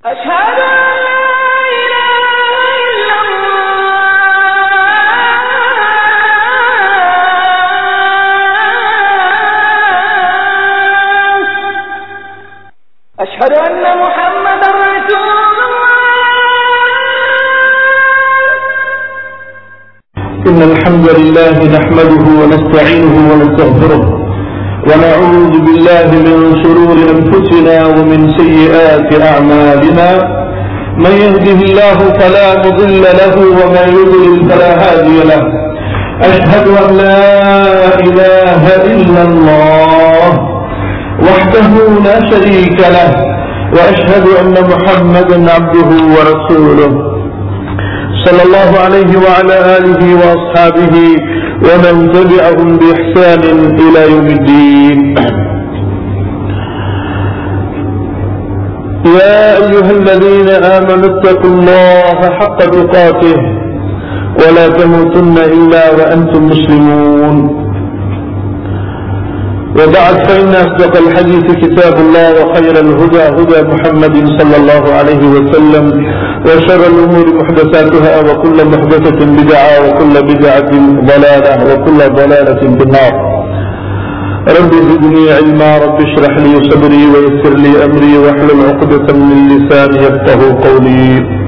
أشهد أن لا إله إلا الله أشهد أن محمدا رسول الله إن الحمد لله نحمده ونستعينه ونستغفره ونعوذ بالله من شرور أنفسنا ومن سيئات أعمالنا من يهده الله فلا مضل له ومن يضلل فلا هادي له أشهد أن لا إله إلا الله وحده لا شريك له وأشهد أن محمدا عبده ورسوله صلى الله عليه وعلى آله وأصحابه ومن تبعهم بإحسان إلى يوم الدين يا أيها الذين آمنوا اتقوا الله حق تقاته ولا تموتن إلا وأنتم مسلمون وبعد فإن أصدق الحديث كتاب الله وخير الهدى هدى محمد صلى الله عليه وسلم وشر الأمور محدثاتها وكل محدثة بدعة وكل بدعة ضلالة وكل ضلالة في النار رب زدني علما رب اشرح لي صدري ويسر لي أمري واحلل عقدة من لساني يفقه قولي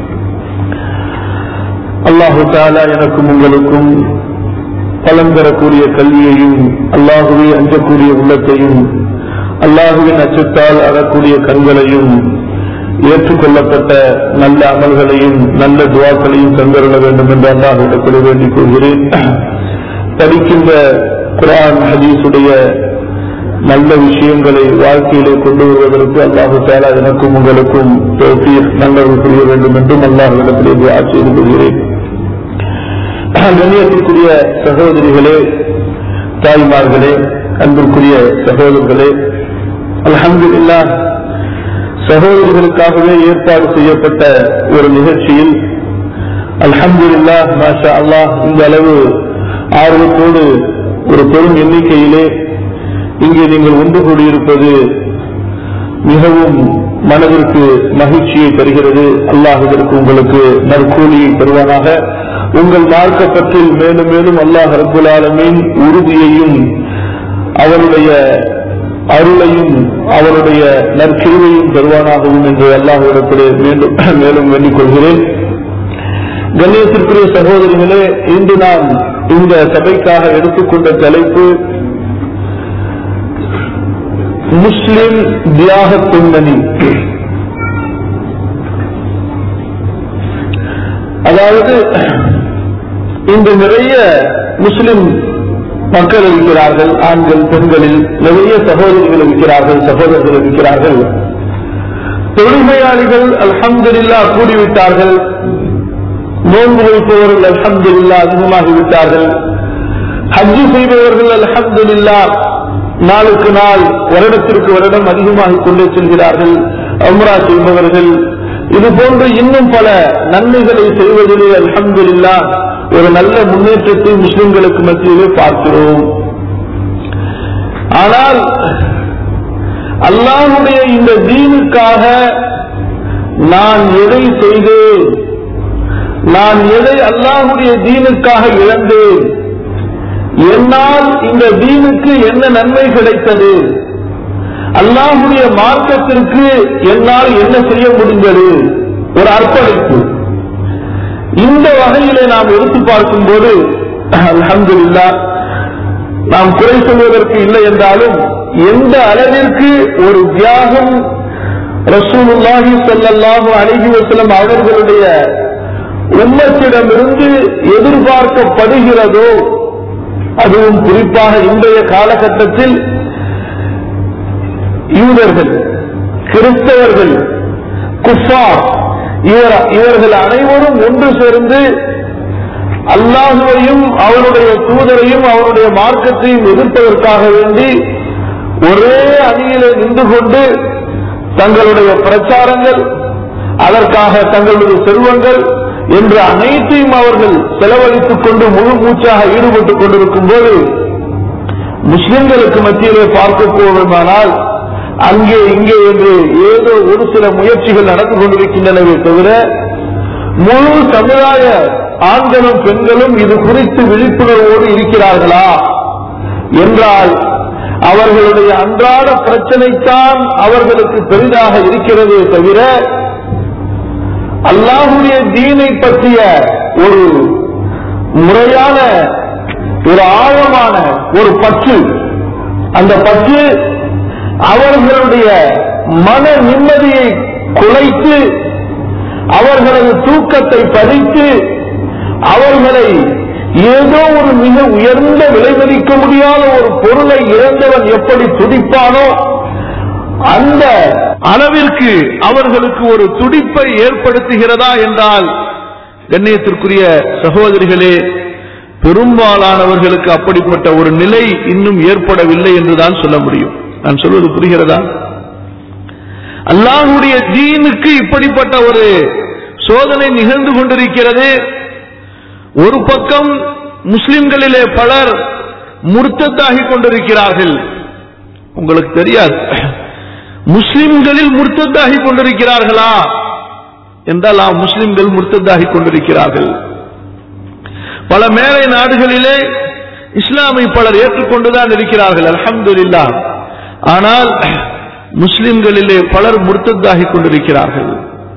அல்லாஹு தாலா எனக்கும் உங்களுக்கும் பலம் பெறக்கூடிய கல்வியையும் அல்லாஹுவை அஞ்சக்கூடிய உள்ளத்தையும் அல்லாஹுவின் அச்சத்தால் அறக்கூடிய கண்களையும் ஏற்றுக்கொள்ளப்பட்ட நல்ல அமல்களையும் நல்ல துவாக்களையும் தந்திருட வேண்டும் என்று அல்லாஹிடத்தில் வேண்டிக் கொள்கிறேன் படிக்கின்ற குரான் ஹதீஸுடைய நல்ல விஷயங்களை வாழ்க்கையிலே கொண்டு வருவதற்கு அல்லாஹு தாலா எனக்கும் உங்களுக்கும் தௌஃபீக் நல்லவர் புரிய வேண்டும் என்றும் அல்லாஹிடத்திலே துவா செய்து கொள்கிறேன் கண்ணியத்திற்குரிய சகோதரிகளே தாய்மார்களே அன்பிற்குரிய சகோதரர்களே அல்ஹம்துலில்லா சகோதரிகளுக்காகவே ஏற்பாடு செய்யப்பட்ட ஒரு நிகழ்ச்சியில் அல்ஹம்துலில்லா மாஷா அல்லாஹ் இந்த அளவு ஆர்வத்தோடு ஒரு பெரும் எண்ணிக்கையிலே இங்கே நீங்கள் ஒன்று கூடியிருப்பது மிகவும் மனதிற்கு மகிழ்ச்சியை தருகிறது அல்லாஹ் இதற்கு உங்களுக்கு நற்கூலியை தருவானாக உங்கள் மார்க்கப்பற்றில் மேலும் மேலும் அல்லாஹ் ரபுல் ஆலமீன் உறுதியையும் அவருடைய அருளையும் அவருடைய நற்கிருவையும் தருவானாகவும் என்று அல்லாஹிடத்திலே மீண்டும் மேலும் வேண்டிக் கொள்கிறேன் கண்ணியத்திற்குரிய சகோதரிகளே இன்று நாம் இந்த சபைக்காக எடுத்துக்கொண்ட தலைப்பு முஸ்லிம் தியாக பின்னணி அதாவது இன்று நிறைய முஸ்லிம் மக்கள் இருக்கிறார்கள் ஆண்கள் பெண்களில் நிறைய சகோதரிகள் இருக்கிறார்கள் சகோதரர்கள் இருக்கிறார்கள் தொழுமையாளிகள் அல்ஹம்துலில்லா கூடிவிட்டார்கள் நோன்பு வைப்பவர்கள் அல்ஹம்துலில்லா அதிகமாகிவிட்டார்கள் ஹஜ்ஜு செய்பவர்கள் அல்ஹம்துலில்லா நாளுக்கு நாள் வருடத்திற்கு வருடம் அதிகமாகிக் கொண்டே செல்கிறார்கள் அம்ரா செய்பவர்கள் இது போன்று இன்னும் பல நன்மைகளை செய்வதிலே அல்ஹம்துலில்லா ஒரு நல்ல முன்னேற்றத்தை முஸ்லிம்களுக்கு மத்தியிலே பார்க்கிறோம் ஆனால் அல்லாஹுடைய இந்த தீனுக்காக நான் எதை செய்தேன் நான் எதை அல்லாஹுடைய தீனுக்காக இழந்தேன் என்னால் இந்த தீனுக்கு என்ன நன்மை கிடைத்தது அல்லாஹுடைய மார்க்கத்திற்கு என்னால் என்ன செய்ய முடிந்தது ஒரு அர்ப்பணிப்பு இந்த வகையிலே நாம் எடுத்து பார்க்கும் போது அலமதுல்லா நாம் குறை சொல்வதற்கு இல்லை என்றாலும் எந்த அளவிற்கு ஒரு தியாகம் ரசூலுல்லாஹி ஸல்லல்லாஹு அலைஹி வஸல்லம் அவர்களுடைய உம்மத்திடமிருந்து எதிர்பார்க்கப்படுகிறதோ அதுவும் குறிப்பாக இன்றைய காலகட்டத்தில் யூதர்கள் கிறிஸ்தவர்கள் குஃபார் இவர் இவர்கள் அனைவரும் ஒன்று சேர்ந்து அல்லாஹுவையும் அவருடைய தூதரையும் அவருடைய மார்க்கத்தையும் எதிர்ப்பதற்காக வேண்டி ஒரே அணியிலே நின்று கொண்டு தங்களுடைய பிரச்சாரங்கள் அதற்காக தங்களுடைய செல்வங்கள் என்று அனைத்தையும் அவர்கள் செலவழித்துக் கொண்டு முழு மூச்சாக ஈடுபட்டுக் கொண்டிருக்கும் போது முஸ்லிம்களுக்கு மத்தியிலே பார்க்க போவதானால் அங்கே இங்கே என்று ஏதோ ஒரு சில முயற்சிகள் நடந்து கொண்டிருக்கின்றனவே தவிர முழு சமுதாய ஆண்களும் பெண்களும் இது குறித்து விழிப்புணர்வோடு இருக்கிறார்களா என்றால் அவர்களுடைய அன்றாட பிரச்சனைத்தான் அவர்களுக்கு பெரிதாக இருக்கிறதே தவிர அல்லாஹுடைய தீனை பற்றிய ஒரு முறையான ஒரு ஆழமான ஒரு பற்று அந்த பற்று அவர்களுடைய மன நிம்மதியை குலைத்து அவர்களது தூக்கத்தை பறித்து அவர்களை ஏதோ ஒரு மிக உயர்ந்த விலைமதிக்க முடியாத ஒரு பொருளை இழந்தவன் எப்படி துடிப்பானோ அந்த அளவிற்கு அவர்களுக்கு ஒரு துடிப்பை ஏற்படுத்துகிறதா என்றால் கண்ணியத்திற்குரிய சகோதரிகளே பெரும்பாலானவர்களுக்கு அப்படிப்பட்ட ஒரு நிலை இன்னும் ஏற்படவில்லை என்றுதான் சொல்ல முடியும் நான் சொல்வது புரிகிறதா அல்லாஹுடைய தீனுக்கு இப்படிப்பட்ட ஒரு சோதனை நிகழ்ந்து கொண்டிருக்கிறது ஒரு பக்கம் முஸ்லிம்களிலே பலர் முர்த்தத்தாகிக் கொண்டிருக்கிறார்கள் உங்களுக்கு தெரியாது முஸ்லிம்களில் முர்த்தத்தாகிக் கொண்டிருக்கிறார்களா என்றால் ஆம், முஸ்லிம்கள் முர்த்தத்தாகிக் கொண்டிருக்கிறார்கள் பல மேலை நாடுகளிலே இஸ்லாமை பலர் ஏற்றுக்கொண்டுதான் இருக்கிறார்கள் அல்ஹம்துலில்லாஹ் ஆனால் முஸ்லிம்களிலே பலர் முர்த்தத்தாகிக் கொண்டிருக்கிறார்கள்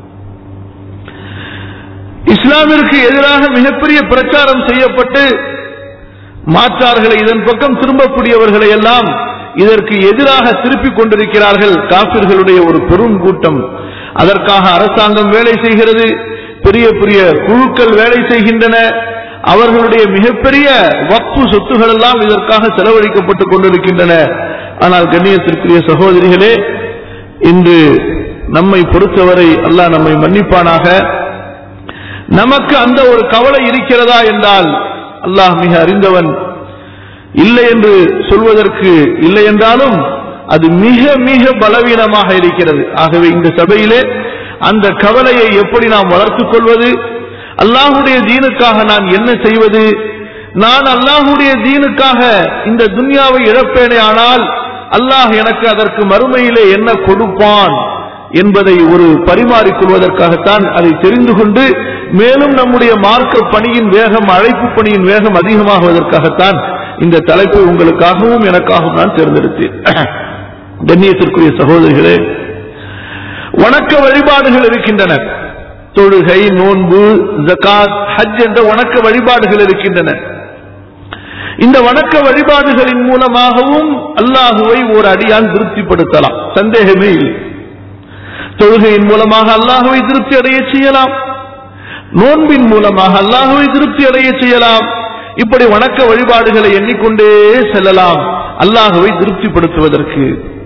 இஸ்லாமிற்கு எதிராக மிகப்பெரிய பிரச்சாரம் செய்யப்பட்டு மாற்றார்களை இதன் பக்கம் திரும்பக்கூடியவர்களை எல்லாம் இதற்கு எதிராக திருப்பிக் கொண்டிருக்கிறார்கள் காபிர்களுடைய ஒரு பெரும் கூட்டம் அதற்காக அரசாங்கம் வேலை செய்கிறது பெரிய பெரிய குழுக்கள் வேலை செய்கின்றன அவர்களுடைய மிகப்பெரிய வக்பு சொத்துகள் எல்லாம் இதற்காக செலவழிக்கப்பட்டுக் கொண்டிருக்கின்றன ஆனால் கண்ணியத்திற்குரிய சகோதரிகளே இன்று நம்மை பொறுத்தவரை அல்லாஹ் நம்மை மன்னிப்பானாக நமக்கு அந்த ஒரு கவலை இருக்கிறதா என்றால் அல்லாஹ் மிக அறிந்தவன் இல்லை என்று சொல்வதற்கு இல்லை என்றாலும் அது மிக மிக பலவீனமாக இருக்கிறது ஆகவே இந்த சபையிலே அந்த கவலையை எப்படி நாம் வளர்த்துக் கொள்வது அல்லாஹுடைய தீனுக்காக நான் என்ன செய்வது நான் அல்லாஹுடைய தீனுக்காக இந்த துன்யாவை இழப்பேனே ஆனால் அல்லாஹ் எனக்கு அதற்கு மறுமையிலே என்ன கொடுப்பான் என்பதை ஒரு பரிமாறிக்கொள்வதற்காகத்தான் அதை தெரிந்து கொண்டு மேலும் நம்முடைய மார்க்க பணியின் வேகம் அழைப்பு பணியின் வேகம் அதிகமாகுவதற்காகத்தான் இந்த தலைப்பை உங்களுக்காகவும் எனக்காகவும் நான் தேர்ந்தெடுத்தேன் கண்ணியத்திற்குரிய சகோதரிகளே வணக்க வழிபாடுகள் இருக்கின்றன தொழுகை நோன்பு ஜகாத் ஹஜ் என்ற வணக்க வழிபாடுகள் இருக்கின்றன இந்த வணக்க வழிபாடுகளின் மூலமாகவும் அல்லாஹுவை ஒரு அடியான் திருப்திப்படுத்தலாம் சந்தேகமே இல்லை தொழுகையின் மூலமாக அல்லாஹுவை திருப்தி அடைய செய்யலாம் நோன்பின் மூலமாக அல்லாஹுவை திருப்தி அடைய செய்யலாம் இப்படி வணக்க வழிபாடுகளை எண்ணிக்கொண்டே செல்லலாம் அல்லாஹுவை திருப்திப்படுத்துவதற்கு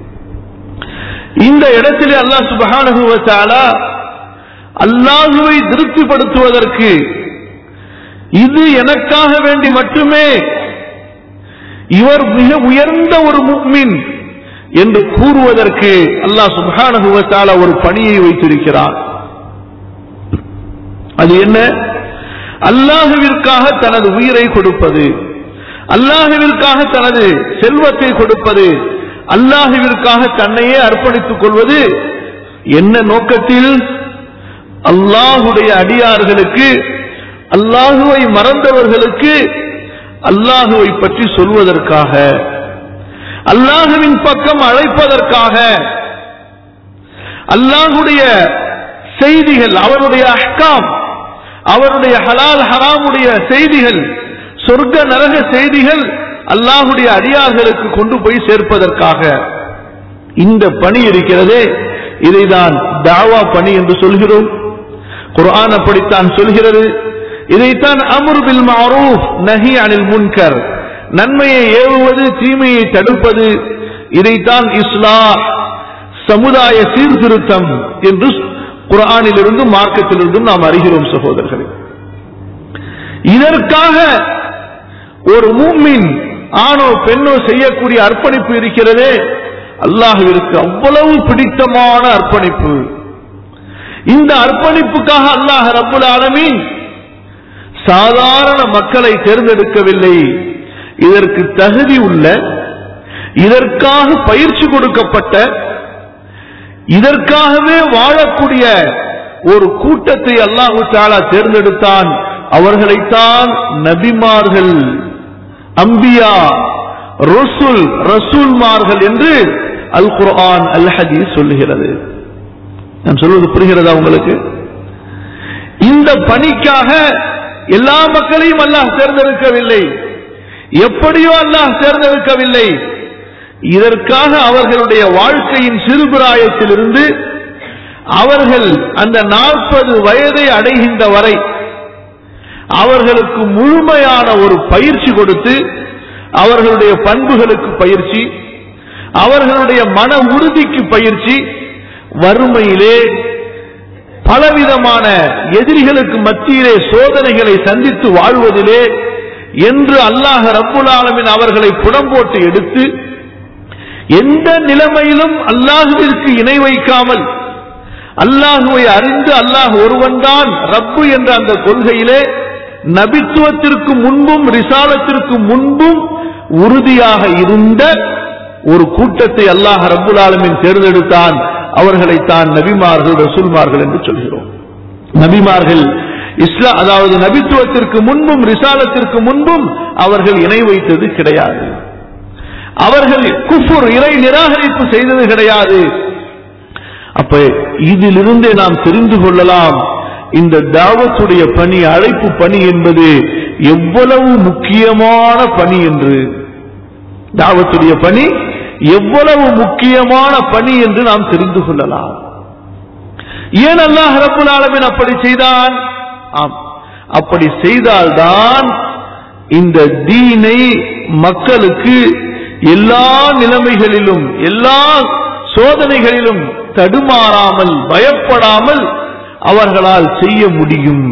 இந்த இடத்திலே அல்லாஹ் சுபஹானஹு வ தஆலா அல்லாஹுவை திருப்திப்படுத்துவதற்கு இது எனக்காக வேண்டி மட்டுமே இவர் மிக உயர்ந்த ஒரு முக்மின் என்று கூறுவதற்கு அல்லாஹ் சுப்ஹானஹு வ தஆலா ஒரு பணியை வைத்திருக்கிறார் அது என்ன அல்லாஹுவிற்காக தனது உயிரை கொடுப்பது அல்லாஹுவிற்காக தனது செல்வத்தை கொடுப்பது அல்லாஹுவிற்காக தன்னையே அர்ப்பணித்துக் கொள்வது என்ன நோக்கத்தில் அல்லாஹுடைய அடியார்களுக்கு அல்லாஹுவை மறந்தவர்களுக்கு அல்லாஹுவை பற்றி சொல்வதற்காக அல்லாஹுவின் பக்கம் அழைப்பதற்காக அல்லாஹுடைய செய்திகள் அவருடைய அஹ்காம் அவருடைய ஹலால் ஹராமுடைய செய்திகள் சொர்க்க நரக செய்திகள் அல்லாஹுடைய அடியார்களுக்கு கொண்டு போய் சேர்ப்பதற்காக இந்த பணி இருக்கிறதே இதைதான் தாவா பணி என்று சொல்கிறோம் குர்ஆன் அப்படித்தான் சொல்கிறது இதைத்தான் அமுர் பில் மாரூஃப் நஹி அனில் முன்கர் நன்மையை ஏவுவது தீமையை தடுப்பது இதைத்தான் இஸ்லாம் சமுதாய சீர்திருத்தம் என்று குரானிலிருந்து மார்க்கத்திலிருந்தும் நாம் அறிகிறோம் சகோதரர்களே இதற்காக ஒரு மூமின் ஆணோ பெண்ணோ செய்யக்கூடிய அர்ப்பணிப்பு இருக்கிறதே அல்லாஹுவிற்கு அவ்வளவு பிடித்தமான அர்ப்பணிப்பு இந்த அர்ப்பணிப்புக்காக அல்லாஹ் ரப்புல் ஆலமீன் சாதாரண மக்களை தேர்ந்தெடுக்கவில்லை இதற்கு தகுதி உள்ள இதற்காக பயிற்சி கொடுக்கப்பட்ட இதற்காகவே வாழக்கூடிய ஒரு கூட்டத்தை அல்லாஹு தாலா தேர்ந்தெடுத்தான் அவர்களைத்தான் நபிமார்கள் அம்பியா ரசூல் ரசூல்மார்கள் என்று அல் குர்ஆன் அல் ஹதீஸ் சொல்லுகிறது நான் சொல்வது புரிகிறதா உங்களுக்கு இந்த பணிக்காக எல்லா மக்களையும் அல்லாஹ் தேர்ந்தெடுக்கவில்லை எப்படியோ அல்லாஹ் தேர்ந்தெடுக்கவில்லை இதற்காக அவர்களுடைய வாழ்க்கையின் சிறுபிராயத்திலிருந்து அவர்கள் அந்த நாற்பது வயதை அடைகின்ற வரை அவர்களுக்கு முழுமையான ஒரு பயிற்சி கொடுத்து அவர்களுடைய பண்புகளுக்கு பயிற்சி அவர்களுடைய மன உறுதிக்கு பயிற்சி வறுமையிலே பலவிதமான எதிரிகளுக்கு மத்தியிலே சோதனைகளை சந்தித்து வாழ்வதிலே என்று அல்லாஹ் ரப்புல் ஆலமின் அவர்களை புடம்போட்டு எடுத்து எந்த நிலைமையிலும் அல்லாஹுவிற்கு இணை வைக்காமல் அல்லாஹுவை அறிந்து அல்லாஹ் ஒருவன்தான் ரப்பு என்ற அந்த கொள்கையிலே நபித்துவத்திற்கு முன்பும் ரிசாலத்திற்கு முன்பும் உறுதியாக இருந்த ஒரு கூட்டத்தை அல்லாஹ் ரப்புல் ஆலமின் தேர்ந்தெடுத்தான் அவர்களைத்தான் நபிமார்கள் ரசூல்மார்கள் என்று சொல்கிறோம் நபிமார்கள் இஸ்லா அதாவது நபித்துவத்திற்கு முன்பும் ரிசாலத்திற்கு முன்பும் அவர்கள் இணை வைத்தது கிடையாது அவர்கள் குஃபுர் இறை நிராகரிப்பு செய்தது கிடையாது அப்ப இதிலிருந்தே நாம் தெரிந்து கொள்ளலாம் இந்த தாவத்துடைய பணி அழைப்பு பணி என்பது எவ்வளவு முக்கியமான பணி என்று தாவத்துடைய பணி எவ்வளவு முக்கியமான பணி என்று நாம் தெரிந்து கொள்ளலாம் ஏன் அல்லாஹ் ரப்புல் ஆலமீன் அப்படி செய்தான் ஆம் அப்படி செய்தால்தான் இந்த தீனை மக்களுக்கு எல்லா நிலைமைகளிலும் எல்லா சோதனைகளிலும் தடுமாறாமல் பயப்படாமல் அவர்களால் செய்ய முடியும்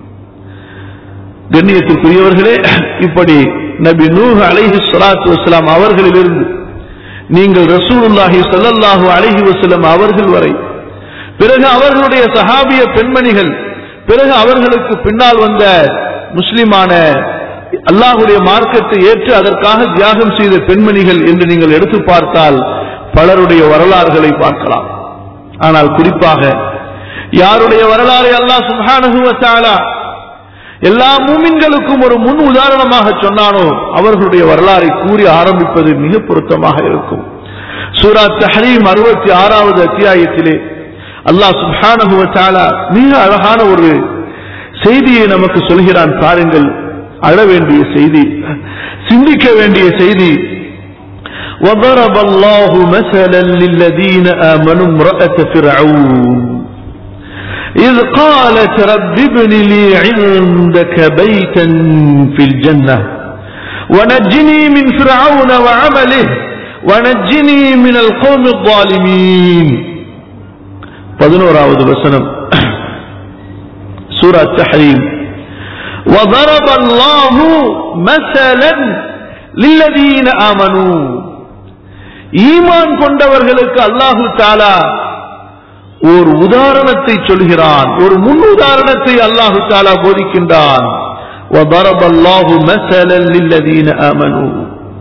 கண்ணியத்திற்குரியவர்களே இப்படி நபி நூஹ் அலைஹி ஸலாத்து வஸலாம் அவர்களிலிருந்து நீங்கள் ரசூலுல்லாஹி ஸல்லல்லாஹு அலைஹி வஸல்லம் அவர்கள் வரை பிறகு அவர்களுடைய சஹாபிய பெண்மணிகள் பிறகு அவர்களுக்கு பின்னால் வந்த முஸ்லிமான அல்லாஹுடைய மார்க்கத்தை ஏற்று அதற்காக தியாகம் செய்த பெண்மணிகள் என்று நீங்கள் எடுத்து பார்த்தால் பலருடைய வரலாறுகளை பார்க்கலாம் ஆனால் குறிப்பாக யாருடைய வரலாறை அல்லாஹ் சுப்ஹானஹு வ தஆலா எல்லா மூமின்களுக்கும் ஒரு முன் உதாரணமாக சொன்னானோ அவர்களுடைய வரலாறை கூறி ஆரம்பிப்பது மிக பொருத்தமாக இருக்கும் சூரா தஹரீம் அறுபத்தி ஆறாவது அத்தியாயத்திலே அல்லாஹ் சுப்ஹானஹு வ தஆலா மிக அழகான ஒரு செய்தியை நமக்கு சொல்கிறான் பாருங்கள் அழ வேண்டிய செய்தி சிந்திக்க வேண்டிய செய்தி وضرب الله مثلا للذين آمنوا امرأة فرعون إذ قالت رب ابن لي عندك بيتا في الجنة ونجني من فرعون وعمله ونجني من القوم الظالمين பதினோராவது வசனம் சூரா தஹரீம் وضرب الله مثلا للذين آمنوا ஈமான் கொண்டவர்களுக்கு அல்லாஹு தாலா ஒரு உதாரணத்தை சொல்கிறான் ஒரு முன் உதாரணத்தை அல்லாஹு தாலா போதிக்கின்றான் وضرب الله مثلا للذين آمنوا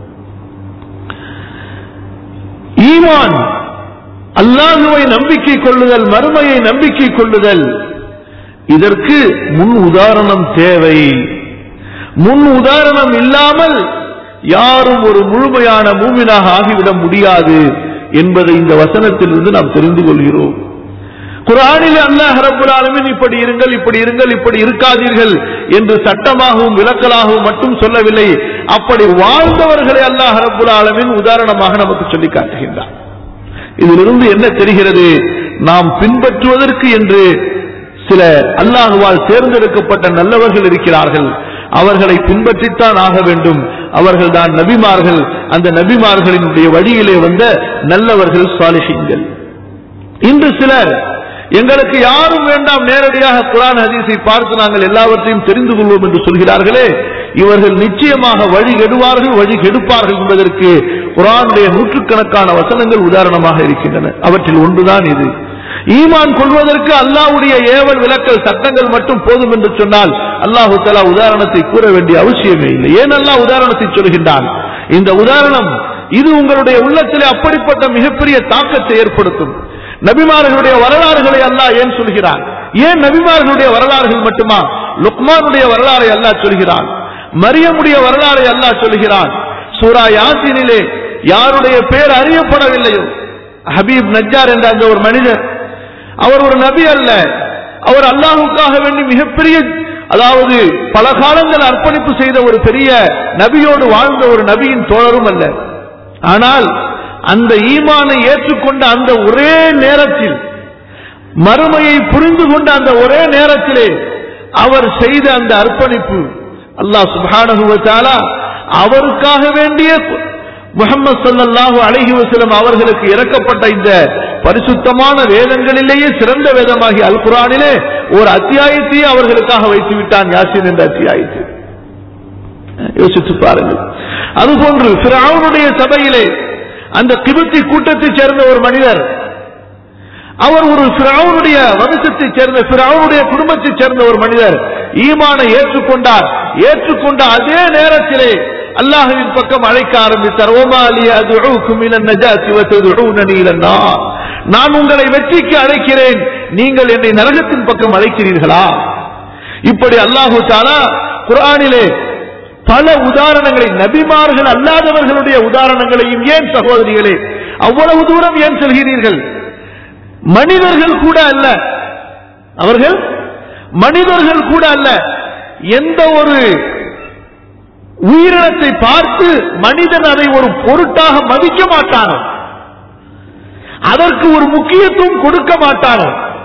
ஈமான் அல்லாஹுவை நம்பிக்கை கொள்ளுதல் மறுமையை நம்பிக்கை கொள்ளுதல் இதற்கு முன் உதாரணம் தேவை முன் உதாரணம் இல்லாமல் யாரும் ஒரு முழுமையான மூமினாக ஆகிவிட முடியாது என்பதை இந்த வசனத்திலிருந்து நாம் தெரிந்து கொள்கிறோம் குரானில் அல்லாஹ் ரப்புல் ஆலமீன் இப்படி இருங்கள் இப்படி இருங்கள் இப்படி இருக்காதீர்கள் என்று சட்டமாகவும் விளக்கலாகவும் மட்டும் சொல்லவில்லை அப்படி வாழ்ந்தவர்களை அல்லாஹ் ரப்புல் ஆலமீன் உதாரணமாக நமக்கு சொல்லி காட்டுகின்றார் இதிலிருந்து என்ன தெரிகிறது நாம் பின்பற்றுவதற்கு என்று சில அல்லாஹுவால் தேர்ந்தெடுக்கப்பட்ட நல்லவர்கள் இருக்கிறார்கள் அவர்களை பின்பற்றித்தான் ஆக வேண்டும் அவர்கள் தான் நபிமார்கள் அந்த நபிமார்களினுடைய வழியிலே வந்த நல்லவர்கள் சாலிஹீன்கள் இன்று சிலர் எங்களுக்கு யாரும் வேண்டாம் நேரடியாக குரான் ஹதீஸை பார்த்து நாங்கள் எல்லாவற்றையும் தெரிந்து கொள்வோம் என்று சொல்கிறார்களே இவர்கள் நிச்சயமாக வழி கெடுவார்கள் வழி கெடுப்பார்கள் என்பதற்கு குரானுடைய நூற்றுக்கணக்கான வசனங்கள் உதாரணமாக இருக்கின்றன அவற்றில் ஒன்றுதான் இது ஈமான் கொள்வதற்கு அல்லாஹ்வுடைய ஏவல் விலக்கல் சட்டங்கள் மட்டும் போதும் என்று சொன்னால் அல்லாஹு தலா உதாரணத்தை கூற வேண்டிய அவசியமே இல்லை ஏன் அல்லாஹ் உதாரணத்தை சொல்கின்றான் இந்த உதாரணம் இது உங்களுடைய உள்ளத்திலே அப்படிப்பட்ட மிகப்பெரிய தாக்கத்தை ஏற்படுத்தும் நபிமார்களுடைய வரலாறுகளை அல்லாஹ் ஏன் சொல்கிறான் ஏன் நபிமார்களுடைய வரலாறுகள் மட்டுமா லுக்மானுடைய வரலாறை அல்லாஹ் சொல்கிறான் மரியமுடைய வரலாறை அல்லாஹ் சொல்கிறான் சூரா யாசினிலே யாருடைய பேர் அறியப்படவில்லையோ ஹபீப் நஜ்ஜார் என்ற அந்த ஒரு மனிதர் அவர் ஒரு நபி அல்ல அவர் அல்லாஹுக்காக வேண்டி மிகப்பெரிய அதாவது பல காலங்கள் அர்ப்பணிப்பு செய்த ஒரு பெரிய நபியோடு வாழ்ந்த ஒரு நபியின் தோழரும் அல்ல ஆனால் அந்த ஈமானை ஏற்றுக்கொண்ட அந்த ஒரே நேரத்தில் மறுமையை புரிந்து கொண்ட அந்த ஒரே நேரத்திலே அவர் செய்த அந்த அர்ப்பணிப்பு அல்லாஹ் சுப்ஹானஹு வ தஆலா அவருக்காக வேண்டிய முகமது ஸல்லல்லாஹு அலைஹி வஸல்லம் அவர்களுக்கு இறக்கப்பட்ட இந்த பரிசுத்தமான வேதங்களிலேயே சிறந்த வேதமாகிய அல் குர்ஆனிலே ஒரு அத்தியாயத்தையே அவர்களுக்காக வைத்து விட்டான் யாசின் என்ற அத்தியாயத்தை யோசித்து பாருங்கள் அதுபோன்று ஃபிரௌனுடைய சபையிலே அந்த கிபத்தி கூட்டத்தைச் சேர்ந்த ஒரு மனிதர் அவர் ஒரு ஃபிரௌனுடைய வம்சத்தைச் சேர்ந்த ஃபிரௌனுடைய குடும்பத்தைச் சேர்ந்த ஒரு மனிதர் ஈமானை ஏற்றுக்கொண்டார் ஏற்றுக்கொண்ட அதே நேரத்திலே அல்லாஹ்வின் பக்கம் அழைக்க ஆரம்பித்தார் ஓமாலி அதுஉக்கும் இலன் நஜாத்தி வததுஊனனி இலன் நார் நான் உங்களை வெற்றிக்கு அழைக்கிறேன் நீங்கள் என்னை நரகத்தின் பக்கம் அழைக்கிறீர்களா இப்படி அல்லாஹு தாலா குர்ஆனிலே பல உதாரணங்களை நபிமார்கள் அல்லாதவர்களுடைய உதாரணங்களையும் ஏன் சகோதரிகளே அவ்வளவு தூரம் ஏன் செல்கிறீர்கள் மனிதர்கள் கூட அல்ல அவர்கள் மனிதர்கள் கூட அல்ல எந்த ஒரு உயிரினத்தை பார்த்து மனிதன் அதை ஒரு பொருட்டாக மதிக்க மாட்டானோ அதற்கு ஒரு முக்கியத்துவம் கொடுக்க மாட்டானோ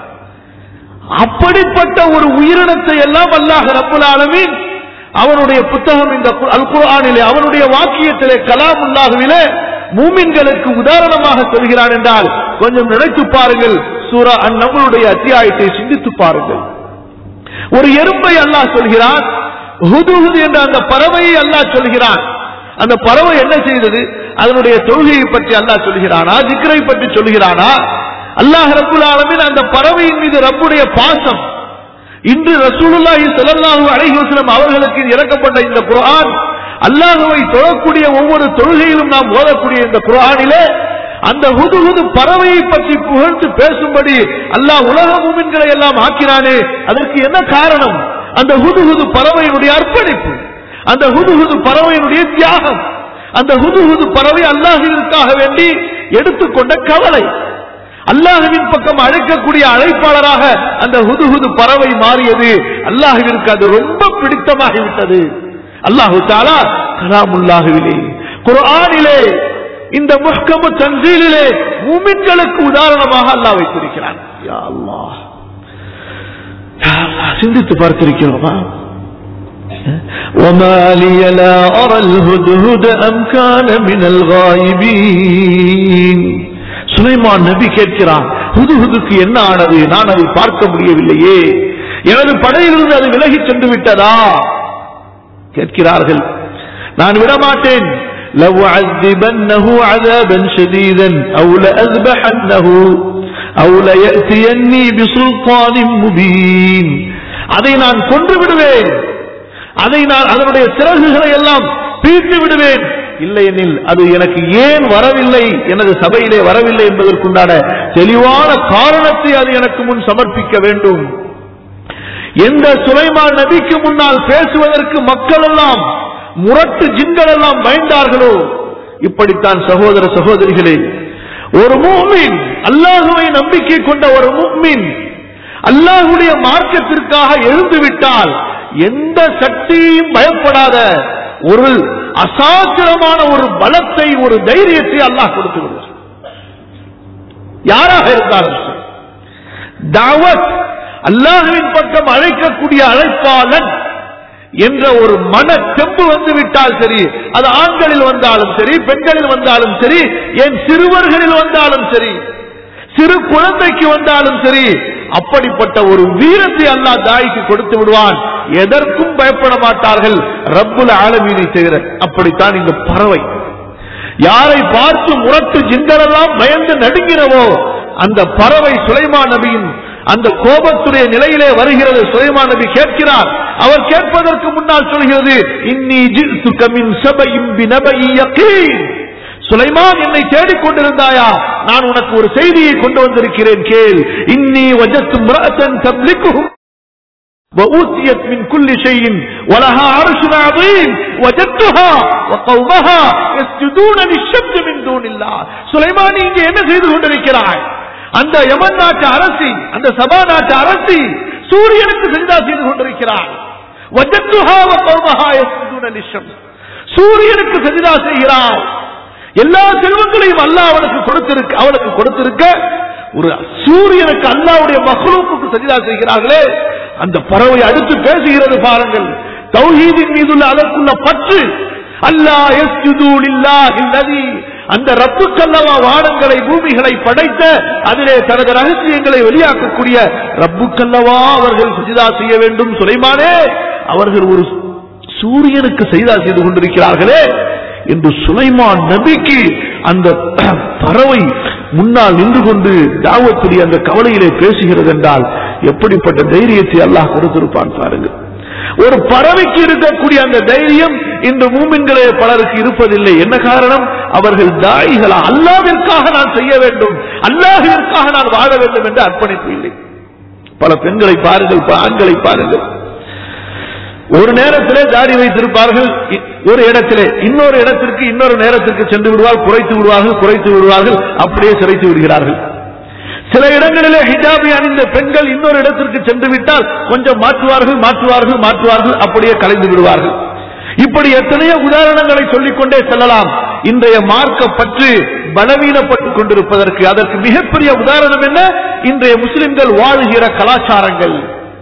அப்படிப்பட்ட ஒரு உயிரினத்தை எல்லாம் அல்லாஹ் ரப்புல் ஆலமீன் அவனுடைய புத்தகம் இந்த கு- அல் குர்ஆனிலே அவனுடைய வாக்கியத்திலே கலாமுல்லாஹுவிலே மூமின்களுக்கு உதாரணமாக சொல்கிறான் என்றால் கொஞ்சம் நினைத்து பாருங்கள் சூரா அந்நவளுடைய அத்தியாயத்தை சிந்தித்து பாருங்கள் ஒரு எறும்பை அல்லாஹ் சொல்கிறான் ஹுதுஹுது என்ற அந்த பறவையை அல்லாஹ் சொல்கிறான் அந்த பறவை என்ன செய்தது அதனுடைய தொழுகையை பற்றி அல்லாஹ் சொல்கிறானா ஜிக்ரை பற்றி சொல்கிறானா அல்லாஹ் ரப்புல் ஆலமீன் அந்த பறவையின் மீது ரப்புடைய பாசம் இன்று ரசூலுல்லாஹி ஸல்லல்லாஹு அலைஹி வஸல்லம் அவர்களுக்கு இறக்கப்பட்ட இந்த குர்ஆன் அல்லாஹ்வை தொழக்கூடிய ஒவ்வொரு தொழுகையிலும் நாம் ஓதக்கூடிய இந்த குர்ஆனிலே அந்த ஹுதுஹுது பறவையை பற்றி புகழ்ந்து பேசும்படி அல்லாஹ் உலக மூமின்களை எல்லாம் ஆக்கினானே அதற்கு என்ன காரணம் அந்த ஹுதுஹுது பறவையினுடைய அர்ப்பணிப்பு அந்த ஹுதுஹுது பறவையினுடைய தியாகம் அந்த ஹுதுஹுது பறவை அல்லாஹிற்காக வேண்டி எடுத்துக்கொண்ட கவலை அல்லாஹுவின் பக்கம் அழைக்கக்கூடிய அழைப்பாளராக அந்த ஹுதுஹுது பறவை மாறியது அல்லாஹுவிற்கு அது ரொம்ப பிடித்தமாகிவிட்டது அல்லாஹு தாலா கலாமுல்லாஹுவிலே குர்ஆனிலே இந்த முஹ்கமு தன்சீலிலே மூமின்களுக்கு உதாரணமாக அல்லாஹ் வைத்திருக்கிறான் யா அல்லாஹ் யா அல்லாஹ் சிந்தித்து பார்த்திருக்கிறோமா وما لي لا أرى الهدهد أم كان من الغائبين சுலைமான் நபி கேட்கிறான் ஹுதுஹுதுக்கு என்ன ஆனது நான் அதை பார்க்க முடியவில்லையே எனது படையிலிருந்து அது விலகி சென்று விட்டதா கேட்கிறார்கள் நான் விடமாட்டேன் لو عذبنه عذابا شديدا أو لأذبحنه أو ليأتيني بسلطان مبين அதை நான் கொன்று விடுவேன் அதை நான் அதனுடைய சிறகுகளை எல்லாம் பீட்டு விடுவேன் இல்லையெனில் அது எனக்கு ஏன் வரவில்லை எனது சபையிலே வரவில்லை என்பதற்குண்டான தெளிவான காரணத்தை அது எனக்கு முன் சமர்ப்பிக்க வேண்டும் எந்த சுலைமான் நபிக்கு முன்னால் பேசுவதற்கு மக்கள் எல்லாம் முரட்டு ஜின்கள் எல்லாம் பயந்தார்களோ இப்படித்தான் சகோதர சகோதரிகளே ஒரு மூமின் அல்லாஹுவை நம்பிக்கை கொண்ட ஒரு மூமின் அல்லாஹுடைய மார்க்கத்திற்காக எழுந்து விட்டால் எந்த சக்தியையும் பயப்படாத ஒரு அசாத்திரமான ஒரு பலத்தை ஒரு தைரியத்தை அல்லாஹ் கொடுத்து விடுவார் யாராக இருந்தாலும் சரி. தாவத் அல்லாஹுவின் பக்கம் அழைக்கக்கூடிய அழைப்பாளன் என்ற ஒரு மன தெம்பு வந்து விட்டால் சரி அது ஆண்களில் வந்தாலும் சரி பெண்களில் வந்தாலும் சரி என் சிறுவர்களில் வந்தாலும் சரி சிறு குழந்தைக்கு வந்தாலும் சரி அப்படிப்பட்ட ஒரு வீரத்தை அல்லாஹ் தாய்க்கு கொடுத்து விடுவான் எதற்கும் பயப்பட மாட்டார்கள் ரப்புல் ஆலமீனை தவிர அப்படித்தான் இந்த பறவை யாரை பார்த்து முரட்டு ஜிங்கரெல்லாம் பயந்து நடுங்கிறவோ அந்த பறவை சுலைமான் நபியின் அந்த கோபத்துடைய நிலையிலே வருகிறது சுலைமான் நபி கேட்கிறார் அவர் கேட்பதற்கு முன்னால் சொல்கிறது இன்னி ஜித்துக மின் சபையின் பினபை யகீன் சுலைமான் என்னை தேடிக் கொண்டிருந்தாயா நான் உனக்கு ஒரு செய்தியை கொண்டு வந்திருக்கிறேன் கேள் இன்னி வஜத்து மிரஅத்தன் தம்லிக்குஹும் وأوتيت من كل شيء ولها عرش عظيم وجدتها وقومها يسجدون للشمس من دون الله சுலைமான் இங்கே என்ன செய்து கொண்டிருக்கிறாய் அந்த யமன் நாட்டு அரசி அந்த சபா நாட்டு அரசி சூரியனுக்கு செஞ்சா செய்து கொண்டிருக்கிறார் وجدتها وقومها يسجدون للشمس சூரியனுக்கு சஜிதா செய்கிறார் எல்லா செல்வங்களையும் அல்லாஹ் அவனுக்கு கொடுத்திருக்க அவனுக்கு கொடுத்திருக்க ஒரு சூரியனுக்கு அல்லாவுடைய மகளுக்கு சஜிதா செய்கிறார்களே அந்த பறவை அடுத்து பேசுகிறது பாருங்கள் தௌஹீதின் மீதுள்ள அதற்குள்ள பற்று அல்லாஹ் யஸ்ஜுது லில்லாஹி அல்லதி அந்த ரப்புக்கல்லவா வானங்களை பூமிகளை படைத்த அதிலே தனது ரகசியங்களை வெளியாக்கக்கூடிய ரப்புக்கல்லவா அவர்கள் சஜிதா செய்ய வேண்டும் சுலைமானே அவர்கள் ஒரு சூரியனுக்கு செய்தா செய்து கொண்டிருக்கிறார்களே என்று சுலைமான் நபிக்கு அந்த பறவை முன்னால் நின்று கொண்டு தாவத்துடைய அந்த கவலையிலே பேசுகிறது என்றால் எப்படிப்பட்ட தைரியத்தை அல்லாஹ் கொடுத்திருப்பான் பாருங்க ஒரு பறவைக்கு இருக்கக்கூடிய அந்த தைரியம் இன்று மூமின்களே பலருக்கு இருப்பதில்லை என்ன காரணம் அவர்கள் தாய்களா அல்லாவிற்காக நான் செய்ய வேண்டும் அல்லாஹிற்காக நான் வாழ வேண்டும் என்று அர்ப்பணிப்பு இல்லை பல பெண்களை பாருங்கள் பல ஆண்களை பாருங்கள் ஒரு நேரத்திலே தாடி வைத்திருப்பார்கள் இ- ஒரு இடத்திலே இன்னொரு இடத்திற்கு இன்னொரு நேரத்திற்கு சென்று விடுவார் குறைத்து விடுவார்கள் குறைத்து விடுவார்கள் அப்படியே சிறைத்து விடுகிறார்கள் சில இடங்களிலே ஹிஜாபி அணிந்த பெண்கள் இன்னொரு இடத்திற்கு சென்று விட்டால் கொஞ்சம் மாற்றுவார்கள் மாற்றுவார்கள் மாற்றுவார்கள் அப்படியே கலைந்து விடுவார்கள் இப்படி எத்தனையோ உதாரணங்களை சொல்லிக் கொண்டே செல்லலாம் இன்றைய மார்க்க பற்று பலவீனப்பட்டுக் கொண்டிருப்பதற்கு அதற்கு மிகப்பெரிய உதாரணம் என்ன இன்றைய முஸ்லிம்கள் வாழுகிற கலாச்சாரங்கள்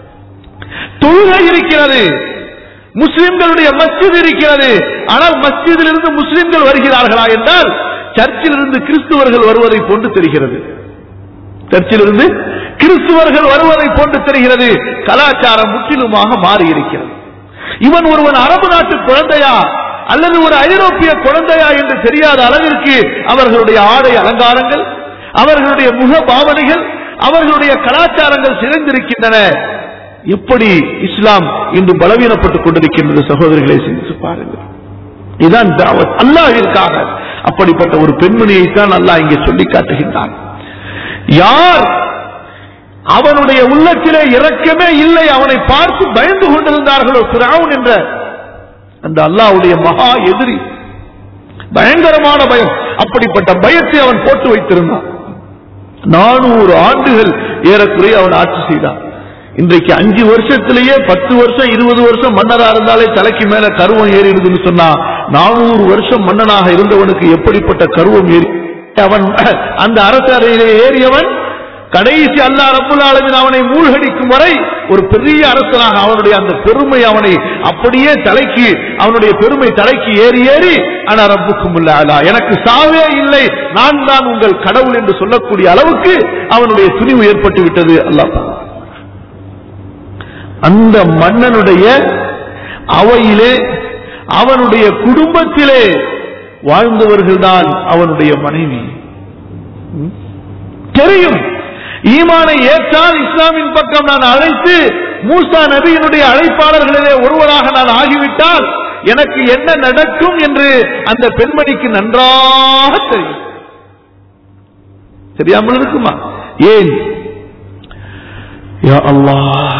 தொழுகை இருக்கிறது முஸ்லிம்களுடைய மஸ்ஜித் இருக்கிறது ஆனால் மஸ்ஜிதில் இருந்து முஸ்லிம்கள் வருகிறார்களா என்றால் சர்ச்சில் இருந்து கிறிஸ்துவர்கள் வருவதை போன்று தெரிகிறது சர்ச்சிலிருந்து கிறிஸ்துவர்கள் வருவதை போன்று தெரிகிறது கலாச்சாரம் முற்றிலுமாக மாறி இருக்கிறது இவன் ஒருவன் அரபு நாட்டு குழந்தையா அல்லது ஒரு ஐரோப்பிய குழந்தையா என்று தெரியாத அளவிற்கு அவர்களுடைய ஆடை அலங்காரங்கள் அவர்களுடைய முக பாவனைகள் அவர்களுடைய கலாச்சாரங்கள் சிறந்திருக்கின்றன எப்படி இஸ்லாம் இன்று பலவீனப்பட்டுக் கொண்டிருக்கின்றது சகோதரிகளை சிந்தித்து பாருங்கள் இதுதான் தாவத் அல்லாஹிற்காக அப்படிப்பட்ட ஒரு பெண்மணியை தான் அல்லாஹ் இங்கே சொல்லி காட்டுகின்றான் யார் அவனுடைய உள்ளத்திலே இரக்கமே இல்லை அவனை பார்த்து பயந்து கொண்டிருந்தார்களோ பிராவுன் என்ற அந்த அல்லாஹ்வுடைய மகா எதிரி பயங்கரமான பயம் அப்படிப்பட்ட பயத்தை அவன் போட்டு வைத்திருந்தான் நானூறு ஆண்டுகள் ஏறக்குறைய அவன் ஆட்சி செய்தான் இன்றைக்கு அஞ்சு வருஷத்திலேயே பத்து வருஷம் இருபது வருஷம் மன்னரா இருந்தாலே தலைக்கு மேல கருவம் ஏறிடுதுன்னு சொன்னா நானூறு வருஷம் மன்னனாக இருந்தவனுக்கு எப்படிப்பட்ட கருவம் ஏறி அவன் அந்த அரசறையிலே ஏறியவன் கடைசி அல்லா ரப்புல் ஆலமீன் அவனை மூழ்கடிக்கும் வரை ஒரு பெரிய அரசனாக அவனுடைய அந்த பெருமை அவனை அப்படியே தலைக்கு அவனுடைய பெருமை தலைக்கு ஏறி ஏறி ஆனா ரப்புக்கும் அலா எனக்கு சாவே இல்லை நான் தான் உங்கள் கடவுள் என்று சொல்லக்கூடிய அளவுக்கு அவனுடைய துணிவு ஏற்பட்டு விட்டது அல்லாஹ் அந்த மன்னனுடைய அவையிலே அவனுடைய குடும்பத்திலே வாழ்ந்தவர்கள்தான் அவனுடைய மனைவி ம்? தெரியும் ஈமானை ஏற்றால் இஸ்லாமின் பக்கம் நான் அழைத்து மூசா நபியினுடைய அழைப்பாளர்களிலே ஒருவராக நான் ஆகிவிட்டால் எனக்கு என்ன நடக்கும் என்று அந்த பெண்மணிக்கு நன்றாக தெரியும் தெரியாமல் இருக்குமா ஏன் யா அல்லாஹ்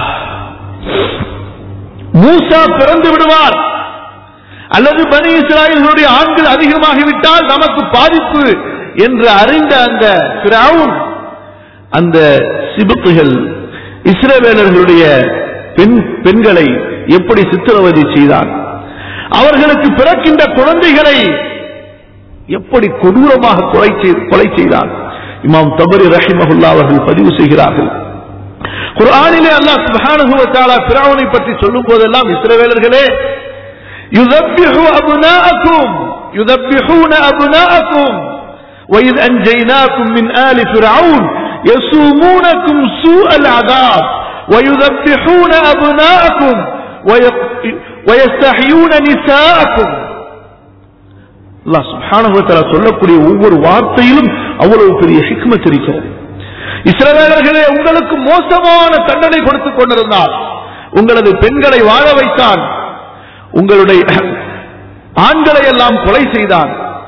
மூசா பிறந்து விடுவார் அல்லது பனி இஸ்ராயல்களுடைய ஆண்கள் அதிகமாகிவிட்டால் நமக்கு பாதிப்பு என்று அறிந்த அந்த பிராவுன் அந்த சிபத்துகள் இஸ்ரவேலர்களுடைய பெண் பெண்களை எப்படி சித்திரவதை செய்தான் அவர்களுக்கு பிறக்கின்ற குழந்தைகளை எப்படி கொடூரமாக கொலை செய்- கொலை செய்தான் இமாம் தபரி ரஹிமஹுல்லா அவர்கள் பதிவு செய்கிறார்கள் குர்ஆனிலே அல்லாஹ் சுப்ஹானஹு வ தஆலா ஃபிரௌனை பற்றி சொல்லும் போதெல்லாம் இஸ்ரவேலர்களே யுذبحوا أبناءكم يذبحون أبناءكم وإذ أنجيناكم من آل فرعون يسومونكم سوء العذاب ويذبحون أبناءكم ويق- ويستحيون نساءكم அல்லாஹ் சுப்ஹானஹு வ தஆலா சொல்லக்கூடிய ஒவ்வொரு வார்த்தையிலும் அவ்வளவு பெரிய ஹிக்மத் இருக்கிறது இஸ்ரவேலர்களே உங்களுக்கு மோசமான தண்டனை கொடுத்துக் கொண்டிருந்தார் உங்களது பெண்களை வாழ வைத்தான் உங்களுடைய ஆண்களை எல்லாம் கொலை செய்தான்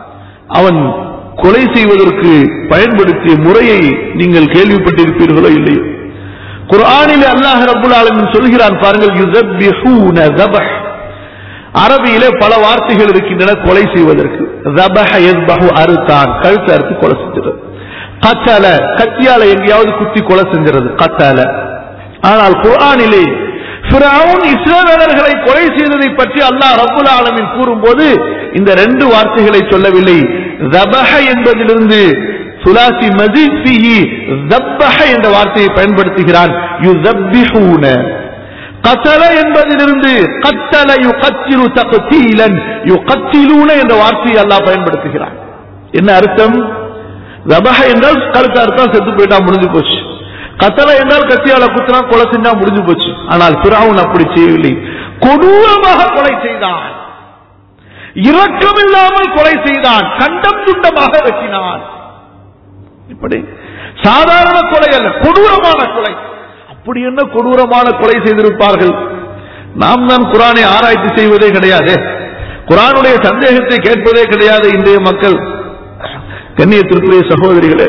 அவன் கொலை செய்வதற்கு பயன்படுத்திய முறையை நீங்கள் கேள்விப்பட்டிருப்பீர்களோ இல்லையோ குர்ஆனிலே அல்லாஹ் ரப்புல் ஆலமீன் சொல்கிறான் பாருங்கள் யுதப்பிஹூன தபஹ் அரபியிலே பல வார்த்தைகள் இருக்கின்றன கொலை செய்வதற்கு ரபஹ யஸ்பஹு அறுத்தான் கழுத்து அறுத்து கொலை செஞ்சிருது கத்தல கத்தியால எங்கேயாவது குத்தி கொலை செஞ்சிருது கத்தல ஆனால் குர்ஆனிலே ஃபிரௌன் இஸ்ரவேலர்களை கொலை செய்ததை பற்றி அல்லாஹ் ரப்புல் ஆலமீன் கூறும்போது இந்த ரெண்டு வார்த்தைகளை சொல்லவில்லை ரபஹ என்பதிலிருந்து சுலாசி மஜீத் பிஹி தப்பஹ என்ற வார்த்தையை பயன்படுத்துகிறான் யுதப்பிஹூன கத்தல என்பதிலிருந்து கத்தல யுகத்திலு தகத்தீலன் யுகத்திலூன என்ற வார்த்தையை அல்லாஹ் பயன்படுத்துகிறான் என்ன அர்த்தம் ரபஹ என்றால் கருத்து அர்த்தம் செத்து போயிட்டா முடிஞ்சு போச்சு கத்தல என்றால் கத்தியால குத்தினா கொலை செஞ்சா முடிஞ்சு போச்சு ஆனால் பிராவுன் அப்படி செய்யவில்லை கொடூரமாக கொலை செய்தான் இரக்கமில்லாமல் கொலை செய்தான் கண்டம் துண்டமாக வெட்டினான் இப்படி சாதாரண கொலை அல்ல கொடூரமான கொலை அப்படி என்ன கொடூரமான கொலை செய்திருப்பார்கள் நாம் தான் குரானை ஆராய்ச்சி செய்வதே கிடையாது குரானுடைய சந்தேகத்தை கேட்பதே கிடையாது இன்றைய மக்கள் கண்ணியத்திற்குரிய சகோதரிகளே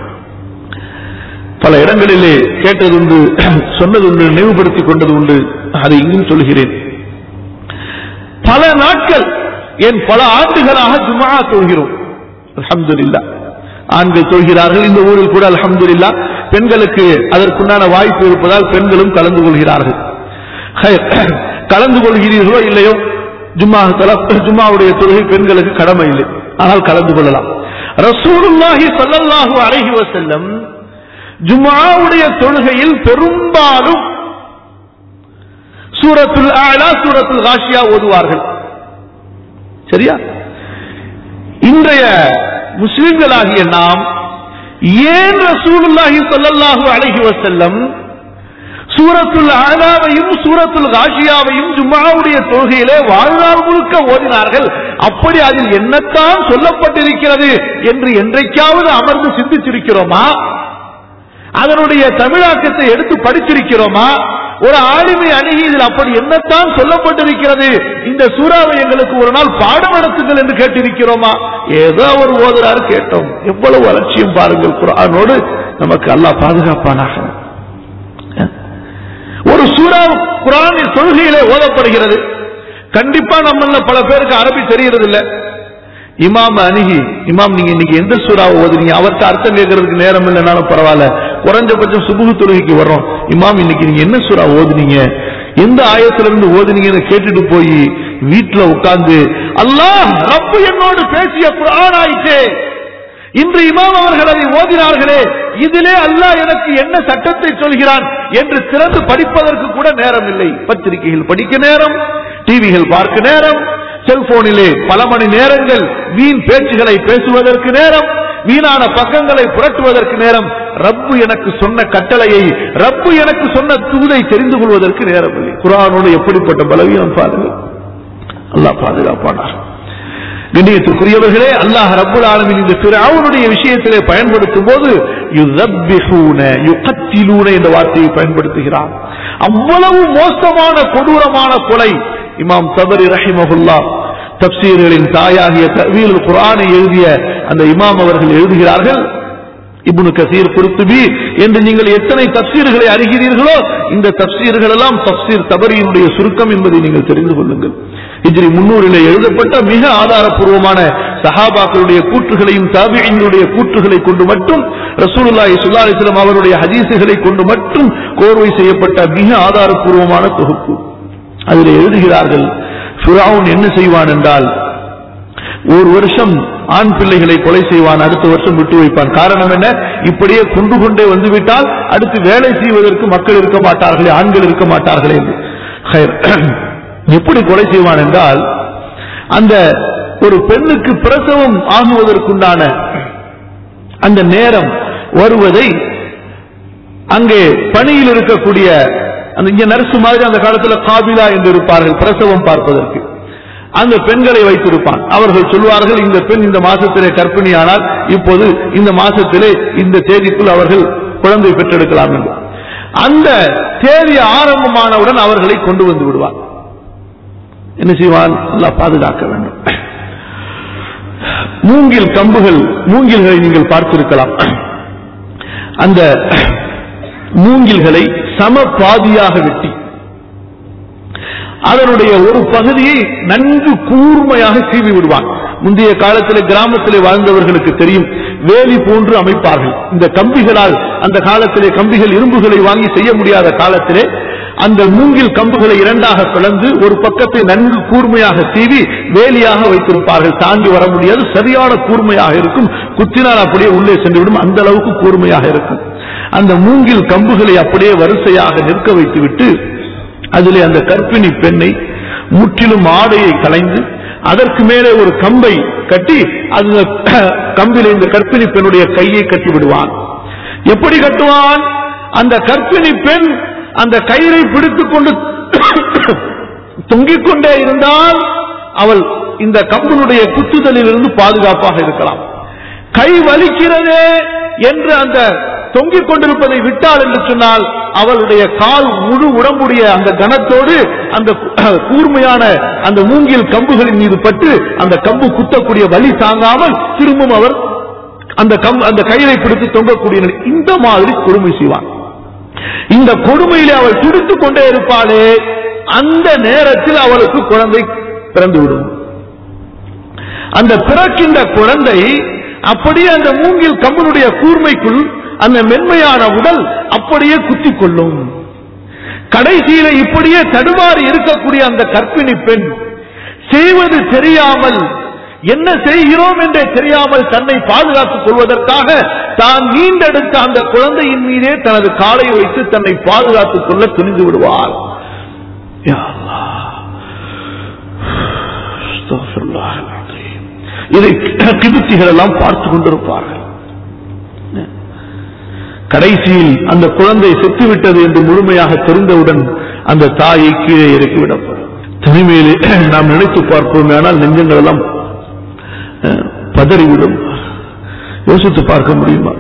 பல இடங்களிலே கேட்டதுண்டு சொன்னதுண்டு நினைவுபடுத்திக் கொண்டது உண்டு அதை இங்கும் சொல்கிறேன் பல நாட்கள் ஏன் பல ஆண்டுகளாக ஜுமா தொழுகிறோம் அல்ஹம்துலில்லாஹ் ஆண்கள் தொழுகிறார்கள் இந்த ஊரில் கூட அல்ஹம்துலில்லாஹ் பெண்களுக்கு அதற்குண்டான வாய்ப்பு இருப்பதால் பெண்களும் கலந்து கொள்கிறார்கள் ஹைர். கலந்து கொள்கிறீர்களோ இல்லையோ ஜும்மா தல- ஜும்மாவுடைய தொழுகை பெண்களுக்கு கடமை இல்லை ஆனால் கலந்து கொள்ளலாம் ரசூலுல்லாஹி ஸல்லல்லாஹு அலைஹி வஸல்லம் ஜும்ஆவுடைய தொழுகையில் பெரும்பாலும் சூரத்துல் ஆலா சூரத்துல் காஷியா ஓதுவார்கள் சரியா இன்றைய முஸ்லிம்களாகிய நாம் ஏன் ரசூலுல்லாஹி ஸல்லல்லாஹு அலைஹி வஸல்லம் சூரத்துல் ஆலாவையும் சூரத்துல் காஷியாவையும் ஜும்மாவுடைய தொழுகையிலே வாழ்நாள் முழுக்க ஓதினார்கள் அப்படி அதில் என்னத்தான் சொல்லப்பட்டிருக்கிறது என்று என்றைக்காவது அமர்ந்து சிந்திச்சிருக்கிறோமா அதனுடைய தமிழாக்கத்தை எடுத்து படிச்சிருக்கிறோமா ஒரு ஆளுமை அணுகி இதில் அப்படி என்னத்தான் சொல்லப்பட்டிருக்கிறது இந்த சூறாவை எங்களுக்கு ஒரு நாள் பாடம் நடத்துங்கள் என்று கேட்டிருக்கிறோமா ஏதோ ஒரு ஓதுறாரு கேட்டோம் எவ்வளவு அலட்சியம் பாருங்கள் குரானோடு நமக்கு அல்லாஹ் பாதுகாப்பானாக ஒரு சூறா குரான் தொழுகையிலே ஓதப்படுகிறது கண்டிப்பா நம்மள பல பேருக்கு அரபி தெரியறது இல்ல இமாம் அணுகி இமாம் நீங்க இன்னைக்கு எந்த சூறாவை ஓதுறீங்க அவர்கிட்ட அர்த்தம் கேட்கறதுக்கு நேரம் இல்லைனாலும் பரவாயில்ல குறைஞ்சபட்சம் சுபுகு தொழுகைக்கு வர்றோம் இமாம் இன்னைக்கு நீங்க என்ன சூறா ஓதுனீங்க எந்த ஆயத்துல இருந்து ஓதுனீங்கன்னு கேட்டுட்டு போய் வீட்டுல உட்கார்ந்து அல்லாஹ் ரப்பு என்னோடு பேசிய குரான் ஆயிட்டே இன்று இமாம் அவர்கள் அதை ஓதினார்களே இதிலே அல்லாஹ் எனக்கு என்ன சட்டத்தை சொல்கிறான் என்று திறந்து படிப்பதற்கு கூட நேரம் இல்லை பத்திரிகைகள் படிக்க நேரம் டிவிகள் பார்க்க நேரம் செல்போனிலே பல மணி நேரங்கள் வீண் பேச்சுகளை பேசுவதற்கு நேரம் வீணான பக்கங்களை புரட்டுவதற்கு நேரம் ரப்பு எனக்கு சொன்ன கட்டளையை ரப்பு எனக்கு சொன்ன தூதை தெரிந்து கொள்வதற்கு நேரம் இல்லை குரானோடு எப்படிப்பட்ட பலவீனம் பாருங்கள் அல்லாஹ் பாதுகாப்பானார் கண்ணியத்துக்குரியவர்களே அல்லாஹ் ரப்புல் ஆலமீன் இந்த ஃபிரௌனுடைய விஷயத்திலே பயன்படுத்தும் போது யுதப்பிஹூன யுகத்திலூன என்ற வார்த்தையை பயன்படுத்துகிறான் அவ்வளவு மோசமான கொடூரமான கொலை இமாம் தபரி ரஹிமஹுல்லா தப்சீர்களின் தாயாகிய தவீல் குர்ஆனை எழுதிய அந்த இமாம் அவர்கள் எழுதுகிறார்கள் இப்னு கசீர் குருத்துபி என்று நீங்கள் எத்தனை தப்சீர்களை அறிகிறீர்களோ இந்த தப்சீர்கள் எல்லாம் தப்சீர் தபரியினுடைய சுருக்கம் என்பதை நீங்கள் தெரிந்து கொள்ளுங்கள் இஜ்ரி முன்னூறிலே எழுதப்பட்ட மிக ஆதாரப்பூர்வமான சஹாபாக்களுடைய கூற்றுகளையும் தாபியினுடைய கூற்றுகளை கொண்டு மட்டும் ரசூலுல்லாஹி ஸல்லல்லாஹு அலைஹி வஸல்லம் அவருடைய ஹதீஸுகளை கொண்டு மட்டும் கோர்வை செய்யப்பட்ட மிக ஆதாரப்பூர்வமான தொகுப்பு அதில் எழுதுகிறார்கள் ஃபிரௌன் என்ன செய்வான் என்றால் ஒரு வருஷம் ஆண் பிள்ளைகளை கொலை செய்வான் அடுத்த வருஷம் விட்டு வைப்பான் காரணம் என்ன இப்படியே கொண்டு கொண்டே வந்துவிட்டால் அடுத்து வேலை செய்வதற்கு மக்கள் இருக்க மாட்டார்களே ஆண்கள் இருக்க மாட்டார்களே என்று ஹைர். எப்படி கொலை செய்வான் என்றால் அந்த ஒரு பெண்ணுக்கு பிரசவம் ஆகுவதற்குண்டான அந்த நேரம் வருவதை அங்கே பணியில் இருக்கக்கூடிய அந்த இங்க நர்சு மாதிரி அந்த காலத்துல காபிலா என்று இருப்பார்கள் பிரசவம் பார்ப்பதற்கு அந்த பெண்களை வைத்திருப்பான் அவர்கள் சொல்வார்கள் இந்த பெண் இந்த மாசத்திலே கர்ப்பிணியானால் இப்போது இந்த மாசத்திலே இந்த தேதிக்குள் அவர்கள் குழந்தை பெற்றெடுக்கலாம் என்று அந்த தேதி ஆரம்பமானவுடன் அவர்களை கொண்டு வந்து விடுவார் என்ன செய்வான் நல்லா பாதுகாக்க வேண்டும் மூங்கில் கம்புகள் மூங்கில்களை நீங்கள் பார்த்திருக்கலாம் அந்த மூங்கில்களை சம பாதியாக வெட்டி அதனுடைய ஒரு பகுதியை நன்கு கூர்மையாக சீவி விடுவான் முந்தைய காலத்தில் கிராமத்திலே வாழ்ந்தவர்களுக்கு தெரியும் வேலி போன்று அமைப்பார்கள் இந்த கம்பிகளால் அந்த காலத்திலே கம்பிகள் இரும்புகளை வாங்கி செய்ய முடியாத காலத்திலே அந்த மூங்கில் கம்புகளை இரண்டாக பிளந்து ஒரு பக்கத்தை நன்கு கூர்மையாக சீவி வேலியாக வைத்திருப்பார்கள் தாண்டி வர முடியாது சரியான கூர்மையாக இருக்கும் குத்தினால் அப்படியே உள்ளே சென்றுவிடும் அந்த அளவுக்கு கூர்மையாக இருக்கும் அந்த மூங்கில் கம்புகளை அப்படியே வரிசையாக நிற்க வைத்துவிட்டு அதிலே அந்த கற்பிணி பெண்ணை முற்றிலும் ஆடையை களைந்து அதற்கு மேலே ஒரு கம்பை கட்டி அந்த கம்பிலே இந்த கற்பிணி பெண்ணுடைய கையை கட்டி விடுவான் எப்படி கட்டுவான் அந்த கற்பிணி பெண் அந்த கயிறை பிடித்துக் கொண்டு தொங்கிக் கொண்டே இருந்தால் அவள் இந்த கம்பனுடைய குத்துதலில் இருந்து பாதுகாப்பாக இருக்கலாம் கை வலிக்கிறதே என்று அந்த தொங்கிக் கொண்டிருப்பதை விட்டாள் என்று சொன்னால் அவளுடைய கால் முழு உடம்புடைய அந்த கனத்தோடு அந்த கூர்மையான அந்த மூங்கில் கம்புகளின் மீது பட்டு அந்த கம்பு குத்தக்கூடிய வலி தாங்காமல் திரும்பவும் அவர் அந்த கம் அந்த கயிறை பிடித்து தொங்கக்கூடிய நிலை. இந்த மாதிரி கொடுமை செய்வான் இந்த கொடுமையிலே அவள் துடித்துக் கொண்டே இருப்பாளே அந்த நேரத்தில் அவளுக்கு குழந்தை பிறந்துவிடும் அந்த பிறக்கின்ற குழந்தை அப்படியே அந்த மூங்கில் கம்பனுடைய கூர்மைக்குள் அந்த மென்மையான உடல் அப்படியே குத்திக் கொள்ளும் கடைசியில இப்படியே தடுமாறி இருக்கக்கூடிய அந்த கற்பிணி பெண் செய்வது தெரியாமல் என்ன செய்கிறோம் என்றே தெரியாமல் தன்னை பாதுகாத்துக் கொள்வதற்காக தான் நீண்டெடுத்த அந்த குழந்தையின் மீதே தனது காலை வைத்து தன்னை பாதுகாத்துக் கொள்ள துணிந்து விடுவார் யா அல்லாஹ். அஸ்தக்ஃபிருல்லாஹ் அல்-அஸீம். இதை கிபுத்திகள் எல்லாம் பார்த்து கொண்டிருப்பார்கள் கடைசியில் அந்த குழந்தை செத்துவிட்டது என்று முழுமையாக தெரிந்தவுடன் அந்த தாயை கீழே இறக்கிவிடப்படும் தனிமையிலே நாம் நினைத்து பார்ப்போம் ஆனால் நெஞ்சங்கள் எல்லாம் அஹ், பதறிவிடும் யோசித்து பார்க்க முடியுமா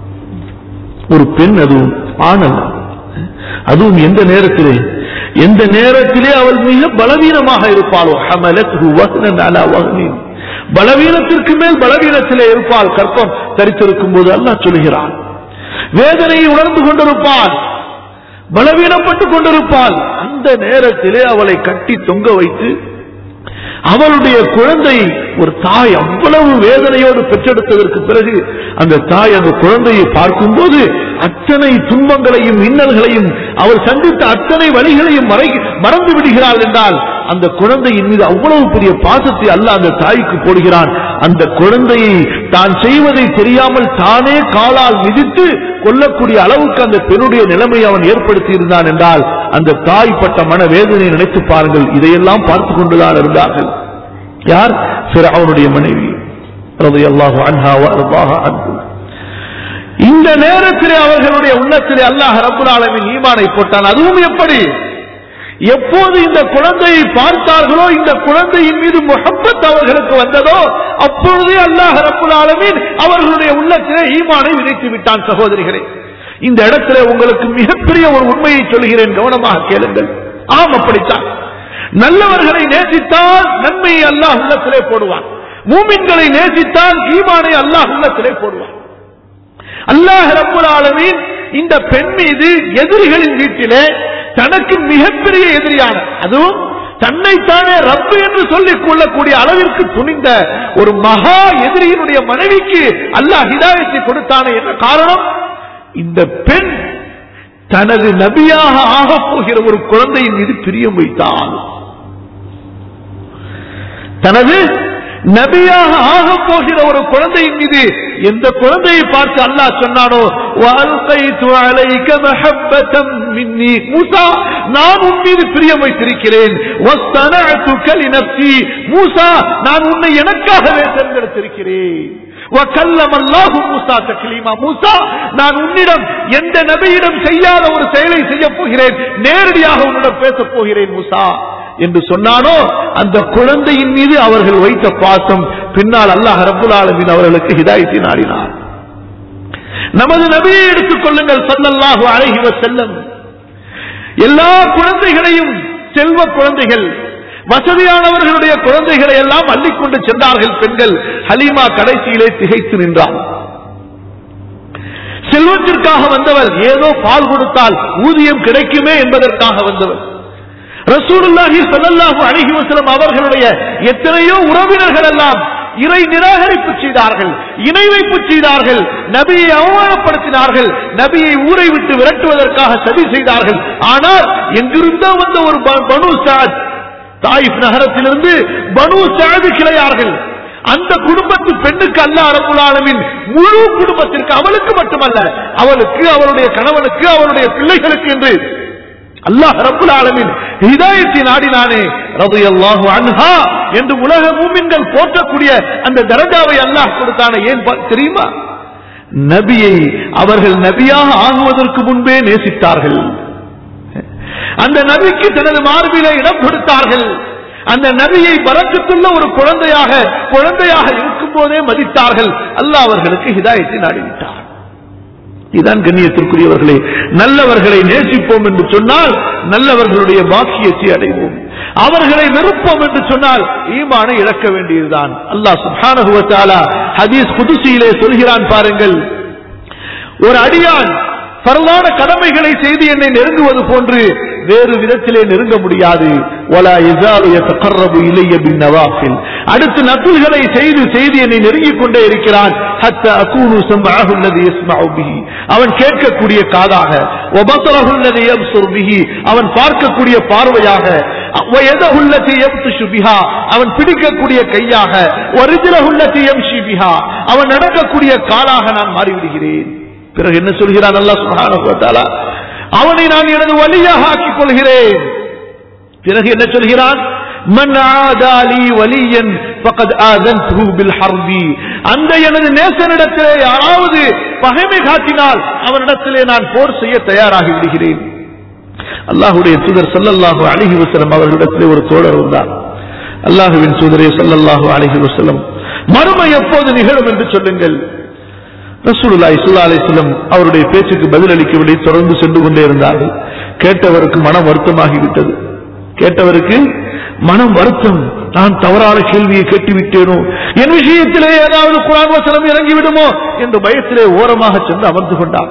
ஒரு பெண் அதுவும் ஆணல் அதுவும் எந்த நேரத்திலே எந்த நேரத்திலே அவள் மிக பலவீனமாக இருப்பாளோ ஹமலத்ஹு வஹ்னன் அலா வஹ்னின். பலவீனத்திற்கு மேல் பலவீனத்திலே இருப்பாள் கற்பம் தரித்திருக்கும் போது அல்லாஹ் சொல்கிறான் வேதனையை உணர்ந்து கொண்டிருப்பாள் பலவீனப்பட்டுக் கொண்டிருப்பாள் அந்த நேரத்திலே அவளை கட்டி தொங்க வைத்து அவளுடைய குழந்தை ஒரு தாய் அவ்வளவு வேதனையோடு பெற்றெடுத்ததற்கு பிறகு அந்த தாய் அந்த குழந்தையை பார்க்கும்போது அத்தனை துன்பங்களையும் இன்னல்களையும் அவள் சந்தித்த அத்தனை வழிகளையும் மறை மறந்து விடுகிறாள் என்றால் அந்த குழந்தையின் மீது அவ்வளவு பெரிய பாசத்தை அல்ல அந்த தாய்க்கு போடுகிறான் அந்த குழந்தையை தான் செய்வதை தெரியாமல் தானே காலால் மிதித்து கொல்லக்கூடிய அளவுக்கு அந்த பெண்ணுடைய நிலைமை அவன் ஏற்படுத்தி இருந்தான் என்றால் அந்த தாய் பட்ட மன வேதனையை நினைத்து பாருங்கள் இதையெல்லாம் பார்த்து கொண்டுதான் இருந்தார்கள் யார் அவனுடைய மனைவி ரலியல்லாஹு அன்ஹா வ அர்தாஹா அன்ஹு. இந்த நேரத்திலே அவர்களுடைய உள்ளத்திலே அல்லாஹ் ரப்புல் ஆலமீன் ஈமானை போட்டான் அதுவும் எப்படி எப்போது இந்த குழந்தையை பார்த்தார்களோ இந்த குழந்தையின் மீது முகப்பத் அவர்களுக்கு வந்ததோ அப்பொழுதே அல்லாஹ் ரப்புல் ஆலமீன் அவர்களுடைய உள்ளத்திலே ஈமானை விதைத்து விட்டான் சகோதரிகளே இந்த இடத்திலே உங்களுக்கு மிகப்பெரிய ஒரு உண்மையை சொல்கிறேன் கவனமாக கேளுங்கள் ஆம் அப்படித்தான் நல்லவர்களை நேசித்தால் நன்மையை அல்லாஹ் உள்ளத்திலே போடுவான் மூமின்களை நேசித்தால் ஈமானை அல்லாஹ் உள்ளத்திலே போடுவான் அல்லாஹ் ரப்புல் ஆலமீன் இந்த பெண் மீது எதிரிகளின் வீட்டிலே தனக்கு மிகப்பெரிய எதிரியான அதுவும் தன்னைத்தானே ரப்பு என்று சொல்லிக் கொள்ளக்கூடிய அளவிற்கு துணிந்த ஒரு மகா எதிரியினுடைய மனைவிக்கு அல்லாஹ் ஹிதாயத்தை கொடுத்தானே என்ன காரணம் இந்த பெண் தனது நபியாக ஆகப் போகிற ஒரு குழந்தையின் மீது பிரியம் வைத்தாள் தனது நபியாக ஆகப் போகிற ஒரு குழந்தையின் மீது எந்த குழந்தையை பார்த்து அல்லாஹ் சொன்னானோ وَأَلْقَيْتُ عَلَيْكَ مَحَبَّةً مِنِّي மூசா நான் உன் மீது பிரியம் வைத்திருக்கிறேன் وَاصْطَنَعْتُكَ لِنَفْسِي மூசா நான் உன்னை எனக்காகவே தேர்ந்தெடுத்திருக்கிறேன் وَكَلَّمَ اللَّهُ மூசா தக்லீமா மூசா நான் உன்னிடம் எந்த நபியிடம் செய்யாத ஒரு செயலை செய்ய போகிறேன் நேரடியாக உன்னிடம் பேசப் போகிறேன் மூசா என்று சொன்னானோ அந்த குழந்தையின் மீது அவர்கள் வைத்த பாசம் பின்னால் அல்லாஹ் ரப்புல் ஆலமீன் அவர்களுக்கு ஹிதாயத்தை நாடினார் நமது நபியை எடுத்துக் கொள்ளுங்கள் சல்லல்லாஹு அலைஹி வஸல்லம் எல்லா குழந்தைகளையும் செல்வ குழந்தைகள் வசதியானவர்களுடைய குழந்தைகளை எல்லாம் அள்ளிக்கொண்டு சென்றார்கள் பெண்கள் ஹலீமா கடைசியிலே திகைத்து நின்றார் செல்வத்திற்காக வந்தவர் ஏதோ பால் கொடுத்தால் ஊதியம் கிடைக்குமே என்பதற்காக வந்தவர் ரசூலுல்லாஹி ஸல்லல்லாஹு அலைஹி வஸல்லம் அவர்களுடைய எத்தனையோ உறவினர்கள் எல்லாம் இறை நிராகரிப்பு செய்தார்கள் இணை வைப்பு செய்தார்கள் நபியை அவமானப்படுத்தினார்கள் நபியை ஊரை விட்டு விரட்டுவதற்காக சதி செய்தார்கள் ஆனால் எங்கிருந்தோ வந்த ஒரு ப- பனு சாத் தாயிப் நகரத்திலிருந்து பனு சாது கிளையார்கள் அந்த குடும்பத்து பெண்ணுக்கு அல்ல அரபுல் ஆலமின் முழு குடும்பத்திற்கு அவளுக்கு மட்டுமல்ல அவளுக்கு அவளுடைய கணவனுக்கு அவளுடைய பிள்ளைகளுக்கு என்று அல்லாஹ் ரப்புல் ஆலமின் ஹிதாயத்தை நாடினானே ரலியல்லாஹு அன்ஹா என்று உலக மூமின்கள் போற்றக்கூடிய அந்த தரஜாவை அல்லாஹ் கொடுத்தானே ஏன் பா- தெரியுமா நபியை அவர்கள் நபியாக ஆகுவதற்கு முன்பே நேசித்தார்கள் அந்த நபிக்கு தனது மார்பிலே இடம் கொடுத்தார்கள் அந்த நபியை பறக்கத்துள்ள ஒரு குழந்தையாக குழந்தையாக இருக்கும் போதே மதித்தார்கள் அல்லாஹ் அவர்களுக்கு ஹிதாயத்தை நாடிவிட்டார் இதுதான் கண்ணியத்திற்குரியவர்களே நல்லவர்களை நேசிப்போம் என்று சொன்னால் நல்லவர்களுடைய பாக்கியத்தை அடைவோம் அவர்களை வெறுப்போம் என்று சொன்னால் ஈமானை இழக்க வேண்டியதுதான் அல்லாஹ் சுப்ஹானஹு வ தஆலா ஹதீஸ் குதுசியிலே சொல்கிறான் பாருங்கள் ஒரு அடியான் பரவான கடமைகளை செய்து என்னை நெருங்குவது போன்று வேறு விதத்திலே நெருங்க முடியாது وَلَا يَزَالُ يَتَقَرَّبُ إِلَيَّ بِالنَّوَافِلِ அடுத்து நபில்களை செய்து செய்து என்னை நெருங்கிக் கொண்டே இருக்கிறான் حَتَّى أَكُونُ سَمْعَهُ الَّذِي يَسْمَعُ بِهِ அவன் கேட்கக்கூடிய காதாக وَبَصَرَهُ الَّذِي يَبْصُرُ بِهِ அவன் பார்க்கக்கூடிய பார்வையாக وَيَدَهُ الَّتِي يَبْطِشُ بِهَا அவன் பிடிக்கக்கூடிய கையாக وَرِجْلَهُ الَّتِي يَمْشِي بِهَا அவன் நடக்கக்கூடிய காலாக நான் மாறிவிடுகிறேன் பிறகு என்ன சொல்கிறான் அல்லாஹ் சுப்ஹானஹு வ தஆலா அவனை நான் எனது வலியாக ஆக்கிக் கொள்கிறேன் பிறகு என்ன சொல்கிறான் மன் ஆதாலி வலியன் ஃபகத் ஆதன்துஹு பில் ஹர்பி அந்த எனது நேசனிடத்திலே யாராவது பகைமை காட்டினால் அவனிடத்திலே நான் போர் செய்ய தயாராகி விடுகிறேன் அல்லாஹ்வுடைய தூதர் ஸல்லல்லாஹு அலைஹி வஸல்லம் அவர்களிடத்திலே ஒரு தோழர் வந்தார் அல்லாஹ்வின் தூதரே ஸல்லல்லாஹு அலைஹி வஸல்லம் மறுமை எப்போது நிகழும் என்று சொல்லுங்கள் ரசூலுல்லாஹி ஸல்லல்லாஹு அலைஹி வஸல்லம் அவருடைய பேச்சுக்கு பதிலளிக்கவில்லை தொடர்ந்து சென்று கொண்டே இருந்தார்கள் கேட்டவருக்கு மனம் வருத்தமாகிவிட்டது கேட்டவருக்கு மனம் வருத்தம் நான் தவறான கேள்வியை கேட்டுவிட்டேனோ என் விஷயத்திலே ஏதாவது குரான் வசனம் இறங்கிவிடுமோ என்று பயத்திலே ஓரமாக சென்று அமர்ந்து கொண்டார்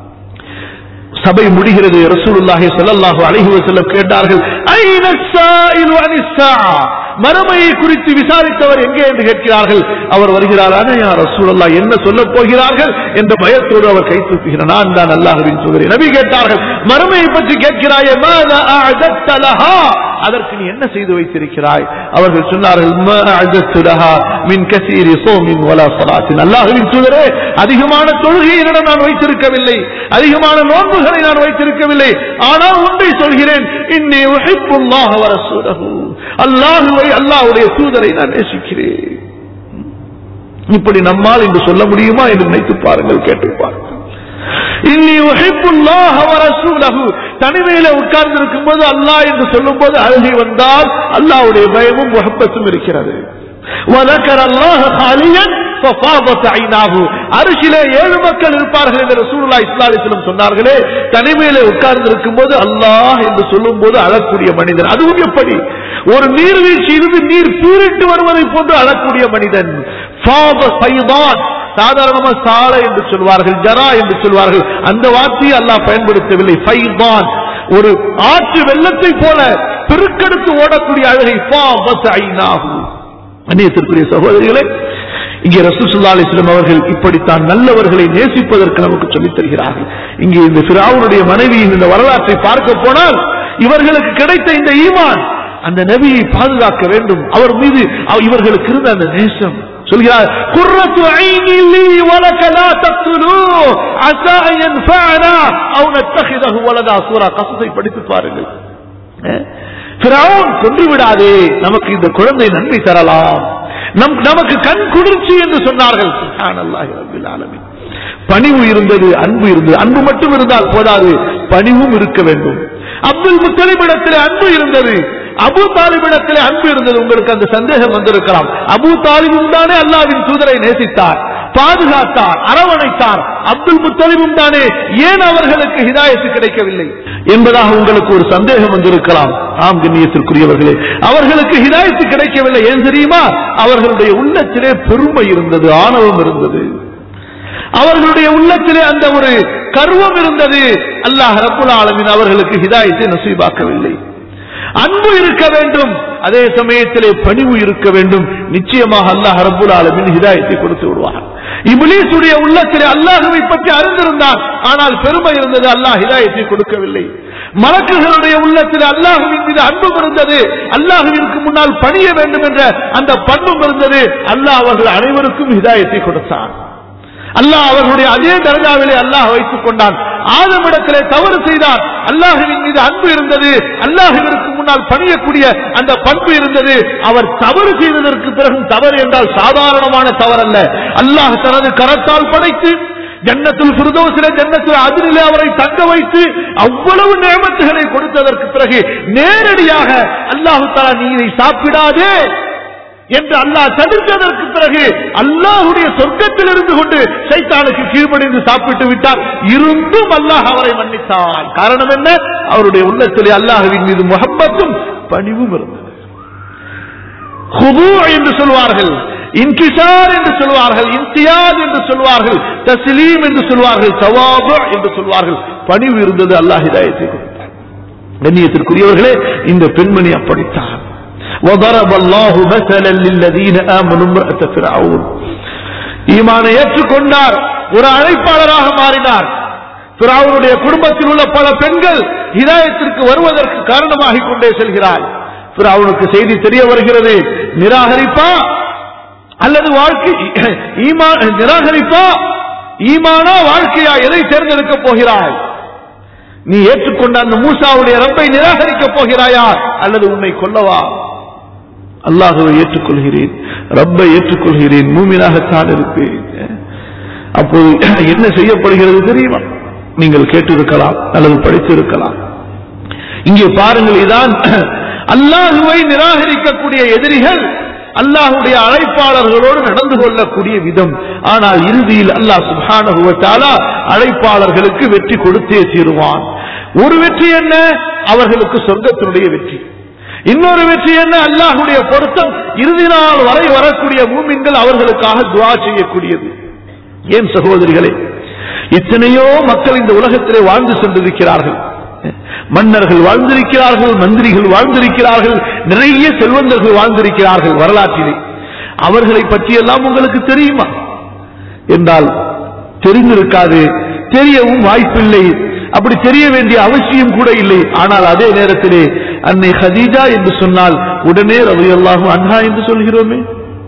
சபை முடிகிறது ரசூலுல்லாஹி ஸல்லல்லாஹு அலைஹி வஸல்லம் கேட்டார்கள் ஐன ஸாயிலு அனிஸ் ஸாஆ மறுமையை குறித்து விசாரித்தவர் எங்கே என்று கேட்கிறார்கள் அவர் வருகிறார் அனையா ரசூலுல்லாஹ் என்ன சொல்லப் போகிறார்கள் என்ற பயத்தோடு அவர் கை தூக்குகிறார் நான் தான் அல்லாஹ்வின் தூதரே நபி கேட்டார்கள் மறுமையை பற்றி கேட்கிறாயே மாதா அஅதத்த லஹா அதற்கு நீ என்ன செய்து வைத்திருக்கிறாய் அவர்கள் சொன்னார்கள் "மா அஅதத்து லஹா மின் கஸீரி ஸௌமின் வலா ஸலாத்தின் அல்லாஹ்வின் தூதரே அதிகமான தொழுகையை என்னிடம் நான் வைத்திருக்கவில்லை அதிகமான நோன்புகளை நான் வைத்திருக்கவில்லை ஆனால் ஒன்றை சொல்கிறேன் இன்னி உஹிப்புல்லாஹ வ ரசூலஹு அல்லாஹ்வை அல்லாஹ்வுடைய தூதரை நான் நேசிக்கிறேன் இப்படி நம்மால் என்று சொல்ல முடியுமா என்று நினைத்து பாருங்கள் கேட்டு பாருங்கள் இன்னி உஹிப்புல்லாஹ வ ரசூலஹு தனிமையில உட்கார்ந்து இருக்கும்போது அல்லாஹ் என்று சொல்லும்போது அழுகை வந்தால் அல்லாஹ்வுடைய பயமும் முகப்பத்தும் இருக்கிறது وذكر الله خاليا ففاضت عيناه அரிசிலே ஏழு மக்கள் இருப்பார்கள் என்று ரசூலுல்லாஹி ஸல்லல்லாஹு அலைஹி வஸல்லம் சொன்னார்களே தனிமையிலே உட்கார்ந்து இருக்கும்போது அல்லாஹ் என்று சொல்லும்போது அழக்கூடிய மனிதன் அதுவும் எப்படி ஒரு நீர்வீழ்ச்சியிலிருந்து நீர் பீரிட்டு வருவதை போன்று அழக்கூடிய மனிதன் ஃபாத சைதான் சாதாரணமா சாலை என்று சொல்வார்கள் ஜரா என்று சொல்வார்கள் அந்த வார்த்தையை அல்லாஹ் பயன்படுத்தவில்லை ஃபைதான் ஒரு ஆற்று வெள்ளத்தை போல பெருக்கெடுத்து ஓடக்கூடிய அழகை ஃபாபத் ஐனாஹு அந்நியத்திற்குரிய சகோதரிகளே இங்கே ரசூலுல்லாஹி அலைஹி வஸல்லம் அவர்கள் இப்படித்தான் நல்லவர்களை நேசிப்பதற்கு நமக்கு சொல்லித் தருகிறார்கள் இங்கே இந்த ஃபிரௌனுடைய மனைவியின் இந்த வரலாற்றை பார்க்க போனால் இவர்களுக்கு கிடைத்த இந்த ஈமான் அந்த நபியை பாதுகாக்க வேண்டும் அவர் மீது அவ- இவர்களுக்கு இருந்த அந்த நேசம் சொல்கிறார் குர்ரத்து ஐனி லீ வலக லா தக்துலூ அஸா அன் யன்ஃபஅனா அவ் நத்தஹிதஹு வலதா சூரா கஸஸை படித்து பாருங்கள் பிராவுன் கொன்று விடாதே நமக்கு இந்த குழந்தை நன்மை தரலாம் நம் நமக்கு கண் குளிர்ச்சி என்று சொன்னார்கள் சுப்ஹானல்லாஹி ரப்பில் ஆலமீன் பணிவு இருந்தது அன்பு இருந்தது அன்பு மட்டும் இருந்தால் போதாது பணிவும் இருக்க வேண்டும் அப்துல் முத்தலிபிடத்தில் அன்பு இருந்தது அபு தாலிபிடத்தில் அன்பு இருந்தது உங்களுக்கு அந்த சந்தேகம் வந்திருக்கலாம் அபு தாலிபும் தானே அல்லாவின் தூதரை நேசித்தார் பாதுகாத்தார் அரவணைத்தார் அப்துல் முத்தலிமும் தானே ஏன் அவர்களுக்கு ஹிதாயத்து கிடைக்கவில்லை என்பதாக உங்களுக்கு ஒரு சந்தேகம் வந்திருக்கலாம் ஆம் கண்ணியத்திற்குரியவர்களே அவர்களுக்கு ஹிதாயத்து கிடைக்கவில்லை ஏன் தெரியுமா அவர்களுடைய உள்ளத்திலே பெருமை இருந்தது ஆணவம் இருந்தது அவர்களுடைய உள்ளத்திலே அந்த ஒரு கர்வம் இருந்தது அல்லாஹ் ரப்புல் ஆலமீன் அவர்களுக்கு ஹிதாயத்தை நசீபாக்கவில்லை அன்பு இருக்க வேண்டும் அதே சமயத்திலே பணிவு இருக்க வேண்டும் நிச்சயமாக அல்லாஹ் ரப்புல் ஆலமீன் ஹிதாயத்தை கொடுத்து விடுவார் இபிலீசுடைய உள்ளத்திலே அல்லாஹுவை பற்றி அறிந்திருந்தான் ஆனால் பெருமை இருந்தது அல்லாஹ் ஹிதாயத்தை கொடுக்கவில்லை மலக்குகளுடைய உள்ளத்தில் அல்லாஹுவின் மீது அன்பும் இருந்தது அல்லாஹுவிற்கு முன்னால் பணிய வேண்டும் என்ற அந்த பண்பும் இருந்தது அல்லாஹ் அவர்கள் அனைவருக்கும் ஹிதாயத்தை கொடுத்தான் அல்லாஹ் அவர்களுடைய அதே தர்காவிலே அல்லாஹ் வைத்துக் கொண்டான் ஆதமிடத்திலே தவறு செய்தார் அல்லாஹுவின் மீது அன்பு இருந்தது அல்லாஹுவிற்கு முன்னால் பணியக்கூடிய அந்த பண்பு இருந்தது அவர் தவறு செய்ததற்கு பிறகும் தவறு என்றால் சாதாரணமான தவறல்ல அல்லாஹ் தனது கரத்தால் படைத்து ஜன்னத்துல் ஃபிர்தௌஸிலே ஜன்னத்துல் அதிரிலே அவரை தங்க வைத்து அவ்வளவு நேமத்துகளை கொடுத்ததற்கு பிறகு நேரடியாக அல்லாஹு தஆலா நீ இதை சாப்பிடாதே என்று அல்லாஹ் தடுத்ததற்கு பிறகு அல்லாஹுடைய சொர்க்கத்தில் இருந்து கொண்டு சைத்தானுக்கு கீழ்ப்படிந்து சாப்பிட்டு விட்டார் இருந்தும் அல்லாஹ் அவரை மன்னித்தான் காரணம் என்ன அவருடைய உள்ளத்திலே அல்லாஹுவின் மீது முகப்பத்தும் பணிவும் இருந்தது ஹுது என்று சொல்வார்கள் இன்கிசார் என்று சொல்வார்கள் இம்தியாஸ் என்று சொல்வார்கள் தஸ்லீம் என்று சொல்வார்கள் சவாபு என்று சொல்வார்கள் பணிவு இருந்தது அல்லாஹ் ஹிதாயத்தை கொடுத்தார் கண்ணியத்திற்குரியவர்களே இந்த பெண்மணி அப்படித்தான் وضرب الله مثلا للذين آمنوا امرأة فرعون ஈமானை ஏற்றுக்கொண்டார் ஒரு அழைப்பாளராக மாறினார் பிராவுடைய குடும்பத்தில் உள்ள பல பெண்கள் ஹிதாயத்திற்கு வருவதற்கு காரணமாகிக் கொண்டே செல்கிறார் பிராவுனுக்கு செய்தி தெரிய வருகிறது நிராகரிப்பா அல்லது வாழ்க்கை ஈமான் நிராகரிப்பா ஈமானா வாழ்க்கையா எதை தேர்ந்தெடுக்க போகிறாய் நீ ஏற்றுக்கொண்ட அந்த மூசாவுடைய ரப்பை நிராகரிக்கப் போகிறாயா அல்லது உன்னை கொல்லவா அல்லாஹுவை ஏற்றுக்கொள்கிறேன் ரப்பை ஏற்றுக்கொள்கிறேன் மூமினாகத்தான் இருப்பேன் அப்போது என்ன செய்யப்படுகிறது தெரியுமா நீங்கள் கேட்டிருக்கலாம் அல்லது படித்திருக்கலாம் இங்கே பாருங்கள் இதான் அல்லாஹுவை நிராகரிக்கக்கூடிய எதிரிகள் அல்லாஹுடைய அழைப்பாளர்களோடு நடந்து கொள்ளக்கூடிய விதம் ஆனால் இறுதியில் அல்லாஹ் சுபானுவத்தாலா அழைப்பாளர்களுக்கு வெற்றி கொடுத்தே தீருவான் ஒரு வெற்றி என்ன அவர்களுக்கு சொர்க்கத்தினுடைய வெற்றி இன்னொரு வெற்றி என்ன அல்லாஹுடைய பொருத்தம் இறுதி நாள் வரை வரக்கூடிய மூமின்கள் அவர்களுக்காக துவா செய்யக்கூடியது ஏன் சகோதரிகளே எத்தனையோ மக்கள் இந்த உலகத்திலே வாழ்ந்து சென்றிருக்கிறார்கள் மன்னர்கள் வாழ்ந்திருக்கிறார்கள் மந்திரிகள் வாழ்ந்திருக்கிறார்கள் நிறைய செல்வந்தர்கள் வாழ்ந்திருக்கிறார்கள் வரலாற்றிலே அவர்களை பற்றியெல்லாம் உங்களுக்கு தெரியுமா என்றால் தெரிந்திருக்காது தெரியவும் வாய்ப்பில்லை அப்படி தெரிய வேண்டிய அவசியம் கூட இல்லை ஆனால் அதே நேரத்திலே அன்னை ஹதீஜா என்று சொன்னால் உடனே ரவி அல்லாஹும் அன்ஹா என்று சொல்கிறோமே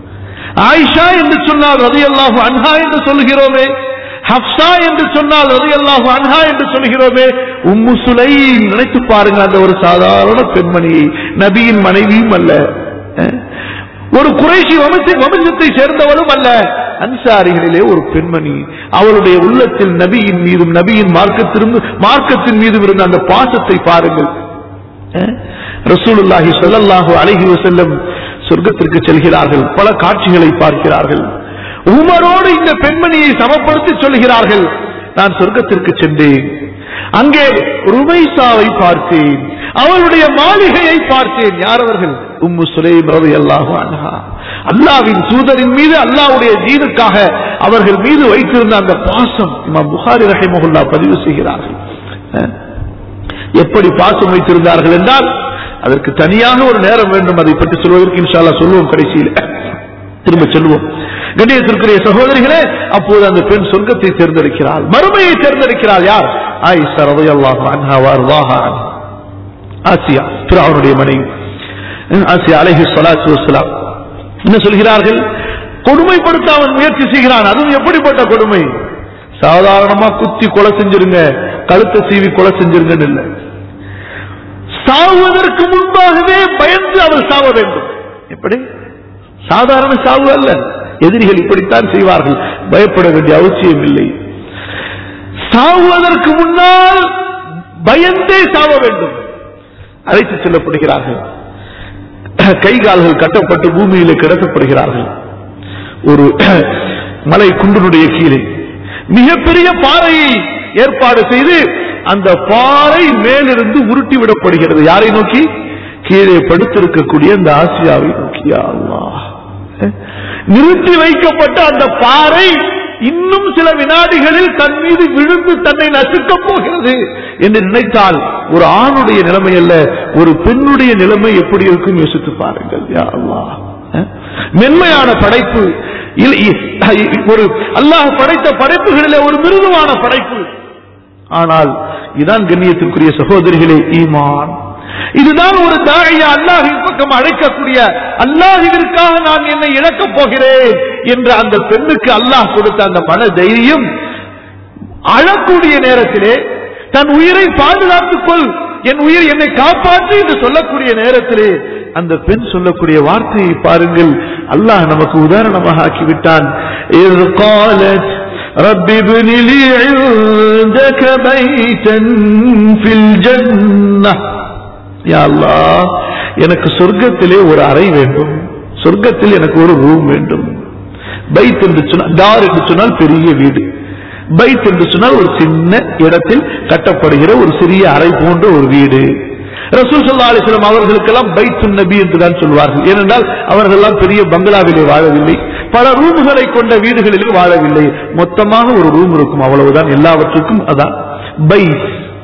ஆயிஷா என்று சொன்னால் ரவி அல்லாஹும் அன்ஹா என்று சொல்கிறோமே ஹப்சா என்று சொன்னால் ரவி அல்லாஹு அன்ஹா என்று சொல்கிறோமே உம்மு சுலை நினைத்து பாருங்கள் அந்த ஒரு சாதாரண பெண்மணியை நபியின் மனைவியும் அல்ல அஹ், ஒரு குறைசி வம்ச வம்சத்தை சேர்ந்தவளும் அல்ல அன்சாரிகளிலே ஒரு பெண்மணி அவளுடைய உள்ளத்தில் நபியின் மீதும் நபியின் மார்க்கத்திலும் மார்க்கத்தின் மீதும் இருந்த அந்த பாசத்தை பாருங்கள் அஹ், ரசூலுல்லாஹி ஸல்லல்லாஹு அலைஹி வஸல்லம் சொர்க்கத்திற்கு செல்கிறார்கள் பல காட்சிகளை பார்க்கிறார்கள் உமரோடு இந்த பெண்மணியை சமப்படுத்தி சொல்கிறார்கள் நான் சொர்க்கத்திற்கு சென்றேன் அங்கே ருமைசாவை பார்த்தேன் அவளுடைய மாளிகையை பார்த்தேன் யார் அவர்கள் உம்மு சுலைம் ரவி அல்லாஹு அன்ஹா அல்லாவின் தூதரின் மீது அல்லாவுடைய ஜீனுக்காக அவர்கள் மீது வைத்திருந்த அந்த பாசம் இமாம் புகாரி ரஹிமஹுல்லா பதிவு செய்கிறார்கள் அஹ், எப்படி பாசம் வைத்திருந்தார்கள் என்றால் அதற்கு தனியாக ஒரு நேரம் வேண்டும் அதை பற்றி சொல்வதற்கு இன்ஷால்லா சொல்லுவோம் கடைசியில் திரும்ப சொல்லுவோம் கண்ணியத்திற்குரிய சகோதரிகளே அப்போது அந்த பெண் சொர்க்கத்தை தேர்ந்தெடுக்கிறாள் மறுமையை தேர்ந்தெடுக்கிறாள் யார் ஆயிஷா ரலியல்லாஹு அன்ஹா வர்வாஹா அன்ஹா. ஆசியா பிராவுடைய மனைவி ஆசியா அலைஹி ஸலாத்து வஸ்ஸலாம் என்ன சொல்கிறார்கள் கொடுமைப்படுத்த அவன் முயற்சி செய்கிறான் அதுவும் எப்படிப்பட்ட கொடுமை சாதாரணமா குத்தி கொலை செஞ்சிருங்க கழுத்தை சீவி கொலை செஞ்சிருங்கன்னு இல்லை சாவுவதற்கு முன்பாகவே பயந்து அவள் சாவ வேண்டும் எப்படி சாதாரண சாவு அல்ல எதிரிகள் இப்படித்தான் செய்வார்கள் பயப்பட வேண்டிய அவசியம் இல்லை சாவுவதற்கு முன்னால் பயந்தே சாவ வேண்டும் அழைத்து செல்லப்படுகிறார்கள் கை கால்கள் கட்டப்பட்டு பூமியிலே கிடத்தப்படுகிறார்கள் ஒரு மலை குன்றினுடைய கீழே மிகப்பெரிய பாறையை ஏற்பாடு செய்து அந்த பாறை மேலிருந்து உருட்டி விடப்படுகிறது யாரை நோக்கி கீழே படுத்திருக்கக்கூடிய அந்த ஆசியாவை நோக்கி யா அல்லாஹ் நிறுத்தி வைக்கப்பட்ட அந்த பாறை இன்னும் சில வினாடிகளில் தன் மீது விழுந்து தன்னை நசுக்கப் போகிறது என்று நினைத்தால் ஒரு ஆணுடைய நிலைமை அல்ல ஒரு பெண்ணுடைய நிலைமை எப்படி இருக்கும் யோசித்து பாருங்கள் யா அல்லாஹ் அஹ்? மென்மையான படைப்பு இல்- இ- ஒரு அல்லாஹ் படைத்த படைப்புகளிலே ஒரு மிருதுவான படைப்பு ஆனால் இதான் கண்ணியத்திற்குரிய சகோதரிகளே ஈமான் இதுதான் ஒரு தாழியா அல்லாஹின் பக்கம் அழைக்கக்கூடிய அல்லாஹிற்காக நான் என்னை இழக்கப் போகிறேன் என்ற அந்த பெண்ணுக்கு அல்லாஹ் கொடுத்த அந்த மன தைரியம் அழக்கூடிய நேரத்திலே தன் உயிரை பாதுகாத்துக் கொள் என் உயிர் என்னை காப்பாற்று என்று சொல்லக்கூடிய நேரத்திலே அந்த பெண் சொல்லக்கூடிய வார்த்தையை பாருங்கள் அல்லாஹ் நமக்கு உதாரணமாக ஆக்கிவிட்டான் إذ قالت رب ابن لي عندك بيتا في الجنة யா அல்லாஹ் எனக்கு சொர்க்கத்திலே ஒரு அறை வேண்டும் சொர்க்கத்தில் எனக்கு ஒரு ரூம் வேண்டும் பைத் என்று சொன்னால் தார் என்று சொன்னால் பெரிய வீடு பைத் என்று சொன்னால் ஒரு சின்ன இடத்தில் கட்டப்படுகிற ஒரு சிறிய அறை போன்ற ஒரு வீடு ரசூல் ஸல்லல்லாஹு அலைஹி வஸல்லம் அவர்களுக்கெல்லாம் பைத்துன் நபி என்று தான் சொல்வார்கள் ஏனென்றால் அவர்கள் எல்லாம் பெரிய பங்களாவிலே வாழவில்லை பல ரூம்களை கொண்ட வீடுகளிலே வாழவில்லை மொத்தமாக ஒரு ரூம் இருக்கும் அவ்வளவுதான் எல்லாவற்றுக்கும் அதான் பைத்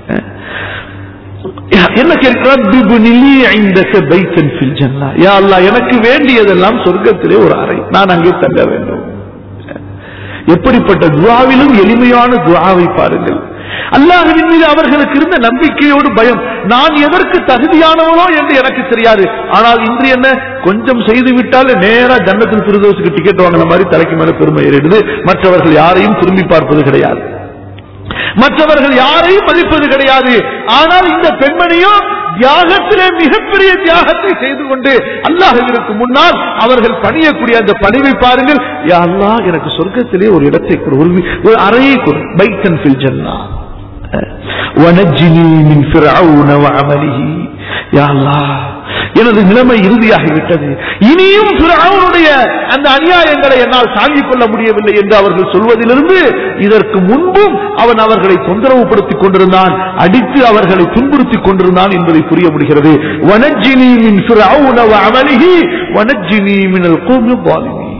என்ன கேட்கிறார் "பிபுனிலி ஐந்தக பைத்தன் ஃபில் ஜன்னா." யா அல்லாஹ் எனக்கு வேண்டியதெல்லாம் சொர்க்கத்திலே ஒரு அறை நான் அங்கே தங்க வேண்டும் எப்படிப்பட்ட துவாவிலும் எளிமையான துவாவை பாருங்கள் அல்லாஹ்வின் மீது அவர்களுக்கு இருந்த நம்பிக்கையோடு பயம் நான் எதற்கு தகுதியானவனோ என்று எனக்கு தெரியாது ஆனால் இன்று என்ன கொஞ்சம் செய்து விட்டால் நேரா ஜன்னத்தில் திருதோசுக்கு டிக்கெட் வாங்கின மாதிரி தலைக்கு மேல பெருமை ஏறிடுது மற்றவர்கள் யாரையும் திரும்பி பார்ப்பது கிடையாது மற்றவர்கள் யாரையும் மதிப்பது கிடையாது ஆனால் இந்த பெண்மணியோ தியாகத்திலே மிகப்பெரிய தியாகத்தை செய்து கொண்டு அல்லாஹிற்கு முன்னால் அவர்கள் பணியக்கூடிய அந்த பணிவை பாருங்கள் யா அல்லாஹ் எனக்கு சொர்க்கத்திலே ஒரு இடத்தை கொடு ஒரு வி- ஒரு அறையை கொடு பைத்தன் ஃபில் ஜன்னா ونجني من فرعون وعمله يا الله எனது நிலைமை இறுதியாகிவிட்டது இனியும் பிறவுடைய அந்த அநியாயங்களை என்னால் தாங்கிக் கொள்ள முடியவில்லை என்று அவர்கள் சொல்வதிலிருந்து இதற்கு முன்பும் அவன் அவர்களை தொந்தரவுபடுத்திக் கொண்டிருந்தான் அடித்து அவர்களை துன்புறுத்திக் கொண்டிருந்தான் என்பதை புரிய முடிகிறது வனஜினி மின் ஃபிரௌன வஅமலிஹி வனஜினி மினல் கௌமி ظالمين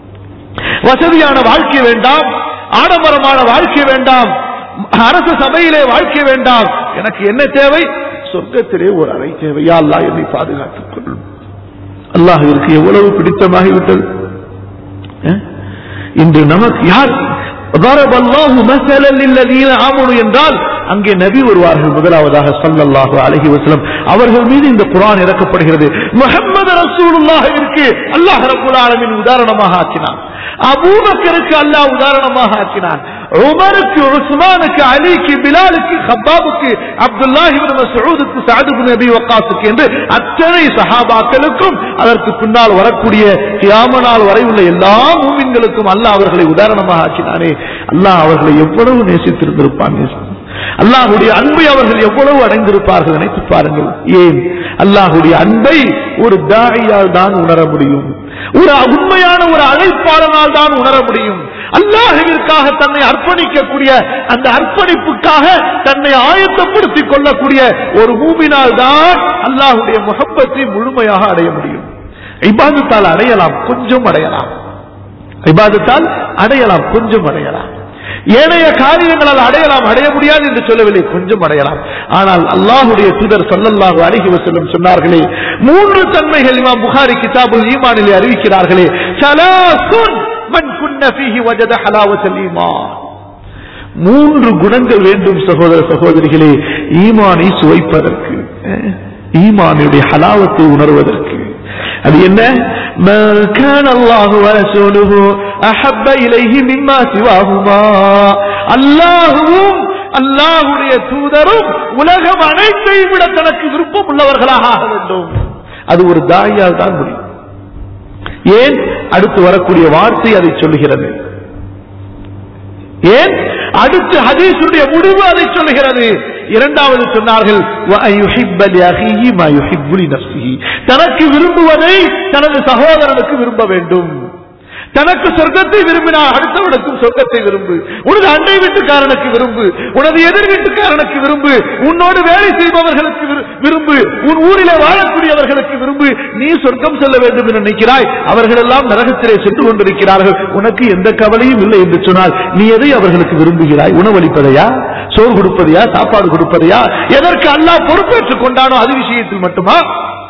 வசதியான வாழ்க்கை வேண்டாம் ஆடம்பரமான வாழ்க்கை வேண்டாம் அரசு சபையிலே வாழ்க்கை வேண்டாம் எனக்கு என்ன தேவை சொர்க்கத்திலே ஒரு அறை தேவையா அல்லாஹ் என்னை பாதுகாத்துக் கொள்ளும் அல்லாஹிற்கு எவ்வளவு பிடித்தமாகிவிட்டது அஹ்? இன்று நமக்கு யார் ضرب الله مثلا للذين آمنوا என்றால் அங்கே நபி வருவார்கள் முதலாவதாக ஸல்லல்லாஹு அலைஹி வஸல்லம் அவர்கள் மீது இந்த குர்ஆன் இறக்கப்படுகிறது முஹம்மது ரசூலுல்லாஹிற்கு அல்லாஹ் ரப்பல் ஆலமீன் உதாரணமாக ஆக்கினான் அபூபக்கருக்கு அல்லாஹ் உதாரணமாக ஆக்கினான் உமருக்கு உஸ்மானுக்கு அலிக்கு பிலாலுக்கு ஹப்பாபுக்கு அப்துல்லாஹ் இப்னு மஸ்ஊதுக்கு சஅத் இப்னு அபி வக்காஸுக்கு என்று அத்தனை சஹாபாக்களுக்கும் அதற்கு பின்னால் வரக்கூடிய கியாம நாள் வரை உள்ள எல்லா மூமின்களுக்கும் அல்லாஹ் அவர்களை உதாரணமாக ஆக்கினானே அல்லாஹ் அவர்களை எவ்வளவு நேசித்திருந்திருப்பான் நேசம். அல்லாஹுடைய அன்பை அவர்கள் எவ்வளவு அடைந்திருப்பார்கள் நினைத்து பாருங்கள் ஏன் அல்லாஹுடைய அன்பை ஒரு தாயால் தான் உணர முடியும் ஒரு உண்மையான ஒரு அழைப்பாளனால் தான் உணர முடியும் அல்லாஹுவிற்காக தன்னை அர்ப்பணிக்கக்கூடிய அந்த அர்ப்பணிப்புக்காக தன்னை ஆயத்தப்படுத்திக் கொள்ளக்கூடிய ஒரு மூமினால் தான் அல்லாஹுடைய முகப்பத்தை முழுமையாக அடைய முடியும் இபாதத்தால் அடையலாம் கொஞ்சம் அடையலாம் இபாதத்தால் அடையலாம் கொஞ்சம் அடையலாம் ஏனைய காரியங்களால் அடையலாம் அடைய முடியாது என்று சொல்லவில்லை கொஞ்சம் அடையலாம் ஆனால் அல்லாஹுடைய தூதர் ஸல்லல்லாஹு அலைஹி வஸல்லம் சொன்னார்களே மூன்று தன்மைகள் இமாம் புகாரி கிதாபுல் ஈமானிலே அறிவிக்கிறார்களே சலாசுன் மன் குன்ன ஃபீஹி வஜத ஹலாவத்தல் ஈமான் மூன்று குணங்கள் வேண்டும் சகோதர சகோதரிகளே ஈமானை சுவைப்பதற்கு அஹ், ஈமானுடைய ஹலாவத்தை உணர்வதற்கு அது என்ன ما كان الله ورسوله أحب إليه مما سواهما அல்லாஹுவும் அல்லாஹுடைய தூதரும் உலகம் அனைத்தையும் விட தனக்கு விருப்பம் உள்ளவர்களாக ஆக வேண்டும் அது ஒரு தாயால் தான் முடியும் ஏன் அடுத்து வரக்கூடிய வார்த்தை அதை சொல்லுகிறது ஏன் அடுத்து ஹதீஸுடைய முடிவு அதை சொல்லுகிறது இரண்டாவது சொன்னார்கள் "வஅன் யுஹிப்ப லிஅஹீஹி மா யுஹிப்பு லினஃப்ஸிஹி." தனக்கு விரும்புவதை தனது சகோதரனுக்கு விரும்ப வேண்டும் தனக்கு சொர்க்கத்தை விரும்பினால் அடுத்தவனுக்கும் சொர்க்கத்தை விரும்பு உனது அண்டை வீட்டுக்காரனுக்கு விரும்பு உனது எதிர் வீட்டுக்காரனுக்கு விரும்பு உன்னோடு வேலை செய்பவர்களுக்கு விரு- விரும்பு உன் ஊரிலே வாழக்கூடியவர்களுக்கு விரும்பு நீ சொர்க்கம் செல்ல வேண்டும் என்று நினைக்கிறாய் அவர்கள் எல்லாம் நரகத்திலே சென்று கொண்டிருக்கிறார்கள் உனக்கு எந்த கவலையும் இல்லை என்று சொன்னால் நீ எதை அவர்களுக்கு விரும்புகிறாய் உணவளிப்பதையா சோறு கொடுப்பதையா சாப்பாடு கொடுப்பதையா எதற்கு அல்லாஹ் பொறுப்பேற்றுக் கொண்டானோ அது விஷயத்தில் மட்டுமா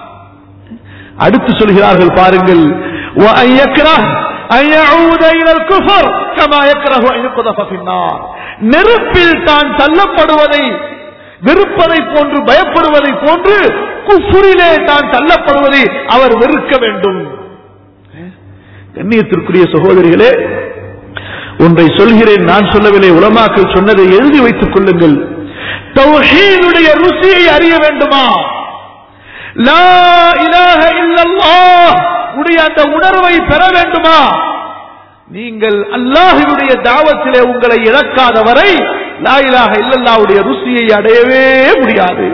அடுத்து சொல்கிறார்கள் பாருங்கள் وأن يكره أن يعود إلى الكفر كما يكره أن يقذف في النار நெருப்பில் தான் தள்ளப்படுவதை வெறுப்பதை போன்று பயப்படுவதை போன்று குஃபுரிலே தான் தள்ளப்படுவதை அவர் வெறுக்க வேண்டும் கண்ணியத்திற்குரிய சகோதரிகளே ஒன்றை சொல்கிறேன் நான் சொல்லவில்லை உலமாக்கள் சொன்னதை எழுதி வைத்துக் கொள்ளுங்கள் தௌஹீதுடைய ருசியை அறிய வேண்டுமா லா இலாஹ இல்லல்லாஹ் உடைய அந்த உணர்வை பெற வேண்டுமா நீங்கள் அல்லாஹினுடைய தாவத்திலே உங்களை இழக்காத வரை லா இலாஹ இல்லல்லாஹ்வுடைய ருசியை அடையவே முடியாது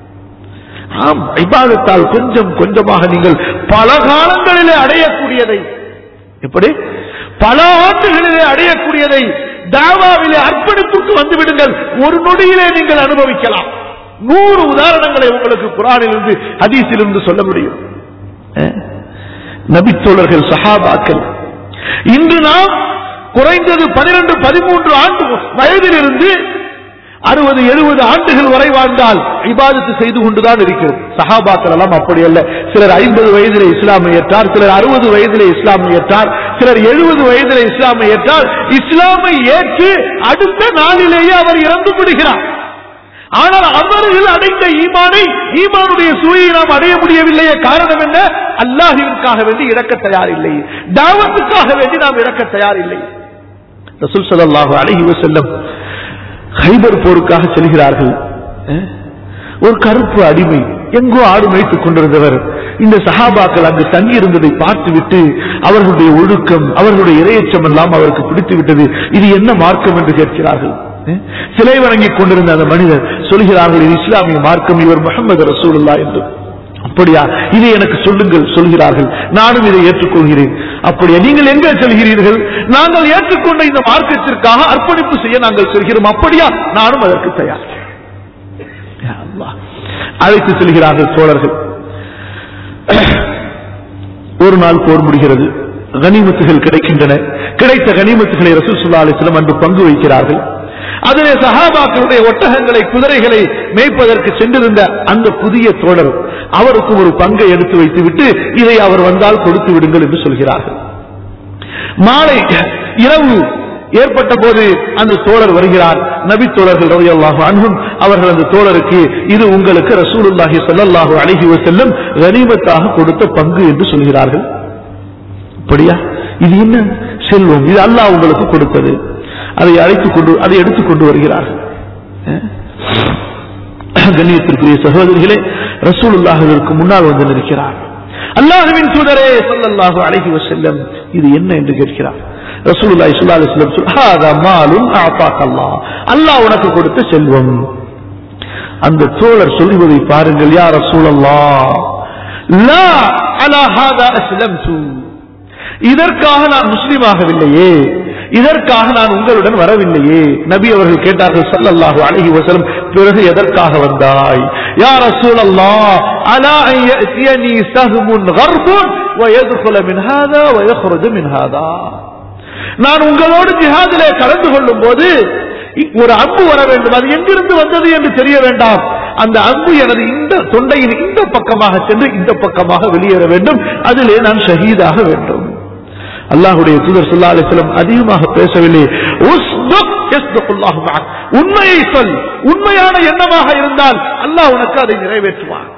ஆம் இபாதத்தால் கொஞ்சம் கொஞ்சமாக நீங்கள் பல காலங்களிலே அடையக்கூடியதை எப்படி பல ஆண்டுகளிலே அடையக்கூடியதை தாவாவிலே அர்ப்பணிப்புக்கு வந்து விடுங்கள் ஒரு நொடியிலே நீங்கள் அனுபவிக்கலாம் நூறு உதாரணங்களை உங்களுக்கு குரானிலிருந்து ஹதீஸிலிருந்து சொல்ல முடியும் அஹ்? நபித்தோழர்கள் சஹாபாக்கள் இன்று நாம் குறைந்தது பனிரெண்டு பதிமூன்று ஆண்டு வயதிலிருந்து அறுபது எழுபது ஆண்டுகள் வரை வாழ்ந்தால் இபாதத்து செய்து கொண்டுதான் இருக்கிறோம் சஹாபாக்கள் எல்லாம் அப்படி அல்ல சிலர் ஐம்பது வயதிலே இஸ்லாமை ஏற்றார் சிலர் அறுபது வயதிலே இஸ்லாமை ஏற்றார் சிலர் எழுபது வயதிலே இஸ்லாமை ஏற்றார் இஸ்லாமை ஏற்று அடுத்த நாளிலேயே அவர் இறந்து விடுகிறார் ஆனால் அவர்கள் அடைந்த ஈமானை ஈமானுடைய சுவையை நாம் அடைய முடியவில்லையே காரணம் என்ன அல்லாஹிற்காக வேண்டி இழக்க தயாரில்லை தாவத்துக்காக வேண்டி நாம் இழக்க தயாரில்லை ரசூல் ஸல்லல்லாஹு அலைஹி வஸல்லம் ஹைபர் போருக்காக செல்கிறார்கள் அஹ், ஒரு கருப்பு அடிமை எங்கோ ஆடு மேய்த்துக் கொண்டிருந்தவர் இந்த சஹாபாக்கள் அங்கு தங்கி இருந்ததை பார்த்துவிட்டு அவர்களுடைய ஒழுக்கம் அவர்களுடைய இரையச்சம் எல்லாம் அவருக்கு பிடித்து விட்டது இது என்ன மார்க்கம் என்று கேட்கிறார்கள் அஹ், சிலை வணங்கிக் கொண்டிருந்த அந்த மனிதர் சொல்கிறார்கள் இது இஸ்லாமிய மார்க்கம் இவர் முகமது ரசூலுல்லா என்று அப்படியா இதை எனக்கு சொல்லுங்கள் சொல்கிறார்கள் நானும் இதை ஏற்றுக்கொள்கிறேன் அப்படியா நீங்கள் எங்கே செல்கிறீர்கள் நாங்கள் ஏற்றுக்கொண்ட இந்த மார்க்கத்திற்காக அர்ப்பணிப்பு செய்ய நாங்கள் செல்கிறோம் அப்படியா நானும் அதற்கு தயார் யா அல்லாஹ். அழைத்து செல்கிறார்கள் தோழர்கள் ஒரு நாள் போர் முடிகிறது கனிமத்துகள் கிடைக்கின்றன கிடைத்த கனிமத்துகளை ரசூல் சுல்லா அலிஸ்லம் அன்று பங்கு வைக்கிறார்கள் அதிலே சஹாபாக்களுடைய ஒட்டகங்களை குதிரைகளை மேய்ப்பதற்கு சென்றிருந்த அந்த புதிய தோழர் அவருக்கு ஒரு பங்கை எடுத்து வைத்துவிட்டு இதை அவர் வந்தால் கொடுத்து விடுங்கள் என்று சொல்கிறார்கள் மாலை இரவு ஏற்பட்ட போது அந்த தோழர் வருகிறார் நபி தோழர்கள் ரலியல்லாஹு அன்ஹும் அவர்கள் அந்த தோழருக்கு இது உங்களுக்கு ரசூலுல்லாஹி ஸல்லல்லாஹு அலைஹி வஸல்லம் கனிமத்தாக கொடுத்த பங்கு என்று சொல்கிறார்கள் அப்படியா இது என்ன செல்வம் இது அல்லாஹ் உங்களுக்கு கொடுத்தது அதை அழைத்துக் கொண்டு அதை எடுத்துக் கொண்டு வருகிறார்கள் அஹ்? கண்ணியத்திற்குரிய சகோதரிகளே ரசூலுல்லாஹிற்கு முன்னால் வந்து நிற்கிறார் அல்லாஹுவின் தூதரே ஸல்லல்லாஹு அலைஹி வஸல்லம் இது என்ன என்று கேட்கிறார் ரசூலுல்லாஹி ஸல்லல்லாஹு அலைஹி வஸல்லம் சொல் ஹாதா மாலுன் அஅதாக அல்லாஹ் அல்லாஹ் உனக்கு கொடுத்த செல்வம் அந்த தோழர் சொல்லுவதை பாருங்கள் யா ரசூலல்லாஹ் லா அலா ஹாதா அஸ்லம்து இதற்காக நான் முஸ்லீம் ஆகவில்லையே இதற்காக நான் உங்களுடன் வரவில்லையே நபி அவர்கள் கேட்டார்கள் ஸல்லல்லாஹு அலைஹி வஸல்லம் பிறகு எதற்காக வந்தாய் யா ரசூலல்லாஹ் அலா அன் யஅதியனி சஹ்முன் கர்புன் ويدخل من هذا ويخرج من هذا நான் உங்களோடு ஜிஹாதிலே கலந்து கொள்ளும் போது ஒரு அம்பு வர வேண்டும் அது எங்கிருந்து வந்தது என்று தெரிய வேண்டாம் அந்த அம்பு எனது இந்த தொண்டையின் இந்த பக்கமாக சென்று இந்த பக்கமாக வெளியேற வேண்டும் அதிலே நான் ஷஹீதாக வேண்டும் அல்லாஹுடைய தூதர் ஸல்லல்லாஹு அலைஹி வஸல்லம் அதிகமாக பேசவில்லை உஸ்துக் யஸ்துகுல்லாஹு மஅக். உண்மையை சொல் உண்மையான எண்ணமாக இருந்தால் அல்லாஹ் உனக்கு அதை நிறைவேற்றுவான்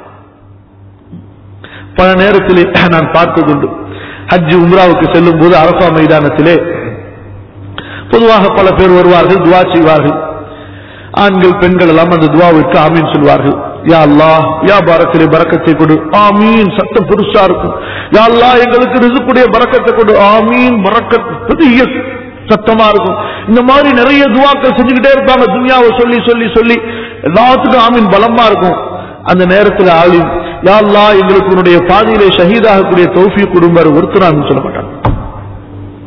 பல நேரத்திலே நான் பார்த்ததுண்டு ஹஜ் உம்ராவுக்கு செல்லும் போது அரபா மைதானத்திலே பொதுவாக பல பேர் வருவார்கள் துவா செய்வார்கள் ஆண்கள் பெண்கள் எல்லாம் அந்த துவாவிற்கு ஆமீன் சொல்வார்கள் யா அல்லாஹ் யா பாரத்திலே பரக்கத்தை கொடு ஆமீன் சத்தம் புதுசா இருக்கும் யா அல்லாஹ் எங்களுக்கு ரிசுக்குடைய பரக்கத்தை கொடு ஆமீன் பரக்கத் பெரிய சத்தமா இருக்கும் இந்த மாதிரி நிறைய துவாக்கள் செஞ்சுக்கிட்டே இருப்பாங்க துனியாவை சொல்லி சொல்லி சொல்லி எல்லாத்துக்கும் ஆமீன் பலமா இருக்கும் அந்த நேரத்தில் ஆலிம் யா அல்லாஹ் எங்களுக்கு உன்னுடைய பாதையிலே ஷஹீதாகக்கூடிய தௌஃபி குடும்பர் ஒருத்தர் ஆமீன் சொல்ல மாட்டாங்க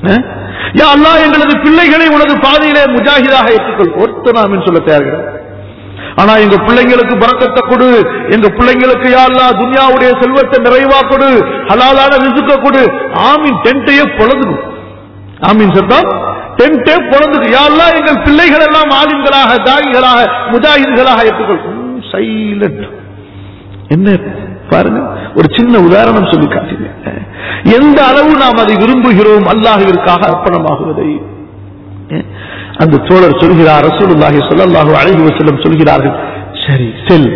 அஹ்? யா அல்லாஹ் எங்களது பிள்ளைகளை உனது பாதையிலே முஜாஹிதாக ஏற்றுக்கொள் ஒருத்தர் நாம் சொல்ல தேவையில்லை ஆனா எங்க பிள்ளைங்களுக்கு பறக்கத்தை கொடு எங்க பிள்ளைங்களுக்கு யா அல்லாஹ் துன்யாவுடைய செல்வத்தை நிறைவா கொடு ஹலாலான ரிசுக்க கொடு ஆமீன் டென்ட்டையே பொழந்துடும் ஆமீன் சத்தா டென்ட்டே பொழந்துக்கு யா அல்லாஹ் எங்கள் பிள்ளைகள் எல்லாம் ஆலிம்களாக தாயிகளாக முஜாஹிதுகளாக ஏற்றுக்கொள் சைலண்ட் என்ன பாருங்க ஒரு சின்ன உதாரணம் சொல்லி காட்டினேன் எந்த அளவு நாம் அதை விரும்புகிறோம் அல்லாஹுவிற்காக அர்ப்பணமாகுவதை அந்த தோழர் சொல்கிறார் ரசூலுல்லாஹி ஸல்லல்லாஹு அலைஹி வஸல்லம் சொல்கிறார்கள் சரி செல்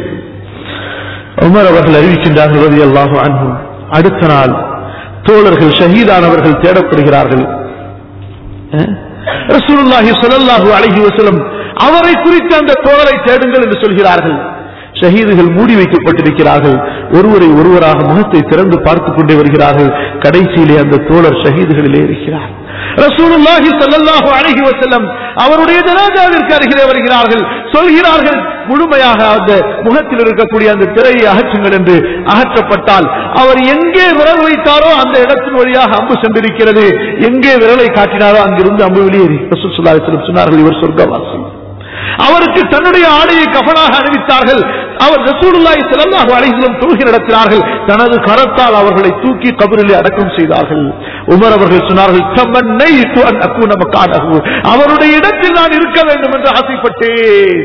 உமர் அவர்கள் அறிவிக்கின்றார்கள் ரலியல்லாஹு அன்ஹு அடுத்த நாள் தோழர்கள் ஷஹீதானவர்கள் தேடப்படுகிறார்கள் அஹ்? ரசூலுல்லாஹி ஸல்லல்லாஹு அலைஹி வஸல்லம் அவரை குறித்து அந்த தோழரை தேடுங்கள் என்று சொல்கிறார்கள் ஷஹீதுகள் மூடி வைக்கப்பட்டிருக்கிறார்கள் ஒருவரை ஒருவராக முகத்தை திறந்து பார்த்துக் கொண்டே வருகிறார்கள் கடைசியிலே அந்த தோழர் ஷஹீதுகளிலே இருக்கிறார் ரசூலுல்லாஹி ஸல்லல்லாஹு அலைஹி வஸல்லம் அவருடைய ஜனாதாவிற்கு அருகிலே வருகிறார்கள் சொல்கிறார்கள் முழுமையாக அந்த முகத்தில் இருக்கக்கூடிய அந்த திரையை அகற்றுங்கள் என்று அகற்றப்பட்டால் அவர் எங்கே விரல் வைத்தாரோ அந்த இடத்தின் வழியாக அம்பு சென்றிருக்கிறது எங்கே விரலை காட்டினாரோ அங்கிருந்து அம்பு வெளியேறி ரசூல் ஸல்லல்லாஹு அலைஹி வஸல்லம் சொன்னார்கள் இவர் சொர்க்கவாசி அவருக்கு தன்னுடைய ஆடையை கஃனாக அணிவித்தார்கள் அவர் ரசூலுல்லாஹி ஸல்லல்லாஹு அலைஹி வஸல்லம் தொழுகை நடத்தினார்கள் தனது கரத்தால் அவர்களை தூக்கி கபரிலே அடக்கம் செய்தார்கள் உமர் அவர்கள் சொன்னார்கள் தமன்னைத்து அன் அக்கூன மக்கானஹு அவருடைய இடத்தில் நான் இருக்க வேண்டும் என்று ஆசைப்பட்டேன்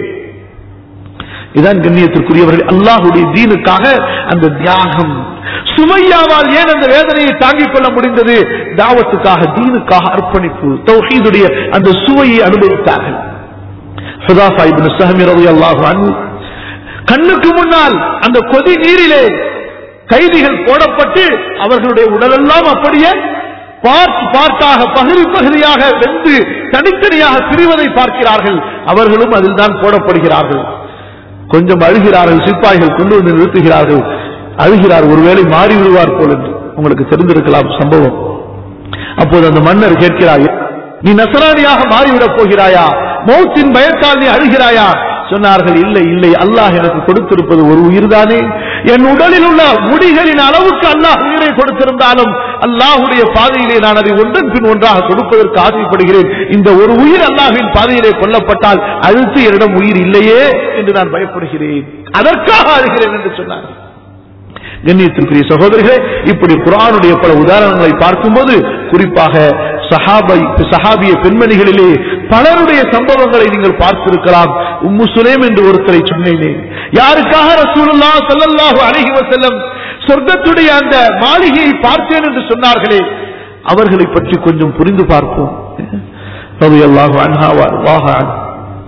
இதான் கண்ணியத்திற்குரியவர்கள் அல்லாஹுடைய தீனுக்காக அந்த தியாகம் சுமையாவால் ஏன் அந்த வேதனையை தாங்கிக் கொள்ள முடிந்தது தாவத்துக்காக தீனுக்காக அர்ப்பணிப்பு தௌஹீதுடைய அந்த சுவையை அனுபவித்தார்கள் ஹுதாஃபா இப்னு ஸஹமி ரலியல்லாஹு அன்ஹு கண்ணுக்கு முன்னால் அந்த கொதி நீரிலே கைதிகள் போடப்பட்டு அவர்களுடைய உடலெல்லாம் அப்படியே பார்ட் பார்ட்டாக பகுதி பகுதியாக வெந்து தனித்தனியாக பிரிவதை பார்க்கிறார்கள் அவர்களும் அதில் தான் போடப்படுகிறார்கள் கொஞ்சம் அழுகிறார்கள் சிப்பாய்கள் கொண்டு வந்து நிறுத்துகிறார்கள் அழுகிறார் ஒருவேளை மாறி விடுவார் போல் என்று உங்களுக்கு தெரிந்திருக்கலாம் சம்பவம் அப்போது அந்த மன்னர் கேட்கிறார் நீ நசராணியாக மாறிவிடப் போகிறாயா மௌத்தின் பயத்தால் நீ அழுகிறாயா சொன்னார்கள் இல்லை இல்லை அல்லாஹ் எனக்கு கொடுத்திருப்பது ஒரு உயிர்தானே என் உடலில் உள்ள முடிகளின் அளவுக்கு அல்லாஹ் உயிரை கொடுத்திருந்தாலும் அல்லாஹுடைய பாதையிலே நான் அதை ஒன்றன் பின் ஒன்றாக கொடுப்பதற்கு ஆசைப்படுகிறேன் இந்த ஒரு உயிர் அல்லாஹ்வின் பாதையிலே கொல்லப்பட்டால் அடுத்து என்னிடம் உயிர் இல்லையே என்று நான் பயப்படுகிறேன் அதற்காக அழுகிறேன் என்று சொன்னார் கண்ணியத்திற்குரிய சகோதரர்களே இப்படி குரானுடைய பல உதாரணங்களை பார்க்கும்போது குறிப்பாக சஹாபை சஹாபிய பெண்மணிகளிலே பலருடைய சம்பவங்களை நீங்கள் பார்த்திருக்கலாம் உம்மு சுலேம் என்று ஒருத்தரை சொன்னேனே யாருக்காக ரசூலுல்லா ஸல்லல்லாஹு அலைஹி வஸல்லம் சொர்க்கத்துடைய அந்த மாளிகையை பார்த்தேன் என்று சொன்னார்களே அவர்களை பற்றி கொஞ்சம் புரிந்து பார்ப்போம் ரலியல்லாஹு அன்ஹா வ அல்லாஹு அன்ஹா.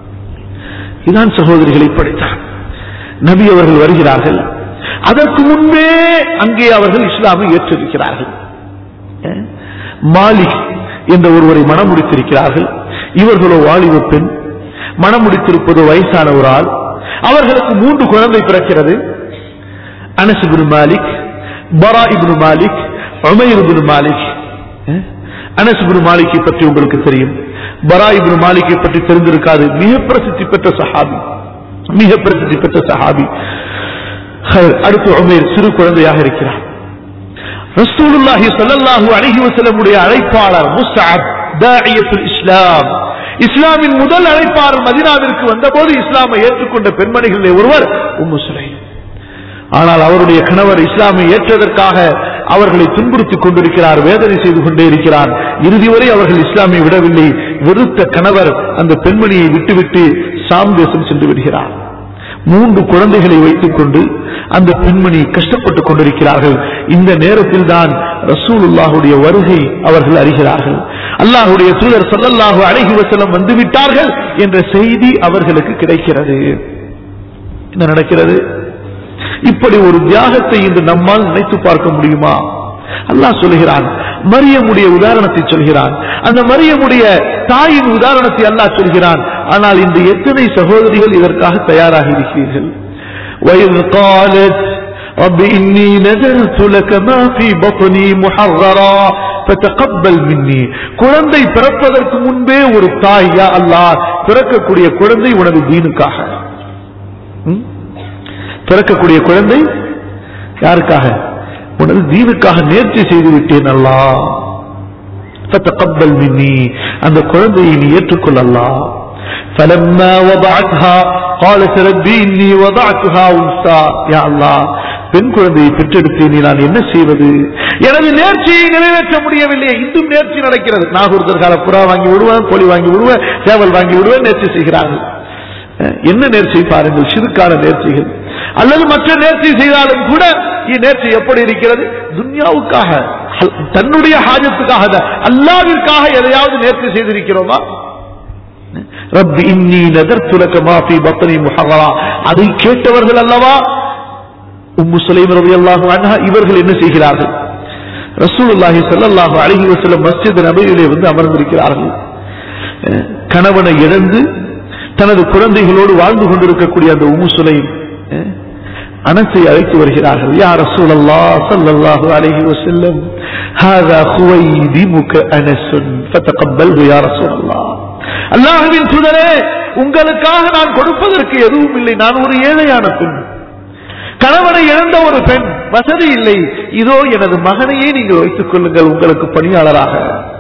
இதான் சகோதரிகளை படித்தார் நபி அவர்கள் வருகிறார்கள் அதற்கு முன்பே அங்கே அவர்கள் இஸ்லாமை ஏற்றிருக்கிறார்கள் அஹ், மாலிக் என்ற ஒருவரை மனம் முடித்திருக்கிறார்கள் இவர்களோ வாலிப பெண் மனம் முடித்திருப்பதோ வயசான ஒரு ஆள் அவர்களுக்கு மூன்று குழந்தை பிறக்கிறது அனஸ் இப்னு மாலிக் பரா இப்னு மாலிக் உமைர் இப்னு மாலிக் அஹ், அனஸ் இப்னு மாலிக்கை பற்றி உங்களுக்கு தெரியும் பரா இப்னு மாலிக்கை பற்றி தெரிந்திருக்காது மிக பிரசித்தி பெற்ற சஹாபி மிக பிரசித்தி பெற்ற சஹாபி ஹைர், அடுத்து உமேர் சிறு குழந்தையாக இருக்கிறார் ரசூலுல்லாஹி ஸல்லல்லாஹு அலைஹி வஸல்லமுடைய அழைப்பாளர் முஸ்அப் தாஇயத்துல் இஸ்லாம் இஸ்லாமின் முதல் அழைப்பாளர் மதீனாவிற்கு வந்தபோது இஸ்லாமை ஏற்றுக்கொண்ட பெண்மணிகளிலே ஒருவர் உம்மு சுலைம் ஆனால் அவருடைய கணவர் இஸ்லாமை ஏற்றதற்காக அவர்களை துன்புறுத்திக் கொண்டிருக்கிறார் வேதனை செய்து கொண்டே இருக்கிறார் இறுதி வரை அவர்கள் இஸ்லாமை விடவில்லை வெறுத்த கணவர் அந்த பெண்மணியை விட்டுவிட்டு சாம் தேசம் சென்று விடுகிறார் மூன்று குழந்தைகளை வைத்துக் கொண்டு அந்த பெண்மணி கஷ்டப்பட்டுக் கொண்டிருக்கிறார்கள் இந்த நேரத்தில் தான் ரசூலுல்லாஹுடைய வருகை அவர்கள் அறிகிறார்கள் அல்லாஹுடைய தூதர் ஸல்லல்லாஹு அலைஹி வஸல்லம் வந்து விட்டார்கள் என்ற செய்தி அவர்களுக்கு கிடைக்கிறது என்ன நடக்கிறது இப்படி ஒரு தியாகத்தை இன்று நம்மால் நினைத்து பார்க்க முடியுமா அல்லாஹ் சொல்கிறான் மரியமுடைய உதாரணத்தை சொல்கிறான் அந்த மரியமுடைய தாயின் உதாரணத்தை அல்லாஹ் சொல்கிறான் ஆனால் இந்த எத்தனை சகோதரிகள் இதற்காக தயாராக இருக்கிறீர்கள் وَإِذْ قَالَتْ رَبِّ إِنِّي نَذَرْتُ لَكَ مَا فِي بَطْنِي مُحَرَّرًا فَتَقَبَّلْ مِنِّي குழந்தை பிறப்பதற்கு முன்பே ஒரு தாய் யா அல்லாஹ் பிறக்கக்கூடிய குழந்தை உனது தீனுக்காக ம்? பிறக்கக்கூடிய குழந்தை யாருக்காக உனது தீனுக்காக நேர்ச்சி செய்து விட்டேன் அல்லா فتقبل مني அந்த குழந்தையை நீ ஏற்றுக்கொள் அல்லாஹ் فلما وضعتها قالت ربي اني وضعتها انثى يا الله பெண் குழந்தையை பெற்றெடுத்தேன் நான் என்ன செய்வது எனது நேர்ச்சியை நிறைவேற்ற முடியவில்லை இன்னும் நேர்ச்சி நடக்கிறது நாகூர் தர்கால புறா வாங்கி விடுவேன் கோழி வாங்கி விடுவேன் சேவல் வாங்கி விடுவேன் நேர்ச்சி செய்கிறார்கள் அஹ் என்ன நேர்ச்சி பாருங்கள் சிறுக்கான நேர்ச்சிகள் அல்லது மற்ற நேர்ச்சி செய்தாலும் கூட நேர்ச்சி எப்படி இருக்கிறது துன்யாவுக்காக அல்- தன்னுடைய ஹாஜத்துக்காக அல்ல, அல்லாவிற்காக எதையாவது நேர்ச்சி செய்திருக்கிறோமா ரப்பி இன்னி நதர்த்து லக மா ஃபீ பத்னி முஹர்ரரா அதை கேட்டவர்கள் அல்லவா உம்மு சுலைம் ரலியல்லாஹு அன்ஹா இவர்கள் என்ன செய்கிறார்கள் ரசூலுல்லாஹி ஸல்லல்லாஹு அலைஹி வஸல்லம் மஸ்ஜித் நபவியிலே வந்து அமர்ந்திருக்கிறார்கள் அஹ் கணவனை இழந்து தனது குழந்தைகளோடு வாழ்ந்து கொண்டிருக்கக்கூடிய அந்த உம்மு சுலைம் அஹ் அனசை அழைத்து வருகிறார்கள் யா ரசூலல்லாஹ் ஸல்லல்லாஹு அலைஹி வஸல்லம் ஹாதா ஹுவைதிமுக அனஸுன் ஃபதகப்பல்ஹு யா ரசூலல்லாஹ் அல்லாஹ்வின் தூதரே உங்களுக்காக நான் கொடுப்பதற்கு எதுவும் இல்லை நான் ஒரு ஏழையான பெண் கணவனை இழந்த ஒரு பெண் வசதி இல்லை இதோ எனது மகனையே நீங்கள் வைத்துக் கொள்ளுங்கள் உங்களுக்கு பணியாளராக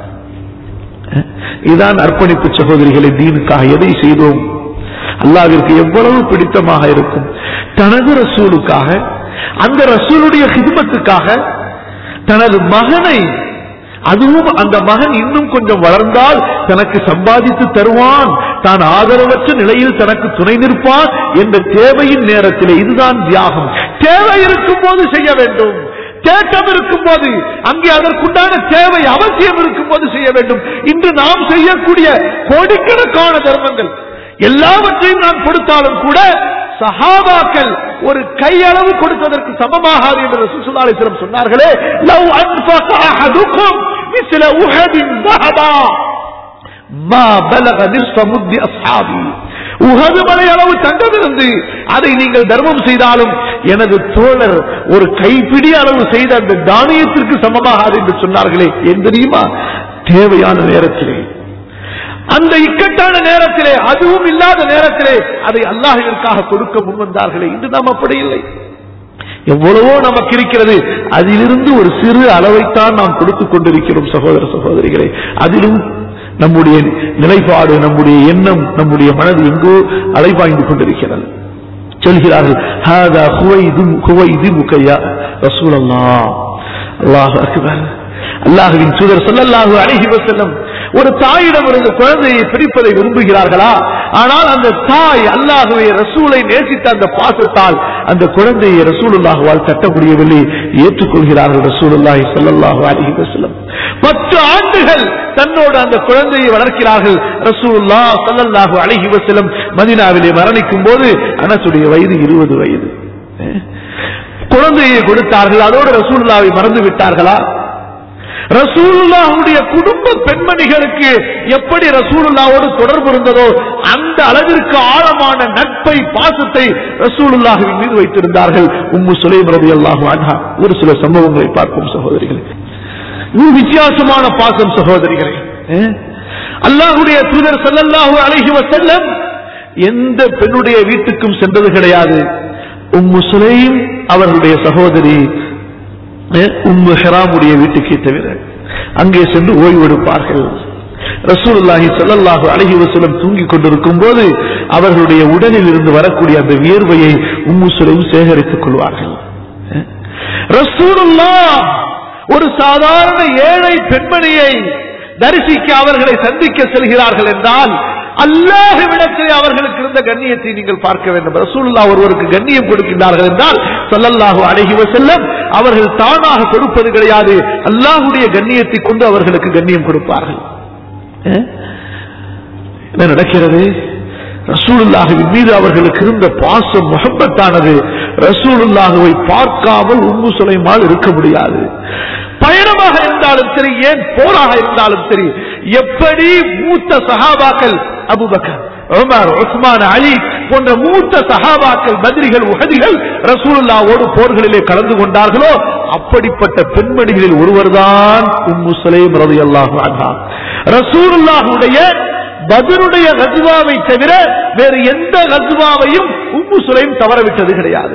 இதான் அர்ப்பணிப்பு சகோதரிகளை தீனுக்காக எதை செய்தோம் அல்லாவிற்கு எவ்வளவு பிடித்தமாக இருக்கும் தனது ரசூலுக்காக அந்த ரசூலுடைய ஹிதமத்துக்காக தனது மகனை அதுவும் அந்த மகன் இன்னும் கொஞ்சம் வளர்ந்தால் தனக்கு சம்பாதித்து தருவான் தான் ஆதரவற்ற நிலையில் தனக்கு துணை நிற்பான் என்ற தேவையின் நேரத்தில் இதுதான் தியாகம் தேவை இருக்கும் போது செய்ய வேண்டும் தேட்டம் இருக்கும் போது அங்கே அதற்குண்டான தேவை அவசியம் இருக்கும் போது செய்ய வேண்டும் இன்று நாம் செய்யக்கூடிய கோடிக்கணக்கான தர்மங்கள் எல்லாவற்றையும் நான் கொடுத்தாலும் கூட சஹாபாக்கள் ஒரு கையளவு கொடுத்ததற்கு சமமாகாது என்று சுசுதாலேஸ்வரம் சொன்னார்களே லவ் அன்ஃபக அஹதுக்கும் மிஸ்ல உஹதின் ذهبا ما بلغ نصف مد اصحابي உகது மலை அளவு தங்கம் இருந்து அதை நீங்கள் தர்மம் செய்தாலும் எனது தோழர் ஒரு கைப்பிடி அளவு செய்த அந்த தானியத்திற்கு சமமாகாது என்று சொன்னார்களே ஏன் தெரியுமா தேவையான நேரத்திலே அந்த இக்கட்டான நேரத்திலே அதுவும் இல்லாத நேரத்திலே அதை அல்லாஹிற்காக கொடுக்க முன்வந்தார்களே இன்று நாம் அப்படி இல்லை எவ்வளவோ நமக்கு இருக்கிறது அதிலிருந்து ஒரு சிறு அளவைத்தான் நாம் கொடுத்துக் கொண்டிருக்கிறோம் சகோதர சகோதரிகளே அதிலும் நம்முடைய நிலைப்பாடு நம்முடைய எண்ணம் நம்முடைய மனது எங்கோ அலைபாய்ந்து கொண்டிருக்கிறது சொல்கிறார்கள் ஹாதா ஹுவைது ஹுவைது முக்கையா ரசூலல்லாஹ் அல்லாஹ் அக்பர் அல்லாஹுவின் தூதர் ஸல்லல்லாஹு அலைஹி வஸல்லம் ஒரு தாயிடம் இருந்து குழந்தையை பிரிப்பதை விரும்புகிறார்களா ஆனால் அந்த தாய் அல்லாஹுவை ரசூலை நேசித்த அந்த பாசத்தால் அந்த குழந்தையை ரசூலுல்லாஹுவால் தட்ட முடியவில்லை ஏற்றுக்கொள்கிறார்கள் ரசூலுல்லாஹி ஸல்லல்லாஹு அலைஹி வஸல்லம் பத்து ஆண்டுகள் தன்னோடு அந்த குழந்தையை வளர்க்கிறார்கள் ரசூலுல்லா ஸல்லல்லாஹு அலைஹி வஸல்லம் மதீனாவிலே மரணிக்கும் போது அனசுடைய வயது இருபது வயது குழந்தையை கொடுத்தார்கள் அதோடு ரசூலுல்லாவை மறந்து விட்டார்களா ரசூலுல்லாவுடைய குடும்ப பெண்மணிகளுக்கு எப்படி ரசூலுல்லாவோடு தொடர்பு இருந்ததோ அந்த அளவிற்கு ஆழமான நட்பை பாசத்தை ரசூலுல்லாஹின் மீது வைத்திருந்தார்கள் உம்மு சுலைம் ரவி அல்லாஹு அன்ஹா ஒரு சில சம்பவங்களை பார்ப்போம் சகோதரிகளே இது வித்தியாசமான பாசம் சகோதரிகளே அஹ்? அல்லாஹுடைய தூதர் ஸல்லல்லாஹு அலைஹி வஸல்லம் எந்த பெண்ணுடைய வீட்டுக்கும் சென்றது கிடையாது உம்மு சுலைம் அவர்களுடைய சகோதரி அஹ், உம்மு ஹெராமுடைய வீட்டுக்கே தவிர அங்கே சென்று ஓய்வெடுப்பார்கள் ரசூலுல்லாஹி ஸல்லல்லாஹு அலைஹி வஸல்லம் தூங்கிக் கொண்டிருக்கும் போது அவர்களுடைய உடலில் இருந்து வரக்கூடிய அந்த வியர்வையை உம்மு சுலைம் சேகரித்துக் கொள்வார்கள் அஹ், ரசூலுல்லாஹ் ஒரு சாதாரண ஏழை பெண்மணியை தரிசிக்க அவர்களை சந்திக்க செல்கிறார்கள் என்றால் அல்லாஹ்விடத்திலே அவர்களுக்கு இருந்த கண்ணியத்தை நீங்கள் பார்க்க வேண்டும் ரசூலுல்லா ஒருவருக்கு கண்ணியம் கொடுக்கின்றார்கள் என்றால் ஸல்லல்லாஹு அலைஹி வஸல்லம் அவர்கள் தானாக கொடுப்பது கிடையாது அல்லாஹ்வுடைய கண்ணியத்தை கொண்டு அவர்களுக்கு கண்ணியம் கொடுப்பார்கள் அஹ்? என்ன நடக்கிறது ரசூலுல்லாஹுவின் மீது அவர்களுக்கு இருந்த பாசம் முகப்பத்தானது ரசூலுல்லாஹுவை பார்க்காமல் உம்மு சுலைமால் இருக்க முடியாது பயணமாக இருந்தாலும் சரி ஏன் போராக இருந்தாலும் சரி எப்படி மூத்த சஹாபாக்கள் அபுபக்கர் உமர் உஸ்மான் அலி போன்ற மூத்த சஹாபாக்கள் பத்ரிகள் உஹதிகள் ரசூலுல்லாவோடு போர்களிலே கலந்து கொண்டார்களோ அப்படிப்பட்ட பெண்மணிகளில் ஒருவர்தான் உம்மு சுலைம் ரலியல்லாஹு அன்ஹா ரசூலுல்லாஹுடைய பதருடைய கஜுவாவை தவிர வேறு எந்த கஜுவாவையும் உம்மு சுலைம் தவறவிட்டது கிடையாது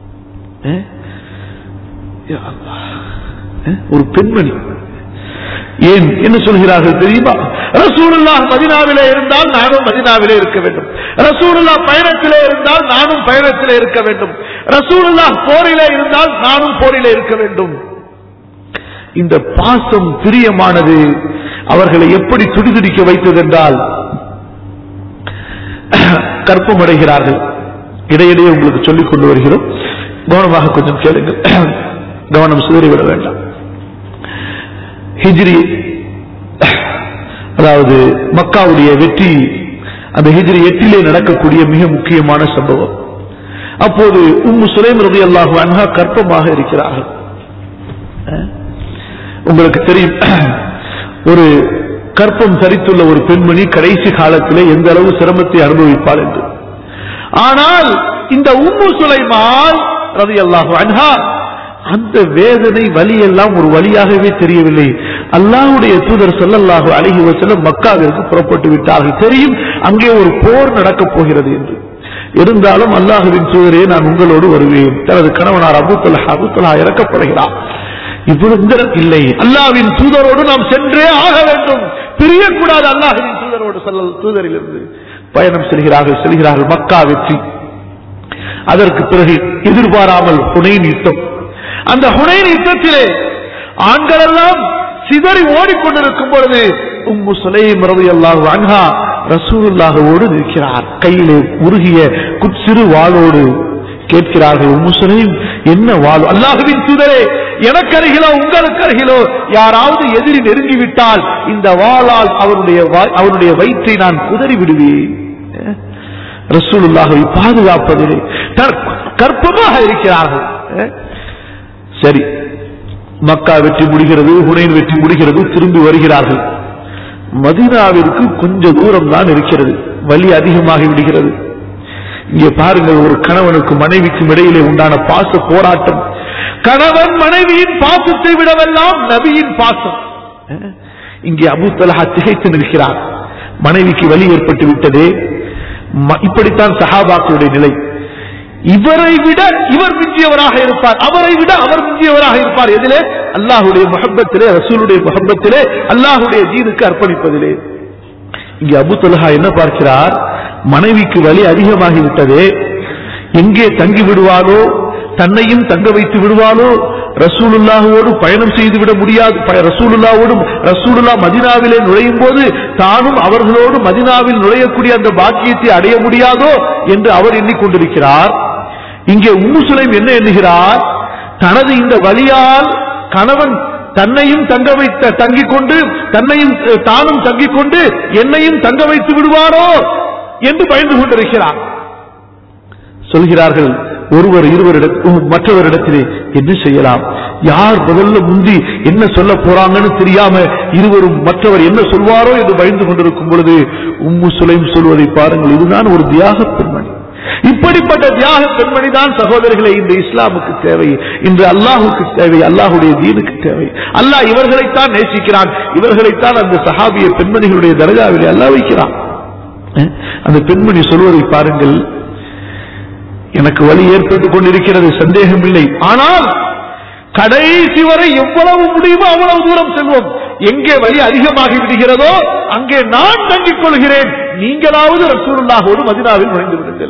அஹ்? யா அல்லாஹ். அஹ்? ஒரு பெண்மணி ஏன் என்ன சொல்கிறார்கள் தெரியுமா ரசூலுல்லாஹ் மதினாவிலே இருந்தால் நானும் மதினாவிலே இருக்க வேண்டும் ரசூலுல்லாஹ் பயணத்திலே இருந்தால் நானும் பயணத்திலே இருக்க வேண்டும் ரசூலுல்லாஹ் போரிலே இருந்தால் நானும் போரிலே இருக்க வேண்டும் இந்த பாசம் பிரியமானது அவர்களை எப்படி துடிதுடிக்க வைத்தது என்றால் கற்பம் அடைகிறார்கள் இடையிடையே உங்களுக்கு சொல்லிக் கொண்டு வருகிறோம் கவனமாக கொஞ்சம் கேளுங்கள் கவனம் சிதறிவிட வேண்டாம் ஹிஜ்ரி அதாவது மக்காவுடைய வெற்றி அந்த ஹிஜ்ரி எட்டிலே நடக்கக்கூடிய மிக முக்கியமான சம்பவம் அப்போது உம்மு சுலைம் ரதி அல்லாஹு அன்ஹா கற்பமாக இருக்கிறார்கள் அஹ், உங்களுக்கு தெரியும் ஒரு கற்பம் தரித்துள்ள ஒரு பெண்மணி கடைசி காலத்திலே எந்த அளவு சிரமத்தை அனுபவிப்பாள் என்று ஆனால் இந்த உம்மு சுலைமான் ரதி அல்லாஹு அன்ஹா அந்த வேதனை வலி எல்லாம் ஒரு வழியாகவே தெரியவில்லை அல்லாஹ்வுடைய தூதர் ஸல்லல்லாஹு அலைஹி வஸல்லம் மக்காவிற்கு புறப்பட்டு விட்டார்கள் தெரியும் அங்கே ஒரு போர் நடக்கப் போகிறது என்று இருந்தாலும் அல்லாஹுவின் தூதரே நான் உங்களோடு வருவேன் தனது கணவனார் அபு தலஹா அபு தலஹா இறக்கப்படுகிறார் இவ்வளவு இந்த இல்லை அல்லாஹ்வின் தூதரோடு நாம் சென்றே ஆக வேண்டும் பிரியக்கூடாது அல்லாஹ்வின் தூதரோடு செல்ல தூதரிலிருந்து பயணம் செல்கிறார்கள் செல்கிறார்கள் மக்கா வெற்றி அதற்கு பிறகு எதிர்பாராமல் ஹுனைன் யுத்தம் அந்த ஹுனைன் யுத்தத்திலே ஆண்கள் எல்லாம் சிதறி ஓடிக்கொண்டிருக்கும் பொழுது உம்மு சுலைம் ரலியல்லாஹு அன்ஹா ரசூலுல்லாஹோடு நிற்கிறார் கையிலே உருகிய குச்சிறு வாளோடு கேட்கிறார்கள் உம்மு சுலைம் என்ன வாள் அல்லாஹுவின் தூதரே எனக்கு அருகிலோ உங்களுக்கு அருகிலோ யாராவது எதிரி நெருங்கிவிட்டால் இந்த வாளால் அவருடைய வா- அவருடைய வயிற்றை நான் குதறி விடுவேன் ரசூலுல்லாஹை பாதுகாப்பதிலே தற்- கற்பமாக இருக்கிறார்கள் அஹ். சரி மக்கா வெற்றி முடிகிறது ஹுனைன் வெற்றி முடிகிறது திரும்பி வருகிறார்கள் மதீனாவிற்கு கொஞ்ச தூரம் தான் இருக்கிறது வலி அதிகமாகி விடுகிறது இங்கே பாருங்கள் ஒரு கணவனுக்கு மனைவிக்கும் இடையிலே உண்டான பாச போராட்டம் கணவன் மனைவியின் பாசத்தை விடவெல்லாம் நபியின் பாசம் அஹ். இங்கே அபு தலஹா திகைத்து நிற்கிறார் மனைவிக்கு வலி ஏற்பட்டு விட்டதே ம- இப்படித்தான் சஹாபாக்களுடைய நிலை இவரை விட இவர் மிஞ்சியவராக இருப்பார் அவரை விட அவர் மிஞ்சியவராக இருப்பார் எதிலே அல்லாஹுடைய முகப்பத்திலே ரசூலுடைய முகப்பத்திலே அல்லாஹுடைய ஜீனுக்கு அர்ப்பணிப்பதிலே இங்கே அபு தலஹா என்ன பார்க்கிறார் மனைவிக்கு வலி அதிகமாகி விட்டதே எங்கே தங்கி விடுவாளோ தன்னையும் தங்க வைத்து விடுவாளோ ரசூலுல்லாஹோடு பயணம் செய்து விட முடியாது ப- ரசூலுல்லாவோடு ரசூலுல்லா மதினாவிலே நுழையும் போது தானும் அவர்களோடு மதினாவில் நுழையக்கூடிய அந்த பாக்கியத்தை அடைய முடியாதோ என்று அவர் எண்ணிக்கொண்டிருக்கிறார் இங்கே உம்மு சுலைம் என்ன எண்ணுகிறார் தனது இந்த வழியால் கணவன் தன்னையும் தங்க வைத்த தங்கிக் கொண்டு தன்னையும் அஹ், தானும் தங்கிக் கொண்டு என்னையும் தங்க வைத்து விடுவாரோ என்று பயந்து கொண்டிருக்கிறார் சொல்கிறார்கள் ஒருவர் இருவரிடம் மற்றவரிடத்திலே என்ன செய்யலாம் யார் முதல்ல முந்தி என்ன சொல்ல போறாங்கன்னு தெரியாம இருவரும் மற்றவர் என்ன சொல்வாரோ என்று பயந்து கொண்டிருக்கும் பொழுது உம்மு சுலைம் சொல்வதை பாருங்கள் இதுதான் ஒரு தியாக பெண்மணி இப்படிப்பட்ட தியாக பெண்மணி தான் சகோதரர்களை இந்த இஸ்லாமுக்கு தேவை இன்று அல்லாஹுக்கு தேவை அல்லாஹுடைய தீனுக்கு தேவை அல்லாஹ் இவர்களைத்தான் நேசிக்கிறான் இவர்களைத்தான் அந்த சஹாபிய பெண்மணிகளுடைய தர்காவிலே அல்லாஹ் வைக்கிறான் அஹ், அந்த பெண்மணி சொல்வதை பாருங்கள் எனக்கு வலி ஏற்பட்டுக் கொண்டிருக்கிறது சந்தேகம் இல்லை ஆனால் கடைசி வரை எவ்வளவு முடியுமோ அவ்வளவு தூரம் செல்வோம் எங்கே வலி அதிகமாகி விடுகிறதோ அங்கே நான் தங்கிக் கொள்கிறேன் நீங்களாவது ரசூலுல்லாஹோடு மதினாவில் நுழைந்து விடுங்கள்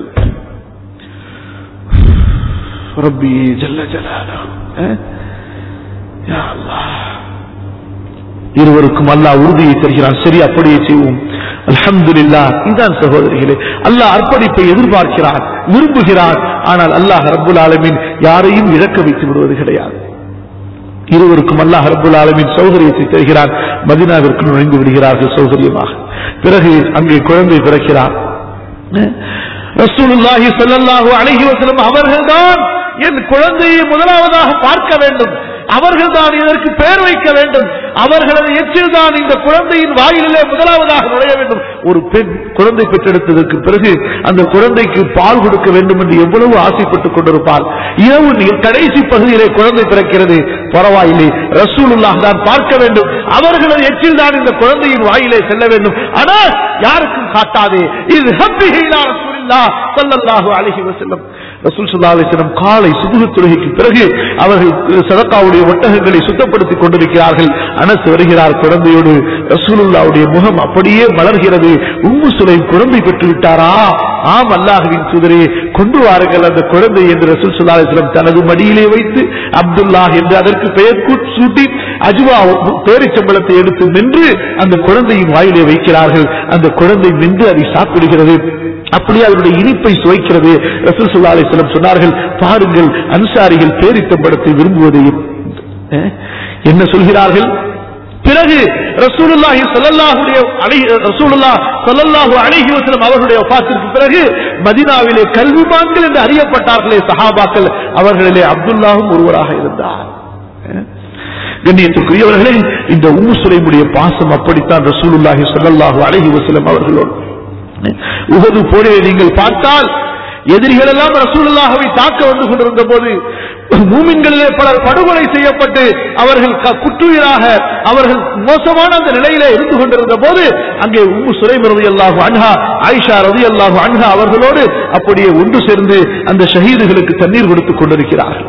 ரப்பி ஜல்ல ஜலாலு அஹ்? யா அல்லாஹ். இருவருக்கும் அல்லாஹ் உறுதியை தருகிறான் சரி அப்படியே செய்வோம் அல்ஹம்துலில்லாஹ் இதான் சகோதரிகளே அல்லாஹ் அர்ப்பணிப்பை எதிர்பார்க்கிறான் விரும்புகிறான் ஆனால் அல்லாஹ் ரப்புல் ஆலமீன் யாரையும் இழக்க வைத்து விடுவது கிடையாது இருவருக்கும் அல்லாஹ் ரப்புல் ஆலமீன் சௌகரியத்தை தருகிறான் மதினாவிற்கு நுழைந்து விடுகிறார்கள் சௌகரியமாக பிறகு அங்கே குழந்தை பிறக்கிறார் ரசூலுல்லாஹி ஸல்லல்லாஹு அலைஹி வஸல்லம் அவர்கள்தான் என் குழந்தையை முதலாவதாக பார்க்க வேண்டும் அவர்கள் தான் இதற்கு பெயர் வைக்க வேண்டும் அவர்களது எச்சில் தான் இந்த குழந்தையின் வாயிலே முதலாவதாக நுழைய வேண்டும் ஒரு பெண் குழந்தை பெற்றெடுத்ததற்கு பிறகு அந்த குழந்தைக்கு பால் கொடுக்க வேண்டும் என்று எவ்வளவு ஆசைப்பட்டுக் கொண்டிருப்பார் இரவு நீ- கடைசி பகுதியிலே குழந்தை பிறக்கிறது பரவாயில்லை ரசூலுல்லாஹ் தான் பார்க்க வேண்டும் அவர்களது எச்சில் தான் இந்த குழந்தையின் வாயிலே செல்ல வேண்டும் ஆனால் யாருக்கும் காட்டாதே இது ஹப்பிஹீலா ரசூலில்லாஹ் ரசூலில்லாஹ் ஸல்லல்லாஹு அலைஹி வஸல்லம் ரசூல் ஸல்லல்லாஹு அலைஹி வஸல்லம் காலை சுபுஹ் தொழுகைக்கு பிறகு அவர்கள் சதக்காவுடைய ஒட்டகங்களை சுத்தப்படுத்திக் கொண்டிருக்கிறார்கள் அனஸ் வருகிறார் குழந்தையோடு ரசூலுல்லாவுடைய முகம் அப்படியே மலர்கிறது உம்மு சுலைம் குழந்தை பெற்று விட்டாரா ஆம் அல்லாஹுவின் சுதரே கொண்டு வாருங்கள் அந்த குழந்தை என்று ரசூல் ஸல்லல்லாஹு அலைஹி வஸல்லம் தனது மடியிலே வைத்து அப்துல்லாஹ் என்று அதற்கு பெயர் கூ- சூட்டி அஜுவா பேரிச்சம்பளத்தை எடுத்து மென்று அந்த குழந்தையின் வாயிலே வைக்கிறார்கள் அந்த குழந்தை மென்று அதை சாப்பிடுகிறது அப்படியே அதனுடைய இனிப்பை சுவைக்கிறது ரசூல் ஸல்லல்லாஹு அலைஹி வஸல்லம் சொன்னார்கள் பாருங்கள் அன்சாரிகள் பேரித்தம்பளத்தை விரும்புவதை அஹ், என்ன சொல்கிறார்கள் பிறகு ரசூலுல்லாஹி ஸல்லல்லாஹு அலைஹி ரசூலுல்லாஹ் ஸல்லல்லாஹு அலைஹி வஸல்லம் அவர்களுடைய வஃபாத்திற்கு பிறகு மதீனாவிலே கல்விமான்கள் என்று அறியப்பட்டார்களே சஹாபாக்கள் அவர்களிலே அப்துல்லாஹும் ஒருவராக இருந்தார் கண்ணியத்திற்குரியவர்களே இந்த உம்மு சுலைமுடைய பாசம் அப்படித்தான் ரசூலுல்லாஹி ஸல்லல்லாஹு அலைஹி வஸல்லம் அவர்களோடு உகது போரிலே நீங்கள் பார்த்தால் எதிரிகள் எல்லாம் ரசூலுல்லாஹவை தாக்க வந்து கொண்டிருந்த போது மூமின்களிலே பலர் படுகொலை செய்யப்பட்டு அவர்கள் க- குற்றுயிராக அவர்கள் மோசமான அந்த நிலையிலே இருந்து கொண்டிருந்த போது அங்கே உம்மு சுரைம் ரதி அல்லாஹு அன்ஹா ஆயிஷா ரதி அல்லாஹு அன்ஹா அவர்களோடு அப்படியே ஒன்று சேர்ந்து அந்த ஷஹீதுகளுக்கு தண்ணீர் கொடுத்துக் கொண்டிருக்கிறார்கள்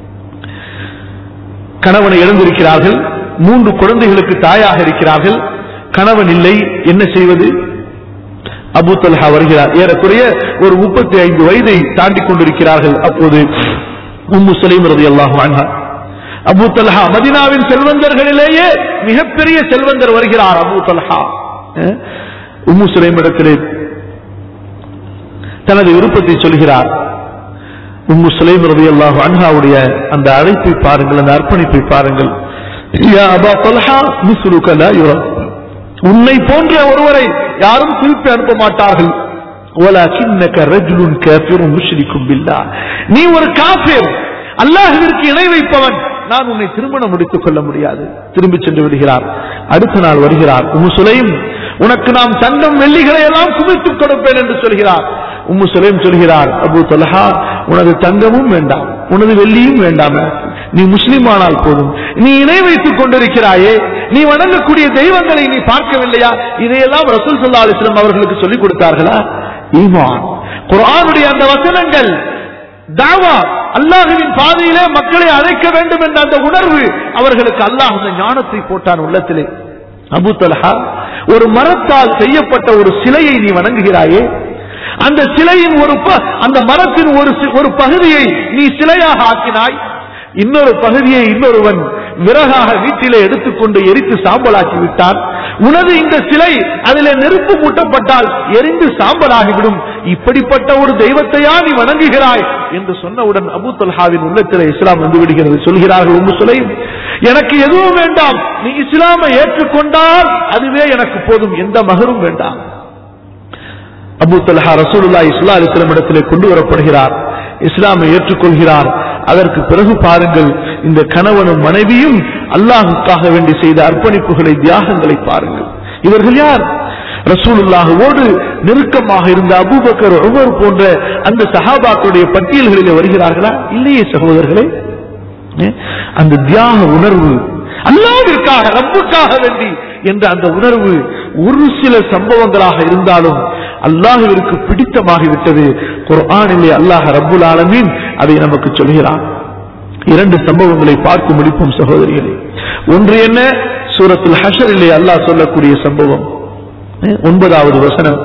கணவனை இழந்திருக்கிறார்கள் மூன்று குழந்தைகளுக்கு தாயாக இருக்கிறார்கள் கணவன் இல்லை என்ன செய்வது அபு தல்ஹா வருகிறார் ஏறக்குறைய ஒரு முப்பத்தி ஐந்து வயதை தாண்டி கொண்டிருக்கிறார்கள் அப்போது உம்மு சுலைம் ரலியல்லாஹு அன்ஹா அபு தல்ஹா மதினாவின் செல்வந்தர்களிலேயே மிகப்பெரிய செல்வந்தர் வருகிறார் அபு தல்ஹா அஹ், உம்மு சுலைம் இடத்திலே தனது விருப்பத்தை சொல்கிறார் உம்மு சுலைம் ரலியல்லாஹு அன்ஹாவுடைய அந்த அழைப்பை பாருங்கள் அந்த அர்ப்பணிப்பை பாருங்கள் யா அபா தல்ஹா மிஸ்லுக லா யுரா உன்னை போன்ற ஒருவரை யாரும் திருப்பி அனுப்ப மாட்டார்கள் وَلَكِنَّكَ رَجُلٌ كَافِرٌ مُشْرِكٌ بِاللَّهِ நீ ஒரு காபிர் அல்லாஹ்விற்கு இணை வைப்பவன் நான் உன்னை திருமணம் முடித்துக் கொள்ள முடியாது திரும்பி சென்று விடுகிறார் அடுத்த நாள் வருகிறார் உம்மு சுலைம் உனக்கு நாம் தங்கம் வெள்ளிகளை எல்லாம் குவித்துக் கொடுப்பேன் என்று சொல்கிறார் உம்மு சுலைம் சொல்கிறார் அபு தலஹா உனது தங்கமும் வேண்டாம் உனது வெள்ளியும் வேண்டாம் நீ முஸ்லிம் ஆனால் போதும் நீ இணை வைத்துக் கொண்டிருக்கிறாயே நீ வணங்கக்கூடிய தெய்வங்களை நீ பார்க்கவில்லையா இதையெல்லாம் ரசூல் சல்லா அலிஸ்லாம் அவர்களுக்கு சொல்லிக் கொடுத்தார்களா ஈமான் குர்ஆனுடைய அந்த வசனங்கள் தாவா அல்லாஹுவின் பாதையிலே மக்களை அழைக்க வேண்டும் என்ற அந்த உணர்வு அவர்களுக்கு அல்லாஹ் அந்த ஞானத்தை போட்டான் உள்ளத்திலே அபு தல்ஹா ஒரு மரத்தால் செய்யப்பட்ட ஒரு சிலையை நீ வணங்குகிறாயே அந்த சிலையின் ஒரு ப- அந்த மரத்தின் ஒரு சி- ஒரு பகுதியை நீ சிலையாக ஆக்கினாய் இன்னொரு பகுதியை இன்னொருவன் விறகாக வீட்டிலே எடுத்துக்கொண்டு எரித்து சாம்பலாக்கி விட்டான் உனது இந்த சிலை அதிலே நெருப்பு மூட்டப்பட்டால் எரிந்து சாம்பலாகிவிடும் இப்படிப்பட்ட ஒரு தெய்வத்தையா நீ வணங்குகிறாய் என்று சொன்னவுடன் அபூ தல்ஹாவின் உள்ளத்திலே இஸ்லாம் வந்து விடுகிறது சொல்கிறார்கள் உம்மு சுலைம் எனக்கு எதுவும் வேண்டாம் நீ இஸ்லாமை ஏற்றுக்கொண்டால் அதுவே எனக்கு போதும் எந்த மகரும் வேண்டாம் அபு தல்ஹா ரசூலுல்லா இஸ்லா அலிஸ்லாம் இடத்திலே கொண்டு வரப்படுகிறார் இஸ்லாமை ஏற்றுக்கொள்கிறார் அதற்கு பிறகு பாருங்கள் இந்த கணவனும் மனைவியும் அல்லாஹுக்காக வேண்டி செய்த அர்ப்பணிப்புகளை தியாகங்களை பாருங்கள் இவர்கள் யார் ரசூலுல்லாஹுவோடு நெருக்கமாக இருந்த அபூபக்கர் உமர் போன்ற அந்த சஹாபாக்களுடைய பட்டியல்களிலே வருகிறார்களா இல்லையே சகோதரர்களே ஏ? அந்த தியாக உணர்வு அல்லாவிற்காக ரப்புக்காக வேண்டி என்ற அந்த உணர்வு ஒரு சில சம்பவங்களாக இருந்தாலும் அல்லாஹுவிற்கு பிடித்தமாகிவிட்டது குர்ஆனிலே அல்லாஹ் ரப்புல் ஆலமீன் அதை நமக்கு சொல்கிறான் இரண்டு சம்பவங்களை பார்த்து முடிப்போம் சகோதரிகளே ஒன்று என்ன சூரத்துல் ஹஷரிலே அல்லாஹ் சொல்லக்கூடிய சம்பவம் ஏ? ஒன்பதாவது வசனம்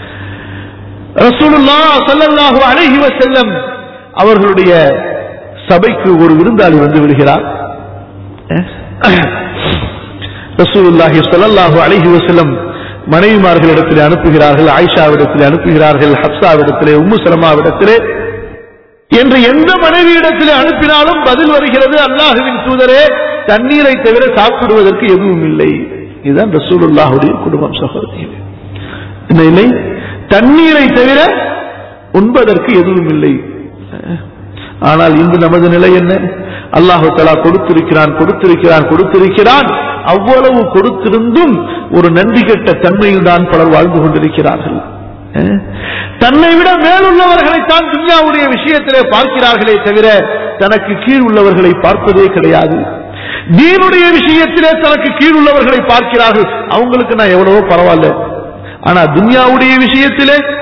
ரசூலுல்லாஹ் ஸல்லல்லாஹு அலைஹி வஸல்லம் அவர்களுடைய சபைக்கு ஒரு விருந்தாளி வந்து விடுகிறார் ரசூலுல்லாஹி ஸல்லல்லாஹு அலைஹி வஸல்லம் மனைவிமார்களிடத்திலே அனுப்புகிறார்கள் ஆயிஷாவிடத்திலே அனுப்புகிறார்கள் ஹப்சாவிடத்திலே உம்மு சலமாவிடத்திலே என்று எந்த மனைவியிடத்திலே அனுப்பினாலும் பதில் வருகிறது அல்லாஹுவின் தூதரே தண்ணீரை தவிர சாப்பிடுவதற்கு எதுவும் இல்லை இதுதான் ரசூலுல்லாஹுடைய குடும்பம் சகோதரிகளே என்ன இல்லை தண்ணீரை தவிர உண்பதற்கு எதுவும் இல்லை ஆனால் இன்று நமது நிலை என்ன அல்லாஹு தலா கொடுத்திருக்கிறான் கொடுத்திருக்கிறான் கொடுத்திருக்கிறான் அவ்வளவு கொடுத்திருந்தும் ஒரு நன்றி கெட்ட தன்மையில் தான் பலர் வாழ்ந்து கொண்டிருக்கிறார்கள் அஹ், தன்னை விட மேலுள்ளவர்களைத்தான் துன்யாவுடைய விஷயத்திலே பார்க்கிறார்களே தவிர தனக்கு கீழ் உள்ளவர்களை பார்ப்பதே கிடையாது தீனுடைய விஷயத்திலே தனக்கு கீழ் உள்ளவர்களை பார்க்கிறார்கள் அவங்களுக்கு நான் எவ்வளவோ பரவாயில்ல ஆனா துன்யாவுடைய விஷயத்திலே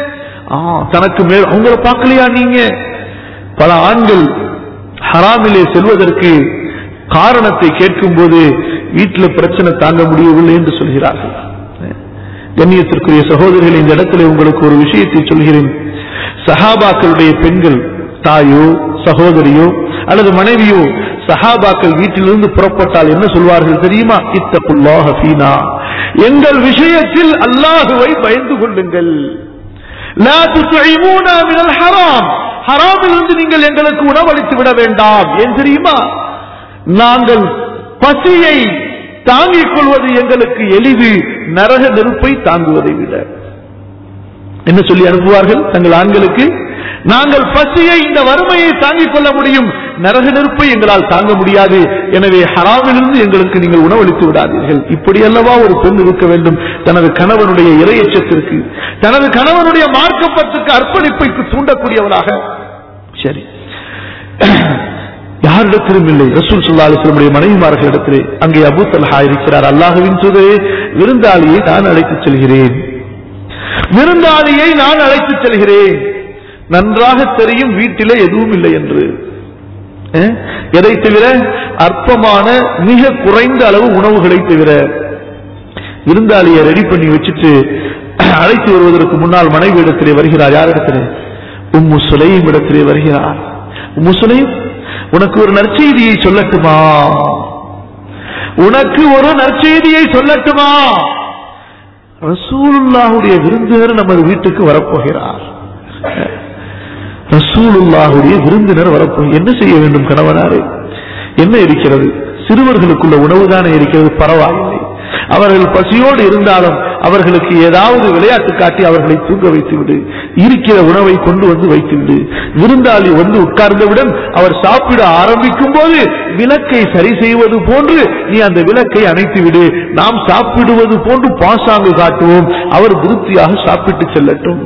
ஆ, தனக்கு மேல் அவங்கள பார்க்கலையா நீங்க பல ஆண்கள் ஹராமிலே செல்வதற்கு காரணத்தை கேட்கும்போது வீட்டில் பிரச்சனை தாங்க முடியவில்லை என்று சொல்கிறார்கள் கண்ணியத்திற்குரிய சகோதரர்கள் இந்த இடத்துல உங்களுக்கு ஒரு விஷயத்தை சொல்கிறேன் சஹாபாக்களுடைய பெண்கள் தாயோ சகோதரியோ அல்லது மனைவியோ சஹாபாக்கள் வீட்டிலிருந்து புறப்பட்டால் என்ன சொல்வார்கள் தெரியுமா இத்தகுல்லாஹ ஃபீனா எங்கள் விஷயத்தில் அல்லாஹுவை பயந்து கொள்ளுங்கள் லா துத்இமூனா மினல் ஹராம் ஹராமிலிருந்து நீங்கள் எங்களுக்கு உணவளித்து விட வேண்டாம் ஏன் தெரியுமா நாங்கள் பசியை தாங்கிக் கொள்வது எங்களுக்கு எளிது நரக நெருப்பை தாங்குவதை விட என்ன சொல்லி அனுப்புவார்கள் தங்கள் ஆண்களுக்கு நாங்கள் பசியை இந்த வறுமையை தாங்கிக் கொள்ள முடியும் நரக நெருப்பை எங்களால் தாங்க முடியாது எனவே ஹராமிலிருந்து எங்களுக்கு நீங்கள் உணவளித்து விடாதீர்கள் இப்படி அல்லவா ஒரு பெண் இருக்க வேண்டும் தனது கணவனுடைய இரையச்சத்திற்கு தனது கணவனுடைய மார்க்கப்பத்துக்கு அர்ப்பணிப்பைக்கு தூண்டக்கூடியவளாக சரி யாரிடத்திலும் இல்லை ரசூல் சுல்லா அலிஸ்லமுடைய மனைவிமார்களிடத்திலே அங்கே அபூ தல்ஹா இருக்கிறார் அல்லாஹுவின் தூதரே விருந்தாளியை நான் அழைத்துச் செல்கிறேன் விருந்தாளியை நான் அழைத்துச் செல்கிறேன் நன்றாக தெரியும் வீட்டிலே எதுவும் இல்லை என்று அஹ், எதை தவிர அற்பமான மிக குறைந்த அளவு உணவுகளை தவிர விருந்தாளியை ரெடி பண்ணி வச்சுட்டு அழைத்து வருவதற்கு முன்னால் மனைவி இடத்திலே வருகிறார் யாரிடத்திலே உம்மு சுலைம் இடத்திலே வருகிறார் உம்மு சுலைம் உனக்கு ஒரு நற்செய்தியை சொல்லட்டுமா உனக்கு ஒரு நற்செய்தியை சொல்லட்டுமா ரசூலுல்லாஹுடைய விருந்தினர் நமது வீட்டுக்கு வரப்போகிறார் ரசூலுல்லாஹுடைய விருந்தினர் வரப்போ என்ன செய்ய வேண்டும் கணவனாரே என்ன இருக்கிறது சிறுவர்களுக்குள்ள உணவுதானே இருக்கிறது பரவாயில்லை அவர்கள் பசியோடு இருந்தாலும் அவர்களுக்கு ஏதாவது விளையாட்டு காட்டி அவர்களை தூங்க வைத்து விடு இருக்கிற உணவை கொண்டு வந்து வைத்து விடு விருந்தாளி வந்து உட்கார்ந்தவுடன் அவர் சாப்பிட ஆரம்பிக்கும் போது விளக்கை சரி செய்வது போன்று நீ அந்த விளக்கை அணைத்து விடு நாம் சாப்பிடுவது போன்று பாசாங்கு காட்டுவோம் அவர் திருப்தியாக சாப்பிட்டு செல்லட்டும்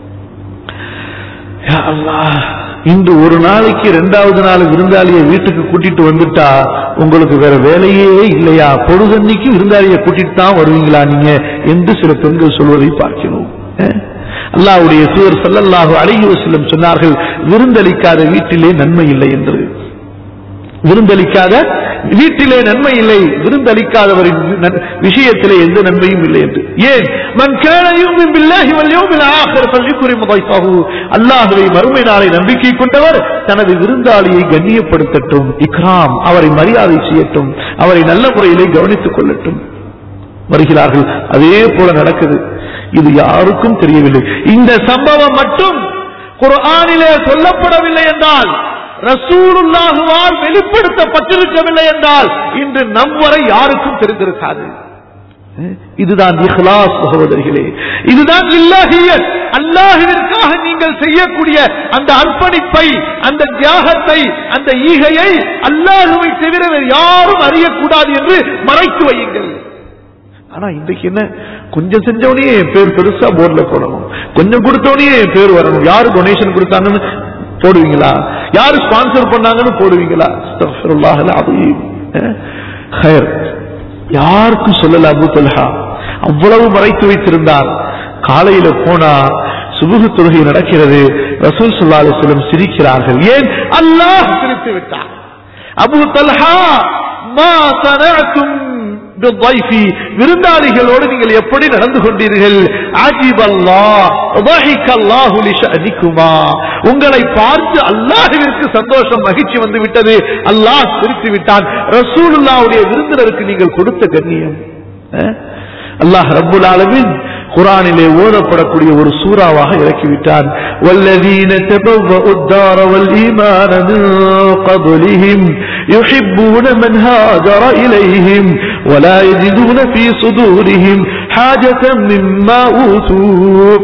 யா அல்லாஹ், இன்று ஒரு நாளைக்கு இரண்டாவது நாள் விருந்தாளியை வீட்டுக்கு கூட்டிட்டு வந்துட்டா உங்களுக்கு வேற வேலையே இல்லையா பொழுதன்னைக்கு விருந்தாளியை கூட்டிட்டு தான் வருவீங்களா நீங்க என்று சில பெண்கள் சொல்வதை பார்க்கிறோம் அஹ்? அல்லாஹ்வுடைய தூதர் ஸல்லல்லாஹு அலைஹி வஸல்லம் சொன்னார்கள் விருந்தளிக்காத வீட்டிலே நன்மை இல்லை என்று விருந்தளிக்காத வீட்டிலே நன்மை இல்லை விருந்தளிக்காதவரின் நன்- விஷயத்திலே எந்த நன்மையும் இல்லை என்று ஏன் மன் கான யுமின் பில்லாஹி வல் யௌமில் ஆখির ஃபல்யுக்ரிம் ضيفஹு அல்லாஹ்வை மறுமை நாளை நம்பிக்கை கொண்டவர் தனது விருந்தாளியை கண்ணியப்படுத்தட்டும் இக்ராம் அவரை மரியாதை செய்யட்டும் அவரை நல்ல முறையிலே கவனித்துக் கொள்ளட்டும் வருகிறார்கள் அதே போல நடக்குது இது யாருக்கும் தெரியவில்லை இந்த சம்பவம் மட்டும் குர்ஆனிலே சொல்லப்படவில்லை என்றால் ரசூலுல்லாஹுவால் வெளிப்படுத்தப்பட்டிருக்கவில்லை என்றால் இன்று நம் வரை யாருக்கும் தெரிந்திருக்காது இதுதான் இஹ்லாஸ் சகோதரிகளே இதுதான் இல்லாஹியத் அல்லாஹுவிற்காக நீங்கள் செய்யக்கூடிய அந்த அர்ப்பணிப்பை அந்த தியாகத்தை அந்த ஈகையை அல்லாஹுவை தவிர வேறு யாரும் அறியக்கூடாது என்று மறைத்து வையுங்கள் ஆனா இன்றைக்கு என்ன கொஞ்சம் செஞ்சவனே என் பேர் பெருசா போர்ட்ல போடணும் கொஞ்சம் கொடுத்தவனே என் பேர் வரணும் யாரு டொனேஷன் கொடுத்தாங்கன்னு போடுவீங்களா யாரு ஸ்பான்சர் பண்ணாங்கன்னு போடுவீங்களா அஸ்தக்ஃபிருல்லாஹ் அல்-அஸீம். அஹ், ஹைர். யாருக்கும் சொல்லல அபு தல்ஹா அவ்வளவு மறைத்து வைத்திருந்தார் காலையில போனா சுபுகு தொழுகை நடக்கிறது ரசூல் ஸல்லல்லாஹு அலைஹி வஸல்லம் சிரிக்கிறார்கள் ஏன் அல்லாஹ் சிரித்து விட்டார் அபு தல்ஹா மா சனஅத்தும் பித்தைஃபி விருந்தாளிகளோடு நீங்கள் எப்படி நடந்து கொண்டீர்கள் அஜிபல்லாஹ் வஹிகல்லாஹு லிஷஅனிகுமா உங்களை பார்த்து அல்லாஹ்விற்கு சந்தோஷம் மகிழ்ச்சி வந்து விட்டது அல்லாஹ் சிரித்து விட்டான் ரசூலுல்லாஹ்வுடைய விருந்தினருக்கு நீங்கள் கொடுத்த கண்ணியம் அஹ்? அல்லாஹ் ரப்புல் ஆலமீன் குரானிலே ஓதப்படக்கூடிய ஒரு சூறாவாக இறக்கிவிட்டான் والذين تبوأوا الدار والإيمان من قبلهم يحبون من هاجر إليهم ولا يجدون في صدورهم حاجة مما أوتوا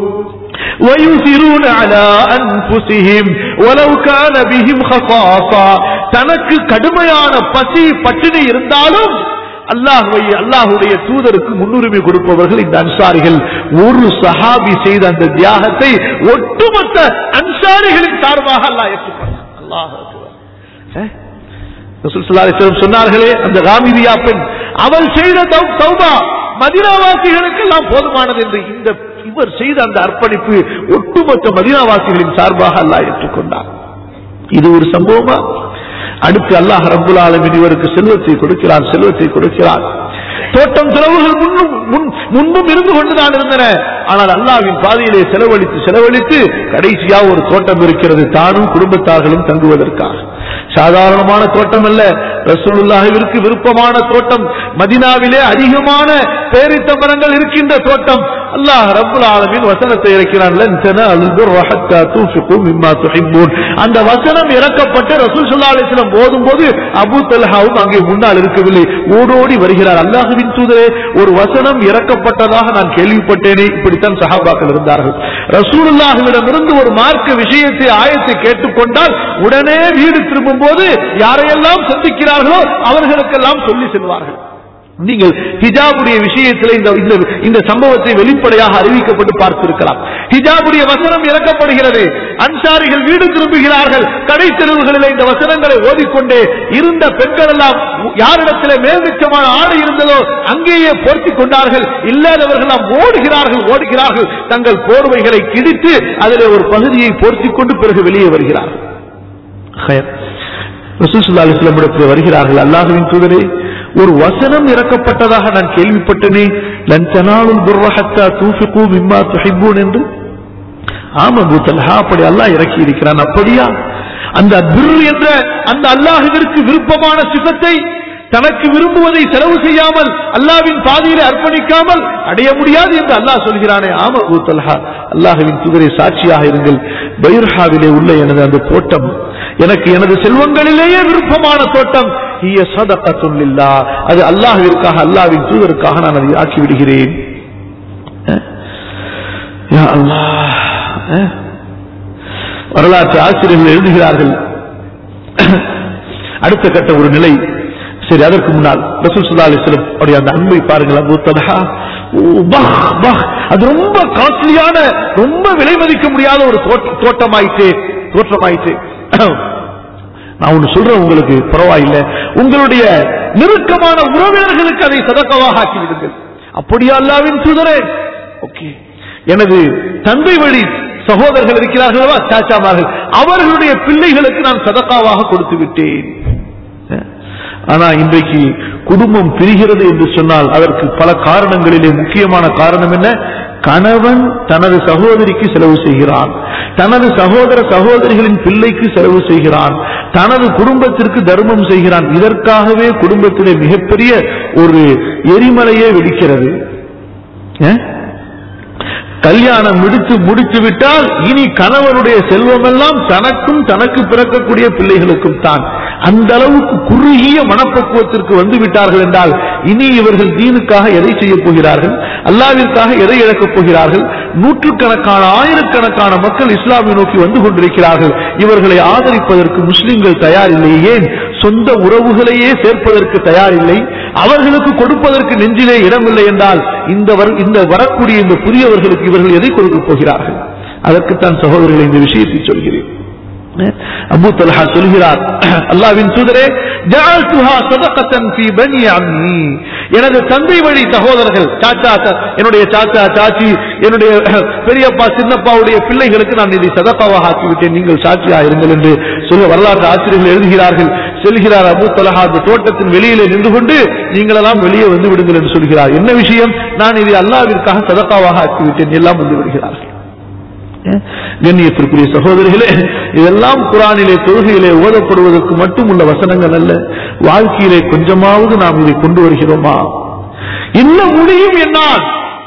ويؤثرون على أنفسهم ولو كان بهم خصاصة தனக்கு கடுமையான பசி பட்டினி இருந்தாலும் அல்லாஹுவை அல்லாஹுடைய தூதருக்கு முன்னுரிமை கொடுப்பவர்கள் இந்த அன்சாரிகள் ஒரு சஹாபி செய்த அந்த தியாகத்தை ஒட்டுமொத்த அன்சாரிகளின் சார்பாக அல்லாஹ் ஏற்றுக்கொண்டார் அல்லாஹ் அக்பர். அஹ்? ரசூல் ஸல்லல்லாஹு அலைஹி வஸல்லம் சொன்னார்களே அந்த ராமிதியா பெண் அவள் செய்த தௌ- தௌபா மதினாவாசிகளுக்கெல்லாம் போதுமானது என்று இந்த இவர் செய்த அந்த அர்ப்பணிப்பு ஒட்டுமொத்த மதினாவாசிகளின் சார்பாக அல்லாஹ் ஏற்றுக்கொண்டார் இது ஒரு சம்பவமா அடுத்து அல்லாஹ் ரப்புல் ஆலமீன் இவருக்கு செல்வத்தை கொடுக்கிறார் செல்வத்தை கொடுக்கிறார் தோட்டம் செலவுகள் முன்னும் முன்- முன்பும் இருந்து கொண்டுதான் இருந்தன ஆனால் அல்லாவின் பாதையிலே செலவழித்து செலவழித்து கடைசியா ஒரு தோட்டம் இருக்கிறது தானும் குடும்பத்தார்களும் தங்குவதற்காக சாதாரணமான தோட்டம் அல்ல ரசூலுல்லாஹிற்கு விருப்பமான தோட்டம் மதினாவிலே அதிகமான பேரித்த மரங்கள் இருக்கின்ற தோட்டம் அல்லாஹ் ரப்புல் ஆலமீன் வசனத்தை இறக்கிறான் லன் தனாலுல் பிர்ர ஹத்தா துன்ஃபிகு மிம்மா துஹிப்பூன் அந்த வசனம் இறக்கப்பட்டு ரசூல் ஸல்லல்லாஹு அலைஹி வஸல்லம் போதும்போது அபூ தல்ஹாவும் அங்கே முன்னால் இருக்கவில்லை ஓடோடி வருகிறார் அல்லாஹ்வின் தூதரே ஒரு வசனம் இறக்கப்பட்டதாக நான் கேள்விப்பட்டேனே இப்படித்தான் சஹாபாக்கள் இருந்தார்கள் ரசூலுல்லாஹிடமிருந்து ஒரு மார்க்க விஷயத்தை ஆயத்தை கேட்டுக்கொண்டால் உடனே வீடு திரும்பும் போது யாரையெல்லாம் சந்திக்கிறார்களோ அவர்களுக்கெல்லாம் சொல்லி செல்வார்கள் நீங்கள் ஹிஜாபுடைய விஷயத்தில் இந்த இந்த- இந்த சம்பவத்தை வெளிப்படையாக அறிவிக்கப்பட்டு பார்த்திருக்கலாம் ஹிஜாபுடைய வசனம் இறக்கப்படுகிறது அன்சாரிகள் வீடு திரும்புகிறார்கள் கடை தெருவுகளில் இந்த வசனங்களை ஓதிக்கொண்டே இருந்த பெண்கள் எல்லாம் யாரிடத்தில் மேல்மிச்சமான ஆடை இருந்ததோ அங்கேயே போர்த்திக் கொண்டார்கள் இல்லாதவர்கள் ஓடுகிறார்கள் ஓடுகிறார்கள் தங்கள் போர்வைகளை கிழித்து அதிலே ஒரு பகுதியை போர்த்திக் கொண்டு பிறகு வெளியே வருகிறார்கள் ஹயர். ரசூல் ஸல்லல்லாஹு அலைஹி வஸல்லம் இடத்தில் வருகிறார்கள் அல்லாஹ்வின் தூதரே ஒரு வசனம் இறக்கப்பட்டதாக நான் கேள்விப்பட்டனே லன் தனாலுல் பிர்ர ஹத்தா தூஃபிகு மிம்மா துஹிப்பூன் என்று ஆமா அபூ தல்ஹா அப்படி அல்லாஹ் இறக்கி இருக்கிறான் அப்படியா அந்த பிர் என்ற அந்த அல்லாஹ்விற்கு விருப்பமான சிபத்தை தனக்கு விரும்புவதை செலவு செய்யாமல் அல்லாவின் பாதையிலே அர்ப்பணிக்காமல் அடைய முடியாது என்று அல்லாஹ் சொல்கிறானே ஆமா அபூ தல்ஹா அல்லாஹ்வின் தூதரை சாட்சியாக இருங்கள் பைர்ஹாவிலே உள்ள எனது அந்த தோட்டம் எனக்கு எனது செல்வங்களிலேயே விருப்பமான தோட்டம் ஹிய சதகத்துல் லில்லாஹ். அது அல்லாஹ்விற்காக அல்லாஹ்வின் தூதருக்காக நான் அதை ஆக்கி விடுகிறேன் அஹ். யா அல்லாஹ் அஹ். வரலாற்று ஆசிரியர்கள் எழுதுகிறார்கள் அடுத்த கட்ட ஒரு நிலை சரி அதற்கு முன்னால் ரசூல் ஸல்லல்லாஹு அலைஹி வஸல்லம் உடைய அந்த அன்பை பாருங்கள் அபூ தல்ஹா ஓ, பஹ், பஹ். அது ரொம்ப காஸ்ட்லியான ரொம்ப விலை மதிக்க முடியாத ஒரு தோட்ட- தோட்டமாயிற்று தோற்றமாயிற்று நான் ஒன்று சொல்றேன் உங்களுக்கு பரவாயில்லை உங்களுடைய நெருக்கமான உறவினர்களுக்கு அதை சதக்கவாக ஆக்கி விடுங்கள் அப்படியா அல்லாவின் தூதரே ஓகே எனது தந்தை வழி சகோதரர்கள் இருக்கிறார்களா சாச்சாமார்கள் அவர்களுடைய பிள்ளைகளுக்கு நான் சதக்காவாக கொடுத்து விட்டேன் ஆனா இன்றைக்கு குடும்பம் பிரிகிறது என்று சொன்னால் அதற்கு பல காரணங்களிலே முக்கியமான காரணம் என்ன கணவன் தனது சகோதரிக்கு செலவு செய்கிறான் தனது சகோதர சகோதரிகளின் பிள்ளைக்கு செலவு செய்கிறான் தனது குடும்பத்திற்கு தர்மம் செய்கிறான் இதற்காகவே குடும்பத்திலே மிகப்பெரிய ஒரு எரிமலையே வெடிக்கிறது ஏன்? கல்யாணம் முடித்து முடித்து விட்டால் இனி கணவனுடைய செல்வமெல்லாம் தனக்கும் தனக்கு பிறக்கக்கூடிய பிள்ளைகளுக்கும் தான் அந்த அளவுக்கு குறுகிய மனப்பக்குவத்திற்கு வந்து விட்டார்கள் என்றால் இனி இவர்கள் தீனுக்காக எதை செய்ய போகிறார்கள் அல்லாவிற்காக எதை இழக்கப் போகிறார்கள் நூற்றுக்கணக்கான ஆயிரக்கணக்கான மக்கள் இஸ்லாமை நோக்கி வந்து கொண்டிருக்கிறார்கள் இவர்களை ஆதரிப்பதற்கு முஸ்லிம்கள் தயாரில்லை ஏன் சொந்த உறவுகளையே சேர்ப்பதற்கு தயாரில்லை அவர்களுக்கு கொடுப்பதற்கு நெஞ்சிலே இடமில்லை என்றால் இந்த வர- இந்த வரக்கூடிய இந்த புதியவர்களுக்கு இவர்கள் எதை கொடுக்க போகிறார்கள் அதற்குத்தான் சகோதரர்களை இந்த விஷயத்தை சொல்கிறேன் அபூ தல்ஹா சொல்கிறார் அல்லாவின் தூதரே ஜஅல்துஹா சதகத்தன் ஃபீ பனி அம்மி எனது தந்தை வழி சகோதரர்கள் சாச்சா ச- என்னுடைய சாச்சா சாச்சி என்னுடைய பெரியப்பா சின்னப்பாவுடைய பிள்ளைகளுக்கு நான் இதை சதக்காவாக ஆக்கிவிட்டேன் நீங்கள் சாட்சியா இருங்கள் என்று சொல்ல வரலாற்று ஆசிரியர்கள் எழுதுகிறார்கள் செல்கிறார் அபூ தலஹா அந்த தோட்டத்தின் வெளியிலே நின்று கொண்டு நீங்களெல்லாம் வெளியே வந்து விடுங்கள் என்று சொல்கிறார் என்ன விஷயம் நான் இதை அல்லாவிற்காக சதக்காவாக ஆக்கிவிட்டேன் எல்லாம் வந்து விடுகிறார்கள் கண்ணியத்திற்குரிய சகோதரிகளே இதெல்லாம் குரானிலே தொழுகையிலே ஓதப்படுவதற்கு மட்டும் உள்ள வசனங்கள் அல்ல வாழ்க்கையிலே கொஞ்சமாவது நாம் இதை கொண்டு வருகிறோமா என்ன முடியும் என்னால்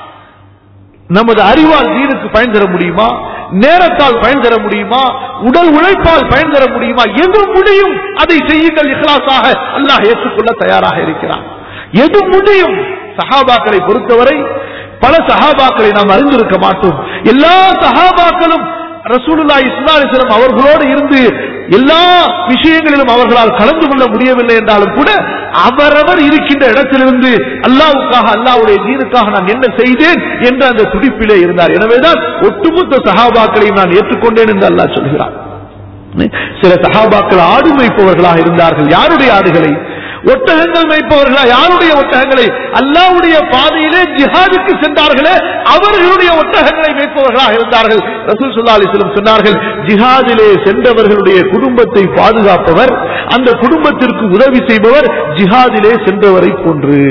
நமது அறிவால் தீனுக்கு பயன் தர முடியுமா நேரத்தால் பயன் தர முடியுமா உடல் உழைப்பால் பயன் தர முடியுமா எது முடியும் அதை செய்யுங்கள் இஹ்லாஸாக அல்லாஹ் ஏற்றுக்கொள்ள தயாராக இருக்கிறான் எது முடியும் சஹாபாக்களை பொறுத்தவரை பல சஹாபாக்களை நாம் அறிந்திருக்க மாட்டோம் எல்லா சஹாபாக்களும் ரசூலுல்லாஹி ஸல்லல்லாஹு அலைஹி வஸல்லம் அவர்களோடு இருந்து எல்லா விஷயங்களிலும் அவர்களால் கலந்து கொள்ள முடியவில்லை என்றாலும் கூட அவரவர் இருக்கின்ற இடத்திலிருந்து அல்லாவுக்காக அல்லாவுடைய தீனுக்காக நான் என்ன செய்தேன் என்ற அந்த துடிப்பிலே இருந்தார் எனவேதான் ஒட்டுமொத்த சஹாபாக்களையும் நான் ஏற்றுக்கொண்டேன் என்று அல்லாஹ் சொல்கிறார் சில சஹாபாக்கள் ஆடு மேய்ப்பவர்களாக இருந்தார்கள் யாருடைய ஆடுகளை ஒட்டகங்கள் மேய்ப்பவர்களா யாருடைய ஒட்டகங்களை அல்லாவுடைய பாதையிலே ஜிஹாதுக்கு சென்றார்களே அவர்களுடைய ஒட்டகங்களை மேய்ப்பவர்களாக இருந்தார்கள் ரசூல் சுல்லா அலிஸ்லம் சொன்னார்கள் ஜிஹாதிலே சென்றவர்களுடைய குடும்பத்தை பாதுகாப்பவர் அந்த குடும்பத்திற்கு உதவி செய்பவர் ஜிஹாதிலே சென்றவரை போன்று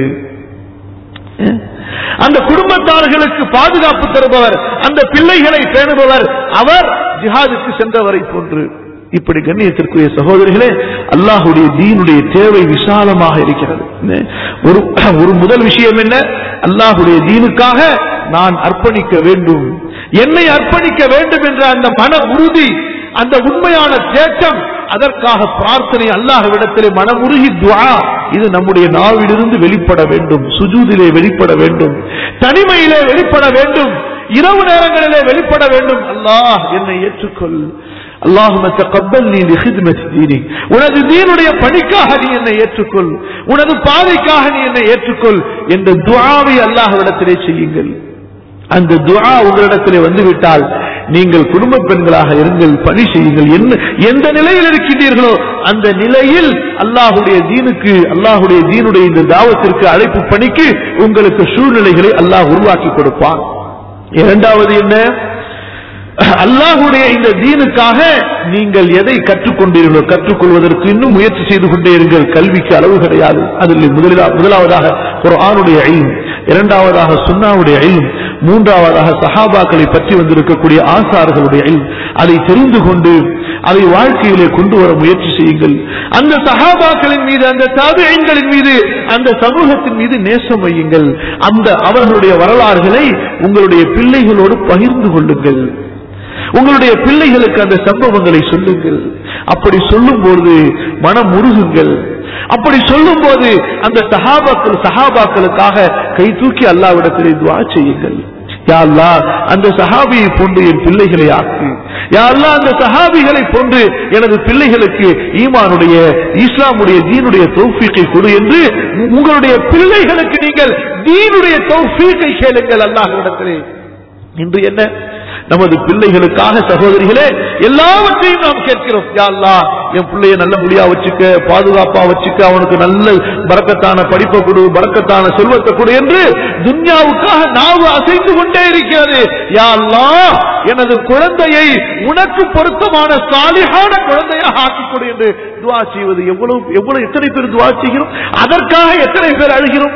அந்த குடும்பத்தார்களுக்கு பாதுகாப்பு தருபவர் அந்த பிள்ளைகளை பேணுபவர் அவர் ஜிஹாதுக்கு சென்றவரை போன்று இப்படி கண்ணியத்திற்குரிய சகோதரிகளே அல்லாஹுடைய தீனுடைய தேவை விசாலமாக இருக்கிறது ஒரு ஒரு முதல் விஷயம் என்ன அல்லாஹுடைய தீனுக்காக நான் அர்ப்பணிக்க வேண்டும் என்னை அர்ப்பணிக்க வேண்டும் என்ற அந்த மன உறுதி அந்த உண்மையான தேட்டம் அதற்காக பிரார்த்தனை அல்லாஹ்விடத்திலே மனமுருகி துவா இது நம்முடைய நாவிலிருந்து வெளிப்பட வேண்டும் சுஜூதிலே வெளிப்பட வேண்டும் தனிமையிலே வெளிப்பட வேண்டும் இரவு நேரங்களிலே வெளிப்பட வேண்டும் அல்லாஹ் என்னை ஏற்றுக்கொள் அல்லாஹும தகப்பல்னி லிஹித்மத் தீனி உனது தீனுடைய பணிக்காக நீ என்னை ஏற்றுக்கொள் உனது பாதைக்காக நீ என்னை ஏற்றுக்கொள் என்ற துஆவை அல்லாஹ்விடத்திலே செய்யுங்கள் அந்த துஆ உங்களிடத்திலே வந்துவிட்டால் நீங்கள் குடும்ப பெண்களாக இருங்கள் பணி செய்யுங்கள் என்ன எந்த நிலையில் இருக்கின்றீர்களோ அந்த நிலையில் அல்லாஹுடைய தீனுக்கு அல்லாஹுடைய தீனுடைய இந்த தாவத்திற்கு அழைப்பு பணிக்கு உங்களுக்கு சூழ்நிலைகளை அல்லாஹ் உருவாக்கி கொடுப்பான் இரண்டாவது என்ன அல்லாஹுடைய இந்த தீனுக்காக நீங்கள் எதை கற்றுக்கொண்டீர்களோ கற்றுக்கொள்வதற்கு இன்னும் முயற்சி செய்து கொண்டே இருங்கள் கல்விக்கு அளவு கிடையாது அதில் முதலிலா- முதலாவதாக ஒரு ஆணுடைய ஐயும் இரண்டாவதாக சுன்னாவுடைய ஐயும் மூன்றாவதாக சஹாபாக்களை பற்றி வந்திருக்கக்கூடிய ஆசார்களுடைய ஐயும் அதை தெரிந்து கொண்டு அதை வாழ்க்கையிலே கொண்டு வர முயற்சி செய்யுங்கள் அந்த சஹாபாக்களின் மீது அந்த தாபியங்களின் மீது அந்த சமூகத்தின் மீது நேசம் வையுங்கள் அந்த அவர்களுடைய வரலாறுகளை உங்களுடைய பிள்ளைகளோடு பகிர்ந்து கொள்ளுங்கள் உங்களுடைய பிள்ளைகளுக்கு அந்த சம்பவங்களை சொல்லுங்கள் அப்படி சொல்லும் போது மனம் உருகுங்கள் அப்படி சொல்லும் போது அந்த சஹாபாக்கள் சஹாபாக்களுக்காக கை தூக்கி அல்லாவிடத்திலே துவா செய்யுங்கள் யா அல்லாஹ் அந்த சஹாபியை போன்று என் பிள்ளைகளை ஆக்கு யா அல்லாஹ் அந்த சஹாபிகளை போன்று எனது பிள்ளைகளுக்கு ஈமானுடைய இஸ்லாமுடைய தீனுடைய தௌஃபீக்கை கொடு என்று உங்களுடைய பிள்ளைகளுக்கு நீங்கள் தீனுடைய தௌஃபீக்கை கேளுங்கள் அல்லாஹ்விடத்திலே இன்று என்ன நமது பிள்ளைகளுக்காக சகோதரிகளே எல்லாவற்றையும் நாம் கேட்கிறோம் யா அல்லாஹ் என் பிள்ளைய நல்ல முடியா வச்சுக்க பாதுகாப்பா வச்சுக்க அவனுக்கு நல்ல பறக்கத்தான படிப்பை கொடு பறக்கத்தான செல்வத்தை கொடு என்று துன்யாவுக்காக நாவு அசைந்து கொண்டே இருக்கிறது யா அல்லாஹ் எனது குழந்தையை உனக்கு பொருத்தமான சாலிகான குழந்தையாக ஆக்கிக் கொடு என்று துவா செய்வது எவ்வளவு எவ்வளவு எத்தனை பேர் துவா செய்கிறோம் அதற்காக எத்தனை பேர் அழுகிறோம்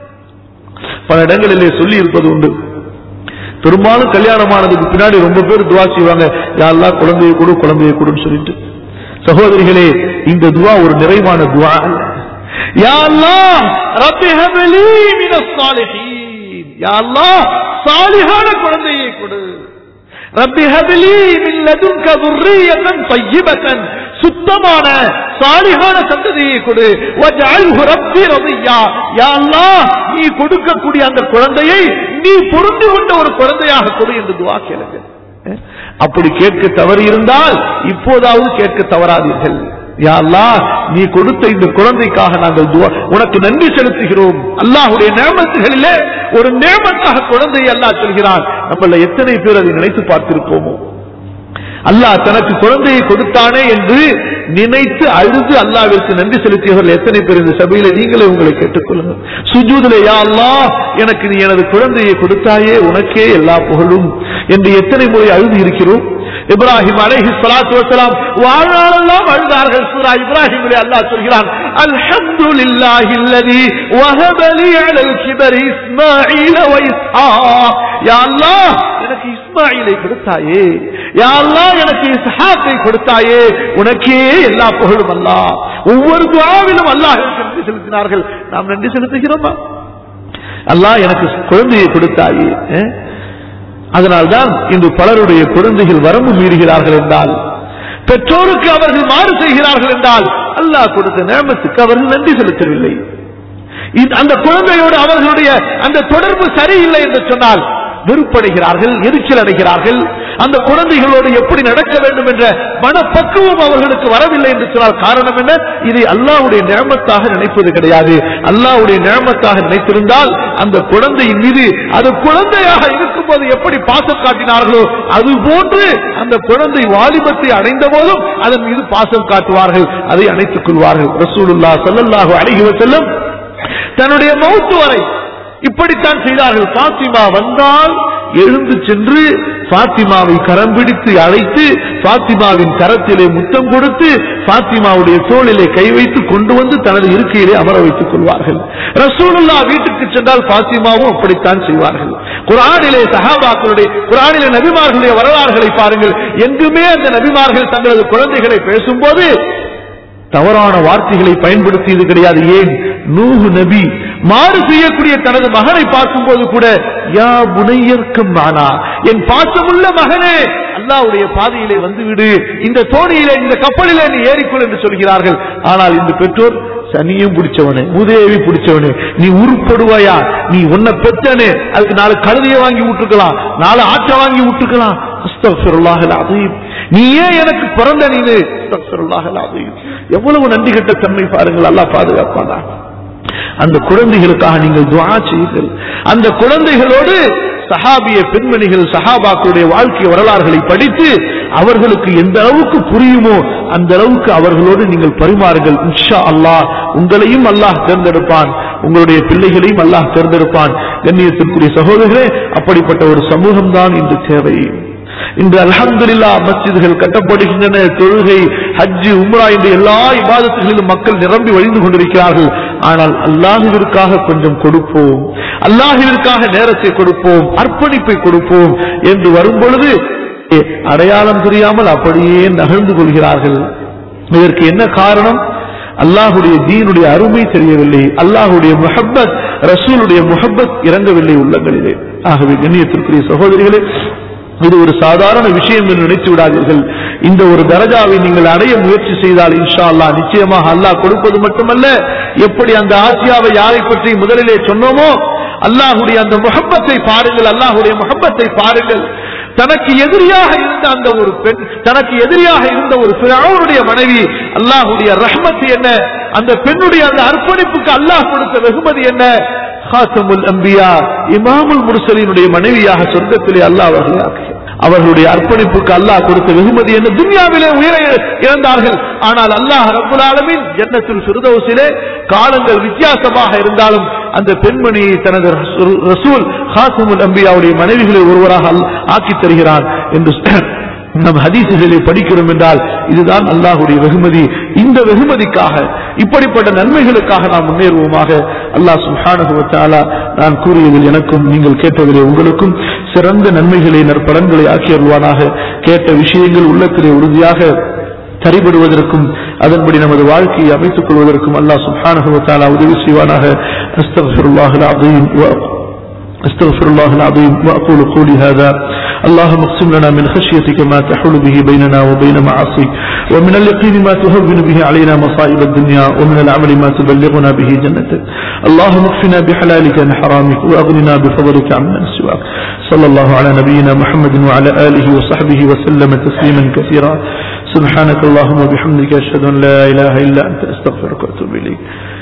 பல இடங்களிலே சொல்லி இருப்பது உண்டு பெரும்பாலும் கல்யாணமானதுக்கு பின்னாடி ரொம்ப பேர் துவா செய்வாங்க யாரெல்லாம் குழந்தையை கொடு குழந்தையை கொடுன்னு சொல்லிட்டு சகோதரிகளே இந்த துவா ஒரு நிறைவான துவா அல்ல. யா அல்லாஹ், ரப்பி ஹப்லி மினஸ் சாலிஹீன். யா அல்லாஹ், சாலிஹான குழந்தையை கொடு ரப்பி ஹப்லி மின் லதுன்க துர்ரியத்தன் தய்யிபத்தன் சுத்தமான சாலிகான சந்ததியை கொடு வஜ்அல்ஹு ரப்பி ரதியா யா அல்லாஹ் நீ கொடுக்கக்கூடிய அந்த குழந்தையை நீ பொருந்து கொண்ட ஒரு குழந்தையாக கொடு என்று துவா கேளுங்க அஹ், அப்படி கேட்க தவறு இருந்தால் இப்போதாவது கேட்க தவறாதீர்கள் யா அல்லாஹ் நீ கொடுத்த இந்த குழந்தைக்காக நாங்கள் துவா உனக்கு நன்றி செலுத்துகிறோம் அல்லாஹ்வுடைய நேமத்துகளிலே ஒரு நேமத்தாக குழந்தையை அல்லாஹ் சொல்கிறான் நம்மள எத்தனை பேர் அதை நினைத்து பார்த்திருப்போமோ அல்லாஹ் தனக்கு குழந்தையை கொடுத்தானே என்று நினைத்து அழுது அல்லாவிற்கு நன்றி செலுத்தியவர்கள் எத்தனை பேர் இந்த சபையில நீங்களே உங்களை கேட்டுக்கொள்ளுங்கள் சுஜூதிலே யா அல்லாஹ் எனக்கு நீ எனது குழந்தையை கொடுத்தாயே உனக்கே எல்லா புகழும் என்று எத்தனை முறை அழுது இருக்கிறோம் இப்ராஹிம் அலைஹி ஸலாத்து வஸலாம் வாழ்நாளெல்லாம் அழுதார்கள் சூரா இப்ராஹிமிலே அல்லாஹ் சொல்கிறான் அல்ஹம்துலில்லாஹி அல்லதி வஹப லி அலல் கிபரி இஸ்மாஈல வ இஸ்ஹாக் யா அல்லாஹ் எனக்கு இஸ்மாயிலை கொடுத்தாயே யா அல்லாஹ் எனக்கு இஸ்ஹாக்கை கொடுத்தாயே உனக்கே எல்லா புகழும் அல்லாஹ் ஒவ்வொரு துஆவிலும் அல்லாஹ் நன்றி செலுத்தினார்கள் நாம் நன்றி செலுத்துகிறோமா அல்லாஹ் எனக்கு குழந்தையை கொடுத்தாயே அஹ்? அதனால்தான் இன்று பலருடைய குழந்தைகள் வரம்பு மீறுகிறார்கள் என்றால் பெற்றோருக்கு அவர்கள் மாறு செய்கிறார்கள் என்றால் அல்லாஹ் கொடுத்த நேமத்துக்கு அவர்கள் நன்றி செலுத்தவில்லை இந்த- அந்த குழந்தையோடு அவர்களுடைய அந்த தொடர்பு சரியில்லை என்று சொன்னால் வெறுப்படைகிறார்கள் எரிச்சல் அடைகிறார்கள் அந்த குழந்தைகளோடு எப்படி நடக்க வேண்டும் என்ற மனப்பக்குவம் அவர்களுக்கு வரவில்லை என்று சொன்னால் காரணம் என்ன இதை அல்லாஹ்வுடைய நியமத்தாக நினைப்பது கிடையாது அல்லாஹ்வுடைய நியமத்தாக நினைத்திருந்தால் அந்த குழந்தையின் மீது அது குழந்தையாக இருக்கும்போது எப்படி பாசம் காட்டினார்களோ அது போன்று அந்த குழந்தை வாலிபத்தை அடைந்த போதும் அதன் மீது பாசம் காட்டுவார்கள் அதை அணைத்துக் கொள்வார்கள் ரசூலுல்லா ஸல்லல்லாஹு அலைஹி வஸல்லம் தன்னுடைய மௌத்து வரை இப்படித்தான் செய்தார்கள் பாத்திமா வந்தால் எழுந்து சென்று பாத்திமாவை கரம் பிடித்து அழைத்து பாத்திமாவின் கரத்திலே முத்தம் கொடுத்து பாத்திமாவுடைய தோளிலே கை வைத்து கொண்டு வந்து தனது இருக்கையிலே அமர வைத்துக் கொள்வார்கள் ரசூலுல்லா வீட்டுக்கு சென்றால் பாத்திமாவும் அப்படித்தான் செய்வார்கள் குரானிலே சஹாபாக்களுடைய குரானிலே நபிமார்களுடைய வரலாறுகளை பாருங்கள் எங்குமே அந்த நபிமார்கள் தங்களது குழந்தைகளை பேசும்போது தவறான வார்த்தைகளை பயன்படுத்தியது கிடையாது ஏன் நூஹு நபி மாறு செய்யக்கூடிய தனது மகனை பார்க்கும்போது கூட யா புனையர்க்கும் நானா என் பாசமுள்ள மகனே அல்லாவுடைய பாதையிலே வந்துவிடு இந்த தோணியிலே இந்த கப்பலிலே நீ ஏறிக்கொள் என்று சொல்கிறார்கள் ஆனால் இந்த பெற்றோர் சனியும் பிடிச்சவனே உதவி பிடிச்சவனே நீ உருப்படுவாயா நீ உன்னை பெற்றனே அதுக்கு நாலு கழுதையை வாங்கி விட்டுருக்கலாம் நாலு ஆற்றை வாங்கி விட்டுருக்கலாம் அஸ்தக்ஃபிருல்லாஹ் அலீம் நீ ஏன் எனக்கு பிறந்த நீனு அஸ்தக்ஃபிருல்லாஹ் அலீம் எவ்வளவு நன்றி கெட்ட தன்மை பாருங்கள் அல்லாஹ் பாதுகாப்பானா அந்த குழந்தைகளுக்காக நீங்கள் துவா செய்யுங்கள் அந்த குழந்தைகளோடு சஹாபிய பெண்மணிகள் சஹாபாக்களுடைய வாழ்க்கை வரலாறுகளை படித்து அவர்களுக்கு எந்த அளவுக்கு புரியுமோ அந்த அளவுக்கு அவர்களோடு நீங்கள் பரிமாறுங்கள் இன்ஷா அல்லாஹ் உங்களையும் அல்லாஹ் தேர்ந்தெடுப்பான் உங்களுடைய பிள்ளைகளையும் அல்லாஹ் தேர்ந்தெடுப்பான் கண்ணியத்திற்குரிய சகோதரர்களே அப்படிப்பட்ட ஒரு சமூகம் தான் இன்று தேவை இன்று அல்ஹம்துலில்லா மஸ்ஜிதுகள் கட்டப்படுகின்றன தொழுகை ஹஜ்ஜு உம்ரா என்று எல்லா இபாதத்துகளிலும் மக்கள் நிரம்பி வழிந்து கொண்டிருக்கிறார்கள் ஆனால் அல்லாஹுவிற்காக கொஞ்சம் கொடுப்போம் அல்லாஹுவிற்காக நேரத்தை கொடுப்போம் அர்ப்பணிப்பை கொடுப்போம் என்று வரும் பொழுது அடையாளம் தெரியாமல் அப்படியே நகர்ந்து கொள்கிறார்கள் இதற்கு என்ன காரணம் அல்லாஹுடைய தீனுடைய அருமை தெரியவில்லை அல்லாஹுடைய முஹப்பத் ரசூலுடைய முஹப்பத் இறங்கவில்லை உள்ளங்களிலே ஆகவே கண்ணியத்திற்குரிய சகோதரிகளே இது ஒரு சாதாரண விஷயம் என்று நினைத்து விடாதீர்கள் இந்த ஒரு தரஜாவை நீங்கள் அடைய முயற்சி செய்தால் இன்ஷா அல்லாஹ் நிச்சயமாக அல்லாஹ் கொடுப்பது மட்டுமல்ல எப்படி அந்த ஆசியாவை யாரை பற்றி முதலிலே சொன்னோமோ அல்லாஹுடைய அந்த முகப்பத்தை பாருங்கள் அல்லாஹுடைய முகப்பத்தை பாருங்கள் தனக்கு எதிரியாக இருந்த அந்த ஒரு பெண் தனக்கு எதிரியாக இருந்த ஒரு பிறவுடைய மனைவி அல்லாஹுடைய ரஹ்மத் என்ன அந்த பெண்ணுடைய அந்த அர்ப்பணிப்புக்கு அல்லாஹ் கொடுத்த வெகுமதி என்ன ஹாசமுல் அம்பியா இமாமுல் முர்சலினுடைய மனைவியாக சொர்க்கத்திலே அல்லாஹ் அவர்களை ஆக்குகிறார். அவர்களுடைய அர்ப்பணிப்புக்கு அல்லாஹ் கொடுத்த வெகுமதி என்ன துன்யாவிலே உயர இழந்தார்கள் ஆனால் அல்லாஹ் ரப்புல் ஆலமீன் ஜன்னத்துல் ஃபிர்தௌஸிலே காலங்கள் வித்தியாசமாக இருந்தாலும் அந்த பெண்மணியை தனது ரசூல்- ரசூல் ஹாசமுல் அம்பியாவுடைய மனைவிகளில் ஒருவராக அல்- ஆக்கித் தருகிறான் என்று நம் ஹதீசுகளை படிக்கிறோம் என்றால் இதுதான் அல்லாஹுடைய வெகுமதி இந்த வெகுமதிக்காக இப்படிப்பட்ட நன்மைகளுக்காக நாம் முன்னேறுவோமாக அல்லாஹ் சுப்ஹானஹு வ தஆலா நான் கூறியதில் எனக்கும் நீங்கள் கேட்டதிலே உங்களுக்கும் சிறந்த நன்மைகளை நற்பலன்களை ஆக்கி அருள்வானாக கேட்ட விஷயங்கள் உள்ளத்திலே உறுதியாக சரிபடுவதற்கும் அதன்படி நமது வாழ்க்கையை அமைத்துக் கொள்வதற்கும் அல்லாஹ் சுப்ஹானஹு வ தஆலா உதவி செய்வானாக அஸ்தக்ஃபிருல்லாஹில் அஸீம் வ استغفر الله العظيم واقول قولي هذا اللهم اقسم لنا من خشيتك ما تحول به بيننا وبين معاصيك ومن اليقين ما تهون به علينا مصائب الدنيا ومن العمل ما تبلغنا به جنتك اللهم اكفنا بحلالك عن حرامك واغننا بفضلك عمن سواك صلى الله على نبينا محمد وعلى اله وصحبه وسلم تسليما كثيرا سبحانك اللهم وبحمدك اشهد ان لا اله الا انت استغفرك واتوب اليك